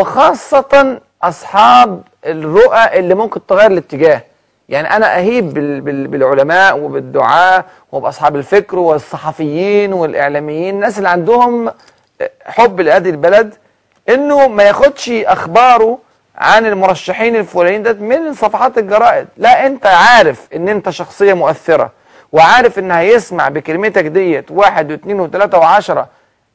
وخاصه اصحاب الرؤى اللي ممكن تغير الاتجاه يعني انا اهيب بال بال بالعلماء وبالدعاة وباصحاب الفكر والصحفيين والاعلاميين الناس اللي عندهم حب لهذه البلد انه ما ياخدش اخباره عن المرشحين الفلانيين ده من صفحات الجرائد لا انت عارف ان انت شخصيه مؤثره وعارف ان هيسمع بكلمتك ديت واحد واثنين وثلاثه وعشره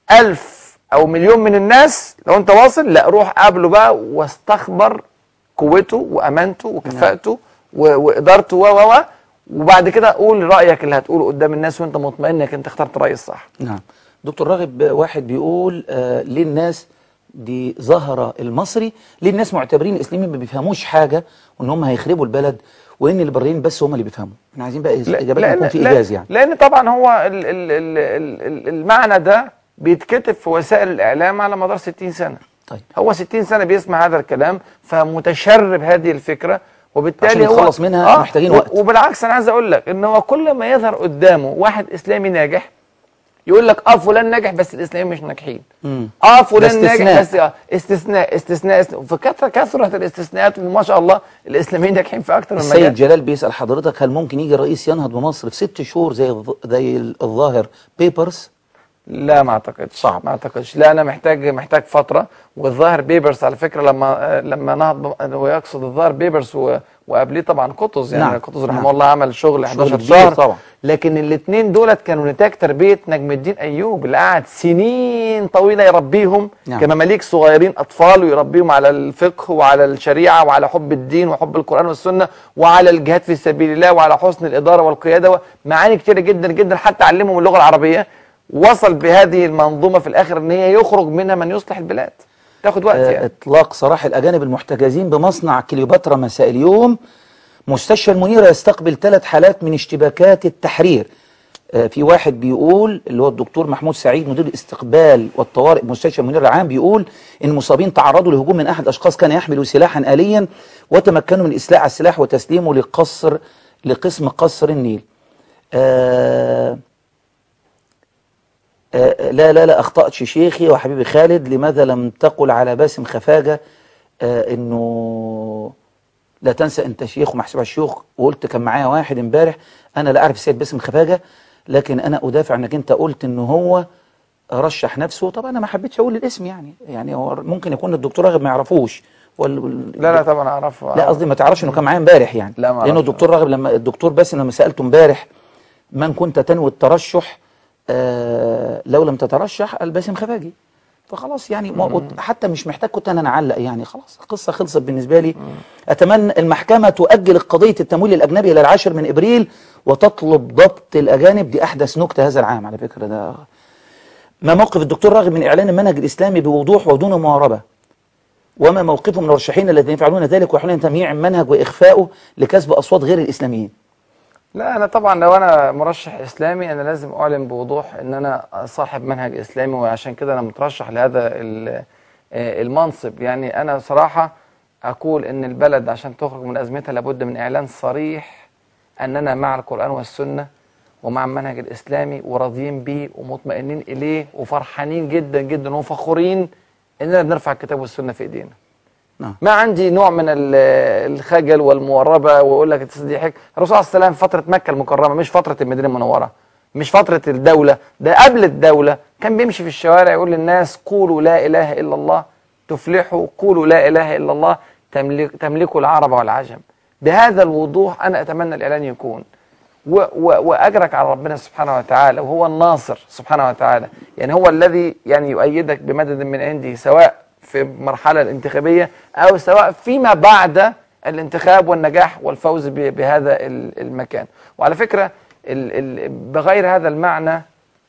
الف او مليون من الناس لو انت واصل لا روح قابله بقى واستخبر قوته وامانته وكفاءته و- وادارته و و و وبعد كده قول رايك اللي هتقوله قدام الناس وانت مطمئن انك انت اخترت الراي الصح نعم دكتور راغب واحد بيقول آه ليه الناس دي ظهر المصري ليه الناس معتبرين الاسلاميين ما بيفهموش حاجه وان هم هيخربوا البلد وان الليبراليين بس هم اللي بيفهموا احنا عايزين بقى اجابات يكون في ايجاز يعني لان طبعا هو ال ال ال ال ال المعنى ده بيتكتب في وسائل الاعلام على مدار 60 سنه طيب هو 60 سنه بيسمع هذا الكلام فمتشرب هذه الفكره وبالتالي عشان هو يتخلص منها محتاجين و- وقت. وبالعكس انا عايز اقول لك ان هو كل ما يظهر قدامه واحد اسلامي ناجح يقول لك اه فلان ناجح بس الاسلاميين مش ناجحين مم. اه ده فلان ناجح استثناء. بس آه استثناء استثناء, استثناء. فكثره كثره الاستثناءات وما شاء الله الاسلاميين ناجحين في اكثر من السيد مجال جلال بيسأل حضرتك هل ممكن يجي رئيس ينهض بمصر في ست شهور زي الظ- زي الظاهر بيبرز لا ما اعتقدش صعب ما اعتقدش لا انا محتاج محتاج فتره والظاهر بيبرس على فكره لما آه، لما نهض ب- ويقصد الظاهر بيبرس و- وقبليه طبعا قطز يعني نعم، نعم قطز رحمه نعم. الله عمل شغل 11 كبير شهر طبعا. لكن الاثنين دولت كانوا نتاج تربيه نجم الدين ايوب اللي قعد سنين طويله يربيهم نعم. كمماليك صغيرين اطفال ويربيهم على الفقه وعلى الشريعه وعلى حب الدين وحب القران والسنه وعلى الجهاد في سبيل الله وعلى حسن الاداره والقياده معاني كتيره جدا جدا حتى علمهم اللغه العربيه وصل بهذه المنظومه في الاخر ان هي يخرج منها من يصلح البلاد تاخد وقت آه، يعني اطلاق سراح الاجانب المحتجزين بمصنع كليوباترا مساء اليوم مستشفى المنيرة يستقبل ثلاث حالات من اشتباكات التحرير آه، في واحد بيقول اللي هو الدكتور محمود سعيد مدير الاستقبال والطوارئ بمستشفى المنيرة العام بيقول ان المصابين تعرضوا لهجوم من احد اشخاص كان يحمل سلاحا آليا وتمكنوا من الاستيلاء على السلاح وتسليمه لقصر لقسم قصر النيل آه آه، لا لا لا أخطأت شيخي وحبيبي خالد لماذا لم تقل على باسم خفاجة آه، إنه لا تنسى أنت شيخ ومحسوب على الشيوخ وقلت كان معايا واحد امبارح أنا لا أعرف السيد باسم خفاجة لكن أنا أدافع أنك أنت قلت إنه هو رشح نفسه طبعا أنا ما حبيتش أقول الاسم يعني يعني هو ممكن يكون الدكتور راغب ما يعرفوش وال... لا لا طبعا اعرفه لا قصدي ما تعرفش انه كان معايا امبارح يعني لا ما لانه أعرفش. الدكتور راغب لما الدكتور باسم لما سالته امبارح من كنت تنوي الترشح آه لو لم تترشح قال باسم خفاجي فخلاص يعني ما حتى مش محتاج كنت انا نعلق يعني خلاص القصه خلصت بالنسبه لي اتمنى المحكمه تؤجل قضيه التمويل الاجنبي الى العاشر من ابريل وتطلب ضبط الاجانب دي احدث نكته هذا العام على فكره ده ما موقف الدكتور راغب من اعلان المنهج الاسلامي بوضوح ودون مواربه وما موقفهم من المرشحين الذين يفعلون ذلك ويحاولون تمييع المنهج واخفائه لكسب اصوات غير الاسلاميين لا انا طبعا لو انا مرشح اسلامي انا لازم اعلن بوضوح ان انا صاحب منهج اسلامي وعشان كده انا مترشح لهذا ال- آه، المنصب يعني انا صراحه اقول ان البلد عشان تخرج من ازمتها لابد من اعلان صريح اننا مع القران والسنه ومع المنهج الاسلامي وراضيين بيه ومطمئنين اليه وفرحانين جدا جدا وفخورين اننا بنرفع الكتاب والسنه في ايدينا نعم. ما عندي نوع من ال- الخجل والموربه واقول لك دي حك الرسول عليه السلام فتره مكه المكرمه مش فتره المدينه المنوره مش فتره الدوله ده قبل الدوله كان بيمشي في الشوارع يقول للناس قولوا لا اله الا الله تفلحوا قولوا لا اله الا الله تملك تملكوا العرب والعجم بهذا الوضوح انا اتمنى الاعلان يكون و و واجرك على ربنا سبحانه وتعالى وهو الناصر سبحانه وتعالى يعني هو الذي يعني يؤيدك بمدد من عنده سواء في المرحله الانتخابيه او سواء فيما بعد الانتخاب والنجاح والفوز ب- بهذا ال- المكان وعلى فكره ال ال بغير هذا المعنى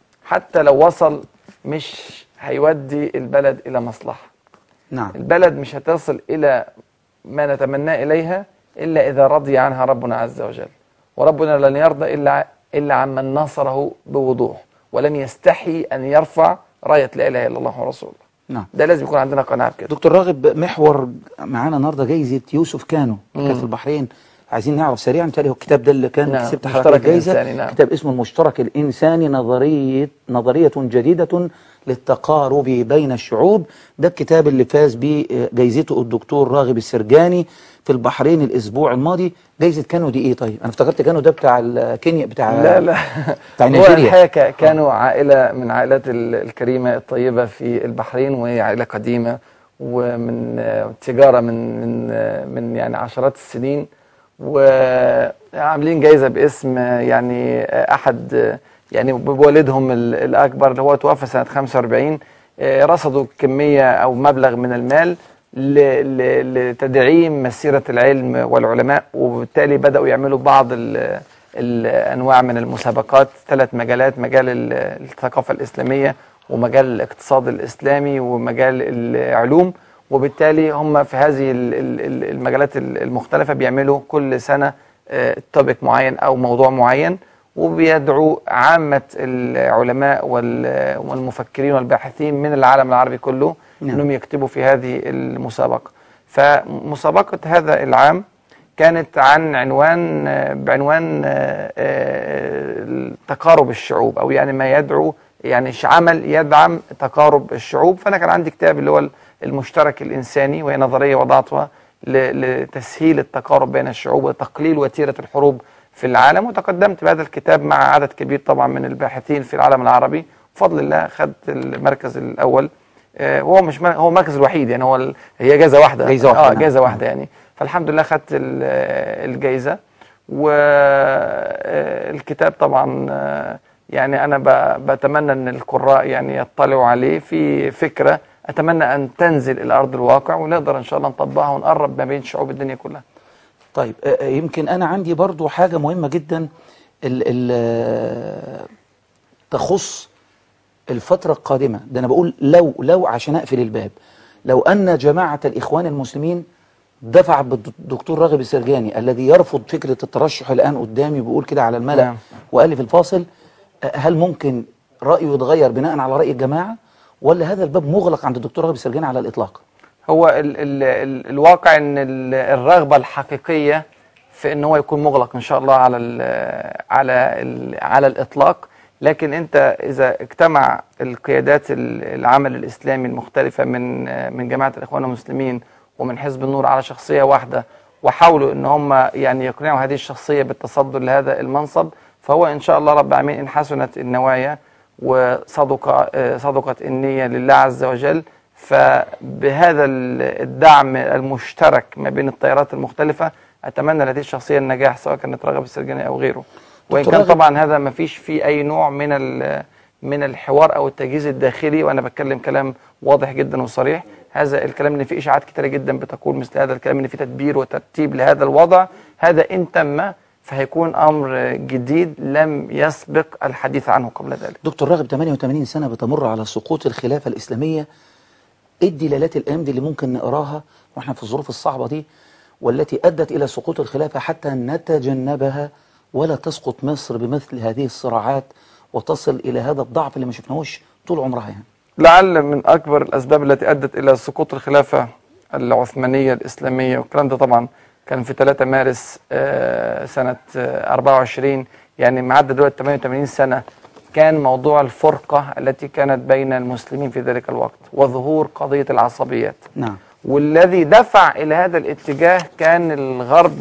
حتى لو وصل مش هيودي البلد الى مصلحه نعم البلد مش هتصل إلى ما نتمناه إليها إلا إذا رضي عنها ربنا عز وجل وربنا لن يرضى إلا إلا عمن ناصره بوضوح ولم يستحي أن يرفع راية لا إله إلا الله ورسول الله نعم ده لازم يكون عندنا قناعة بكده دكتور راغب محور معانا النهارده جايزه يوسف كانو كانت مم. في البحرين عايزين نعرف سريعا بالتالي هو الكتاب ده اللي كان نعم، كسبت مشترك حضرتك الجايزه الإنساني، نعم. كتاب اسمه المشترك الانساني نظريه نظريه جديده للتقارب بين الشعوب ده الكتاب اللي فاز به جايزته الدكتور راغب السرجاني في البحرين الاسبوع الماضي جايزه كانو دي ايه طيب انا افتكرت كانو ده بتاع الكينيا بتاع لا لا بتاع هو نيجيريا الحقيقة ك- كانوا عائلة من عائلات ال- الكريمة الطيبة في البحرين وهي عائلة قديمة ومن آه، تجارة من من آه، من يعني عشرات السنين وعاملين جايزة باسم آه، يعني آه، أحد آه، يعني بوالدهم ال- الأكبر اللي هو توفى سنة 45 آه، رصدوا كمية أو مبلغ من المال ل- ل- لتدعيم مسيرة العلم والعلماء وبالتالي بدأوا يعملوا بعض ال- الأنواع من المسابقات ثلاث مجالات مجال ال- الثقافة الإسلامية ومجال الاقتصاد الإسلامي ومجال العلوم وبالتالي هم في هذه ال- ال- ال- المجالات ال- المختلفة بيعملوا كل سنة توبيك معين أو موضوع معين وبيدعو عامة العلماء وال- والمفكرين والباحثين من العالم العربي كله نعم. أنهم يكتبوا في هذه المسابقة فمسابقة هذا العام كانت عن عنوان آه، بعنوان آه، آه، تقارب الشعوب او يعني ما يدعو يعني ش- عمل يدعم تقارب الشعوب فانا كان عندي كتاب اللي هو المشترك الانساني وهي نظريه وضعتها ل- لتسهيل التقارب بين الشعوب وتقليل وتيره الحروب في العالم وتقدمت بهذا الكتاب مع عدد كبير طبعا من الباحثين في العالم العربي بفضل الله خدت المركز الاول آه، وهو مش مر- هو المركز الوحيد يعني هو ال- هي جائزه واحده جايزة واحدة، اه نعم. جائزه واحده يعني فالحمد لله خدت ال- آه، الجائزه والكتاب طبعا آه، يعني انا ب- بتمنى ان القراء يعني يطلعوا عليه في فكره اتمنى ان تنزل الى ارض الواقع ونقدر ان شاء الله نطبقها ونقرب ما بين شعوب الدنيا كلها طيب آه، آه، يمكن انا عندي برضو حاجه مهمه جدا ال ال آه، تخص الفتره القادمه ده انا بقول لو لو عشان اقفل الباب لو ان جماعه الاخوان المسلمين دفع بالدكتور راغب السرجاني الذي يرفض فكره الترشح الان قدامي بيقول كده على الملأ نعم. وقال لي في الفاصل آه، هل ممكن رايه يتغير بناء على راي الجماعه ولا هذا الباب مغلق عند الدكتور راغب السرجاني على الاطلاق هو ال ال ال الواقع ان ال- الرغبه الحقيقيه في ان هو يكون مغلق ان شاء الله على ال على ال على الاطلاق لكن انت اذا اجتمع القيادات ال- العمل الاسلامي المختلفه من من جماعه الاخوان المسلمين ومن حزب النور على شخصيه واحده وحاولوا ان هم يعني يقنعوا هذه الشخصيه بالتصدر لهذا المنصب فهو ان شاء الله رب العالمين ان حسنت النوايا وصدق آه، صدقت النيه لله عز وجل فبهذا ال- الدعم المشترك ما بين التيارات المختلفه اتمنى لهذه الشخصيه النجاح سواء كانت راغب السرجاني او غيره وان دكتور كان راغب- طبعا هذا ما فيش فيه اي نوع من ال- من الحوار او التجهيز الداخلي وانا بتكلم كلام واضح جدا وصريح هذا الكلام ان في اشاعات كتيره جدا بتقول مثل هذا الكلام ان في تدبير وترتيب لهذا الوضع هذا ان تم فهيكون امر جديد لم يسبق الحديث عنه قبل ذلك دكتور راغب 88 سنة بتمر على سقوط الخلافة الإسلامية ايه الدلالات الأيام دي اللي ممكن نقراها واحنا في الظروف الصعبة دي والتي أدت إلى سقوط الخلافة حتى نتجنبها ولا تسقط مصر بمثل هذه الصراعات وتصل إلى هذا الضعف اللي ما شفناهوش طول عمرها يعني لعل من اكبر الاسباب التي ادت الى سقوط الخلافه العثمانيه الاسلاميه والكلام ده طبعا كان في 3 مارس آه، سنه آه، 24 يعني معدى دلوقتي 88 سنه كان موضوع الفرقه التي كانت بين المسلمين في ذلك الوقت وظهور قضيه العصبيات نعم والذي دفع الى هذا الاتجاه كان الغرب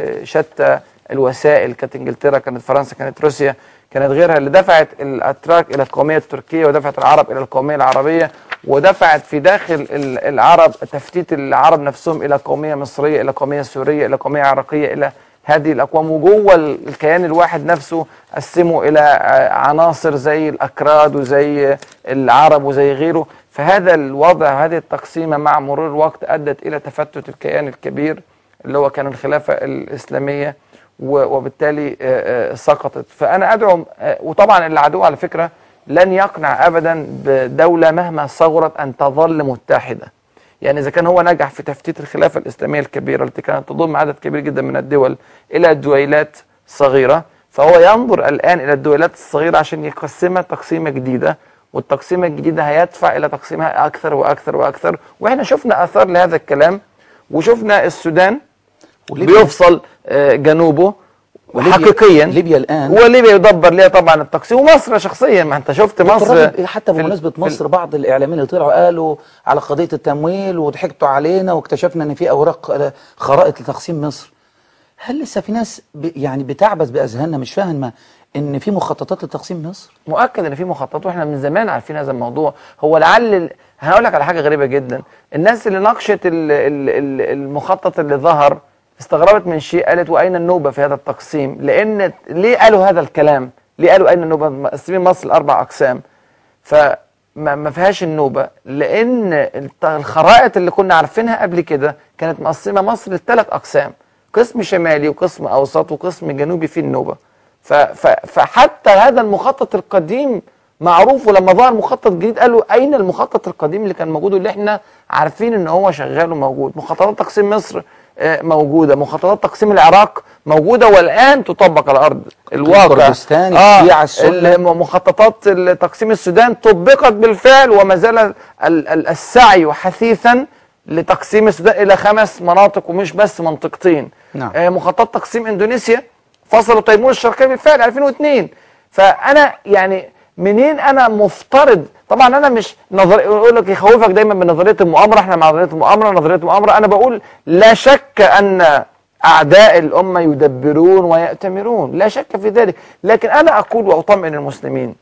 بشتى الوسائل كانت انجلترا كانت فرنسا كانت روسيا كانت غيرها اللي دفعت الاتراك الى القوميه التركيه ودفعت العرب الى القوميه العربيه ودفعت في داخل ال- العرب تفتيت العرب نفسهم الى قوميه مصريه الى قوميه سوريه الى قوميه عراقيه الى هذه الاقوام وجوه ال- الكيان الواحد نفسه قسموا الى ع- عناصر زي الاكراد وزي العرب وزي غيره فهذا الوضع وهذه التقسيمه مع مرور الوقت ادت الى تفتت الكيان الكبير اللي هو كان الخلافه الاسلاميه و- وبالتالي آه، آه، سقطت فانا ادعو آه، وطبعا العدو على فكره لن يقنع ابدا بدوله مهما صغرت ان تظل متحده يعني اذا كان هو نجح في تفتيت الخلافه الاسلاميه الكبيره التي كانت تضم عدد كبير جدا من الدول الى دويلات صغيره فهو ينظر الان الى الدويلات الصغيره عشان يقسمها تقسيمه جديده والتقسيمه الجديده هيدفع الى تقسيمها اكثر واكثر واكثر واحنا شفنا اثار لهذا الكلام وشفنا السودان وليبيا- بيفصل آه، جنوبه وليبيا- حقيقيا ليبيا الآن وليبيا يدبر ليها طبعا التقسيم ومصر شخصيا ما انت شفت دكتور مصر راغب، حتى في ال- بمناسبة في ال- مصر بعض الإعلاميين اللي طلعوا قالوا على قضية التمويل وضحكتوا علينا واكتشفنا إن في أوراق آه، خرائط لتقسيم مصر هل لسه في ناس ب يعني بتعبث بأذهاننا مش فاهمة إن في مخططات لتقسيم مصر؟ مؤكد ان في مخططات واحنا من زمان عارفين هذا الموضوع هو لعل ال- هقول لك على حاجه غريبه جدا الناس اللي ناقشت ال- ال- ال- المخطط اللي ظهر استغربت من شيء قالت واين النوبه في هذا التقسيم لان ليه قالوا هذا الكلام ليه قالوا اين النوبه مقسمين مصر لاربع اقسام فما ما فيهاش النوبه لان الت- الخرائط اللي كنا عارفينها قبل كده كانت مقسمه مصر لثلاث اقسام قسم شمالي وقسم اوسط وقسم جنوبي فيه النوبه ف ف فحتى هذا المخطط القديم معروف ولما ظهر مخطط جديد قالوا اين المخطط القديم اللي كان موجود واللي احنا عارفين ان هو شغال وموجود مخططات تقسيم مصر آه، موجوده مخططات تقسيم العراق موجوده والان تطبق على ارض الواقع كردستان، الشيعة، السنة. ال- مخططات ال- تقسيم السودان طبقت بالفعل وما زال ال- ال- السعي حثيثا لتقسيم السودان الى خمس مناطق ومش بس منطقتين نعم. آه، مخطط تقسيم اندونيسيا فصلوا تيمور الشرقيه بالفعل 2002 فانا يعني منين انا مفترض طبعا انا مش نظر يقول لك يخوفك دايما بنظريه المؤامره احنا مع نظريه المؤامره نظريه المؤامره انا بقول لا شك ان اعداء الامه يدبرون ويأتمرون لا شك في ذلك لكن انا اقول واطمئن المسلمين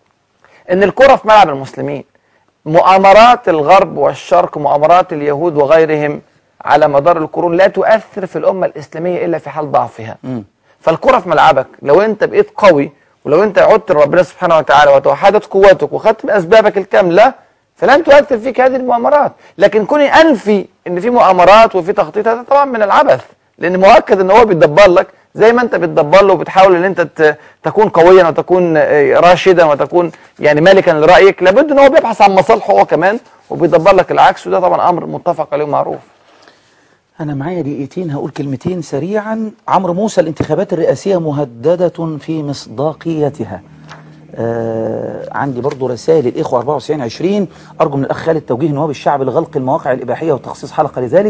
ان الكره في ملعب المسلمين مؤامرات الغرب والشرق مؤامرات اليهود وغيرهم على مدار القرون لا تؤثر في الامه الاسلاميه الا في حال ضعفها فالكره في ملعبك لو انت بقيت قوي ولو انت عدت لربنا سبحانه وتعالى وتوحدت قوتك وخدت باسبابك الكامله فلن تؤثر فيك هذه المؤامرات لكن كوني انفي ان في مؤامرات وفي تخطيط هذا طبعا من العبث لان مؤكد ان هو بيتدبر لك زي ما انت بتدبر له وبتحاول ان انت ت- تكون قويا وتكون آه، راشدا وتكون يعني مالكا لرايك لابد ان هو بيبحث عن مصالحه هو كمان وبيدبر لك العكس وده طبعا امر متفق عليه ومعروف أنا معايا دقيقتين هقول كلمتين سريعا عمرو موسى الانتخابات الرئاسية مهددة في مصداقيتها آه عندي برضو رسائل الإخوة 94 20 أرجو من الأخ خالد توجيه نواب الشعب لغلق المواقع الإباحية وتخصيص حلقة لذلك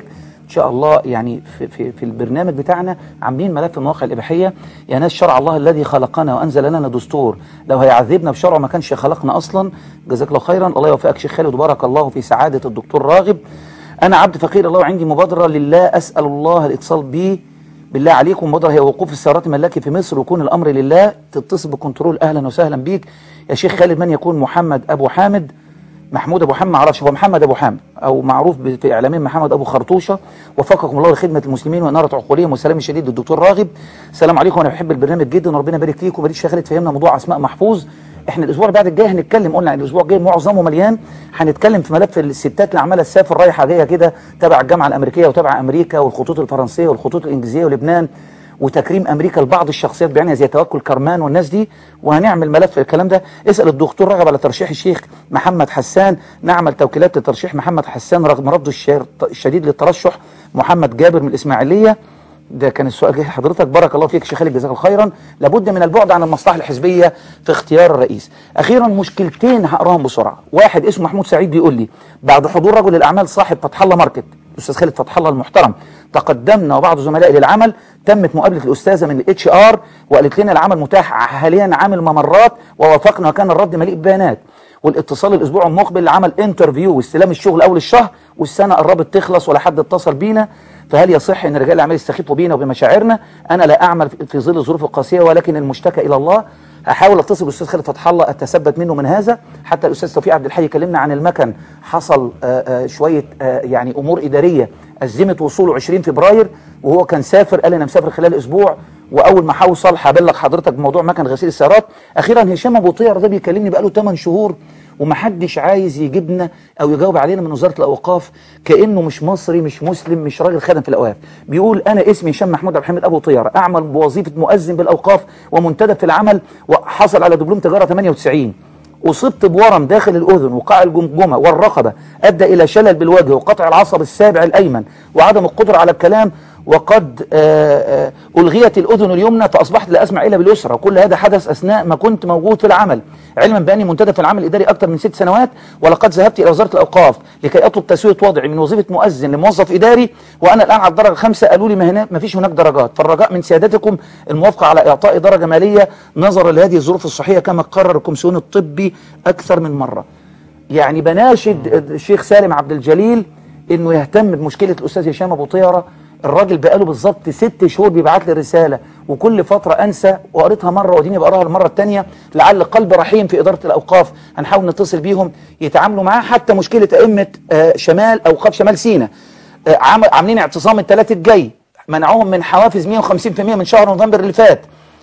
ان شاء الله يعني في, في, في البرنامج بتاعنا عاملين ملف المواقع الاباحيه يا ناس شرع الله الذي خلقنا وانزل لنا دستور لو هيعذبنا بشرعه ما كانش خلقنا اصلا جزاك الله خيرا الله يوفقك شيخ خالد وبارك الله في سعاده الدكتور راغب انا عبد فقير الله عندي مبادره لله اسال الله الاتصال بي بالله عليكم مبادره هي وقوف السيارات الملاكي في مصر ويكون الامر لله تتصل بكنترول اهلا وسهلا بيك يا شيخ خالد من يكون محمد ابو حامد محمود ابو حامد ما اعرفش هو محمد ابو حامد او معروف ب- في اعلامين محمد ابو خرطوشه وفقكم الله لخدمه المسلمين واناره عقولهم والسلام الشديد للدكتور راغب السلام عليكم انا بحب البرنامج جدا وربنا يبارك فيكم وبارك شيخ خالد فهمنا موضوع اسماء محفوظ احنا الاسبوع اللي بعد الجاي هنتكلم قلنا الاسبوع الجاي معظمه مليان هنتكلم في ملف الستات اللي عماله تسافر رايحه جايه كده تبع الجامعه الامريكيه وتبع امريكا والخطوط الفرنسيه والخطوط الانجليزيه ولبنان وتكريم امريكا لبعض الشخصيات بعينها زي توكل كرمان والناس دي وهنعمل ملف الكلام ده اسال الدكتور رغب على ترشيح الشيخ محمد حسان نعمل توكيلات لترشيح محمد حسان رغم رفضه الشر- الشديد للترشح محمد جابر من الاسماعيليه ده كان السؤال جاي حضرتك بارك الله فيك شيخ خالد جزاك الله خيرا لابد من البعد عن المصلحه الحزبيه في اختيار الرئيس اخيرا مشكلتين هقراهم بسرعه واحد اسمه محمود سعيد بيقول لي بعد حضور رجل الاعمال صاحب فتح الله ماركت الاستاذ خالد فتح الله المحترم تقدمنا وبعض زملائي للعمل تمت مقابله الاستاذه من الاتش ار وقالت لنا العمل متاح حاليا عامل ممرات ووافقنا وكان الرد مليء ببيانات والاتصال الاسبوع المقبل لعمل انترفيو واستلام الشغل اول الشهر والسنه قربت تخلص ولا حد اتصل بينا فهل يصح ان رجال الاعمال يستخفوا بينا وبمشاعرنا انا لا اعمل في- في ظل الظروف القاسيه ولكن المشتكى الى الله هحاول اتصل بالاستاذ خالد فتح الله اتثبت منه من هذا حتى الاستاذ توفيق عبد الحي كلمنا عن المكن حصل آه، آه، شويه آه، يعني امور اداريه ازمت وصوله 20 فبراير وهو كان سافر قال انا مسافر خلال اسبوع واول ما هوصل هبلغ حضرتك بموضوع مكن غسيل السيارات اخيرا هشام ابو طير ده بيكلمني بقاله 8 شهور ومحدش عايز يجيبنا او يجاوب علينا من وزاره الاوقاف كانه مش مصري مش مسلم مش راجل خادم في الاوقاف بيقول انا اسمي هشام محمود عبد الحميد ابو طير اعمل بوظيفه مؤذن بالاوقاف ومنتدب في العمل وحصل على دبلوم تجاره 98 أصبت بورم داخل الأذن وقاع الجمجمة والرقبة أدى إلى شلل بالوجه وقطع العصب السابع الأيمن وعدم القدرة على الكلام وقد آه، آه، ألغيت الأذن اليمنى فأصبحت لا أسمع إلا باليسرى وكل هذا حدث أثناء ما كنت موجود في العمل علما بأني منتدب في العمل الإداري أكثر من ست سنوات ولقد ذهبت إلى وزارة الأوقاف لكي أطلب تسوية وضعي من وظيفة مؤذن لموظف إداري وأنا الآن على الدرجة الخامسة قالوا لي ما, هنا ما فيش هناك درجات فالرجاء من سيادتكم الموافقة على إعطاء درجة مالية نظرا لهذه الظروف الصحية كما قرر الكومسيون الطبي أكثر من مرة يعني بناشد الشيخ سالم عبد الجليل انه يهتم بمشكله الاستاذ هشام ابو طيره الراجل بقاله بالظبط ست شهور بيبعت لي رساله وكل فتره انسى وقريتها مره واديني بقراها المره الثانيه لعل قلب رحيم في اداره الاوقاف هنحاول نتصل بيهم يتعاملوا معاه حتى مشكله ائمه آه، شمال اوقاف شمال سيناء آه، عمل- عاملين اعتصام الثلاث الجاي منعوهم من حوافز 150% من شهر نوفمبر اللي فات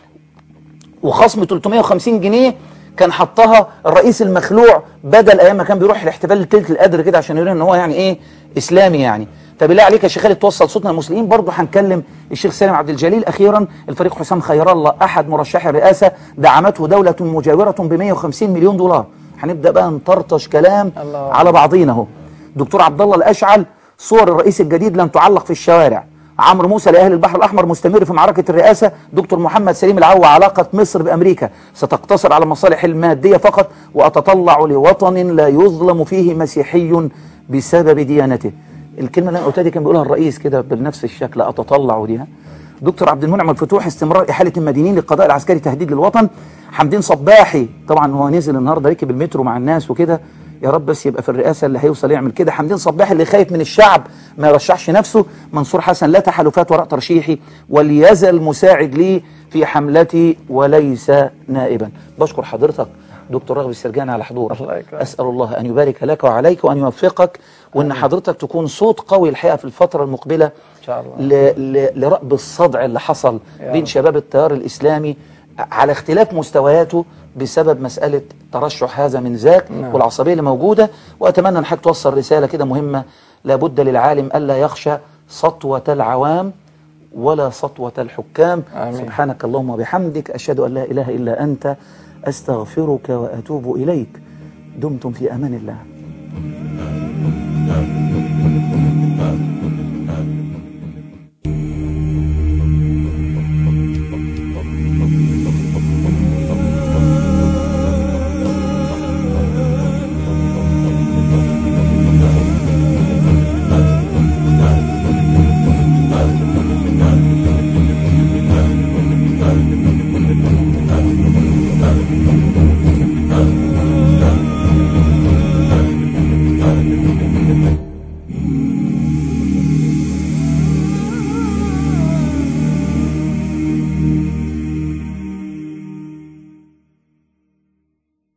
وخصم 350 جنيه كان حطها الرئيس المخلوع بدل ايام ما كان بيروح الاحتفال ليله القدر كده عشان يقول ان هو يعني ايه اسلامي يعني فبالله عليك يا شيخ خالد توصل صوتنا للمسلمين برضه هنكلم الشيخ سالم عبد الجليل اخيرا الفريق حسام خير الله احد مرشحي الرئاسه دعمته دوله مجاوره ب 150 مليون دولار هنبدا بقى نطرطش كلام الله. على بعضينا اهو دكتور عبد الله الاشعل صور الرئيس الجديد لن تعلق في الشوارع عمرو موسى لاهل البحر الاحمر مستمر في معركه الرئاسه دكتور محمد سليم العوا علاقه مصر بامريكا ستقتصر على المصالح الماديه فقط واتطلع لوطن لا يظلم فيه مسيحي بسبب ديانته الكلمه اللي انا قلتها دي كان بيقولها الرئيس كده بنفس الشكل اتطلع دي ها؟ دكتور عبد المنعم الفتوح استمرار احاله المدينين للقضاء العسكري تهديد للوطن حمدين صباحي طبعا هو نزل النهارده ركب المترو مع الناس وكده يا رب بس يبقى في الرئاسه اللي هيوصل يعمل كده حمدين صباحي اللي خايف من الشعب ما يرشحش نفسه منصور حسن لا تحالفات وراء ترشيحي وليزل مساعد لي في حملتي وليس نائبا بشكر حضرتك دكتور رغب السرجاني على حضورك اسال الله ان يبارك لك وعليك وان يوفقك وان حضرتك تكون صوت قوي الحقيقه في الفتره المقبله ان شاء الله ل- ل- لرأب الصدع اللي حصل يا بين رب. شباب التيار الإسلامي على اختلاف مستوياته بسبب مسألة ترشح هذا من ذاك نعم. والعصبية اللي موجودة وأتمنى أن حضرتك توصل رسالة كده مهمة لابد للعالم ألا يخشى سطوة العوام ولا سطوة الحكام آمين. سبحانك اللهم وبحمدك أشهد أن لا إله إلا أنت أستغفرك وأتوب إليك دمتم في أمان الله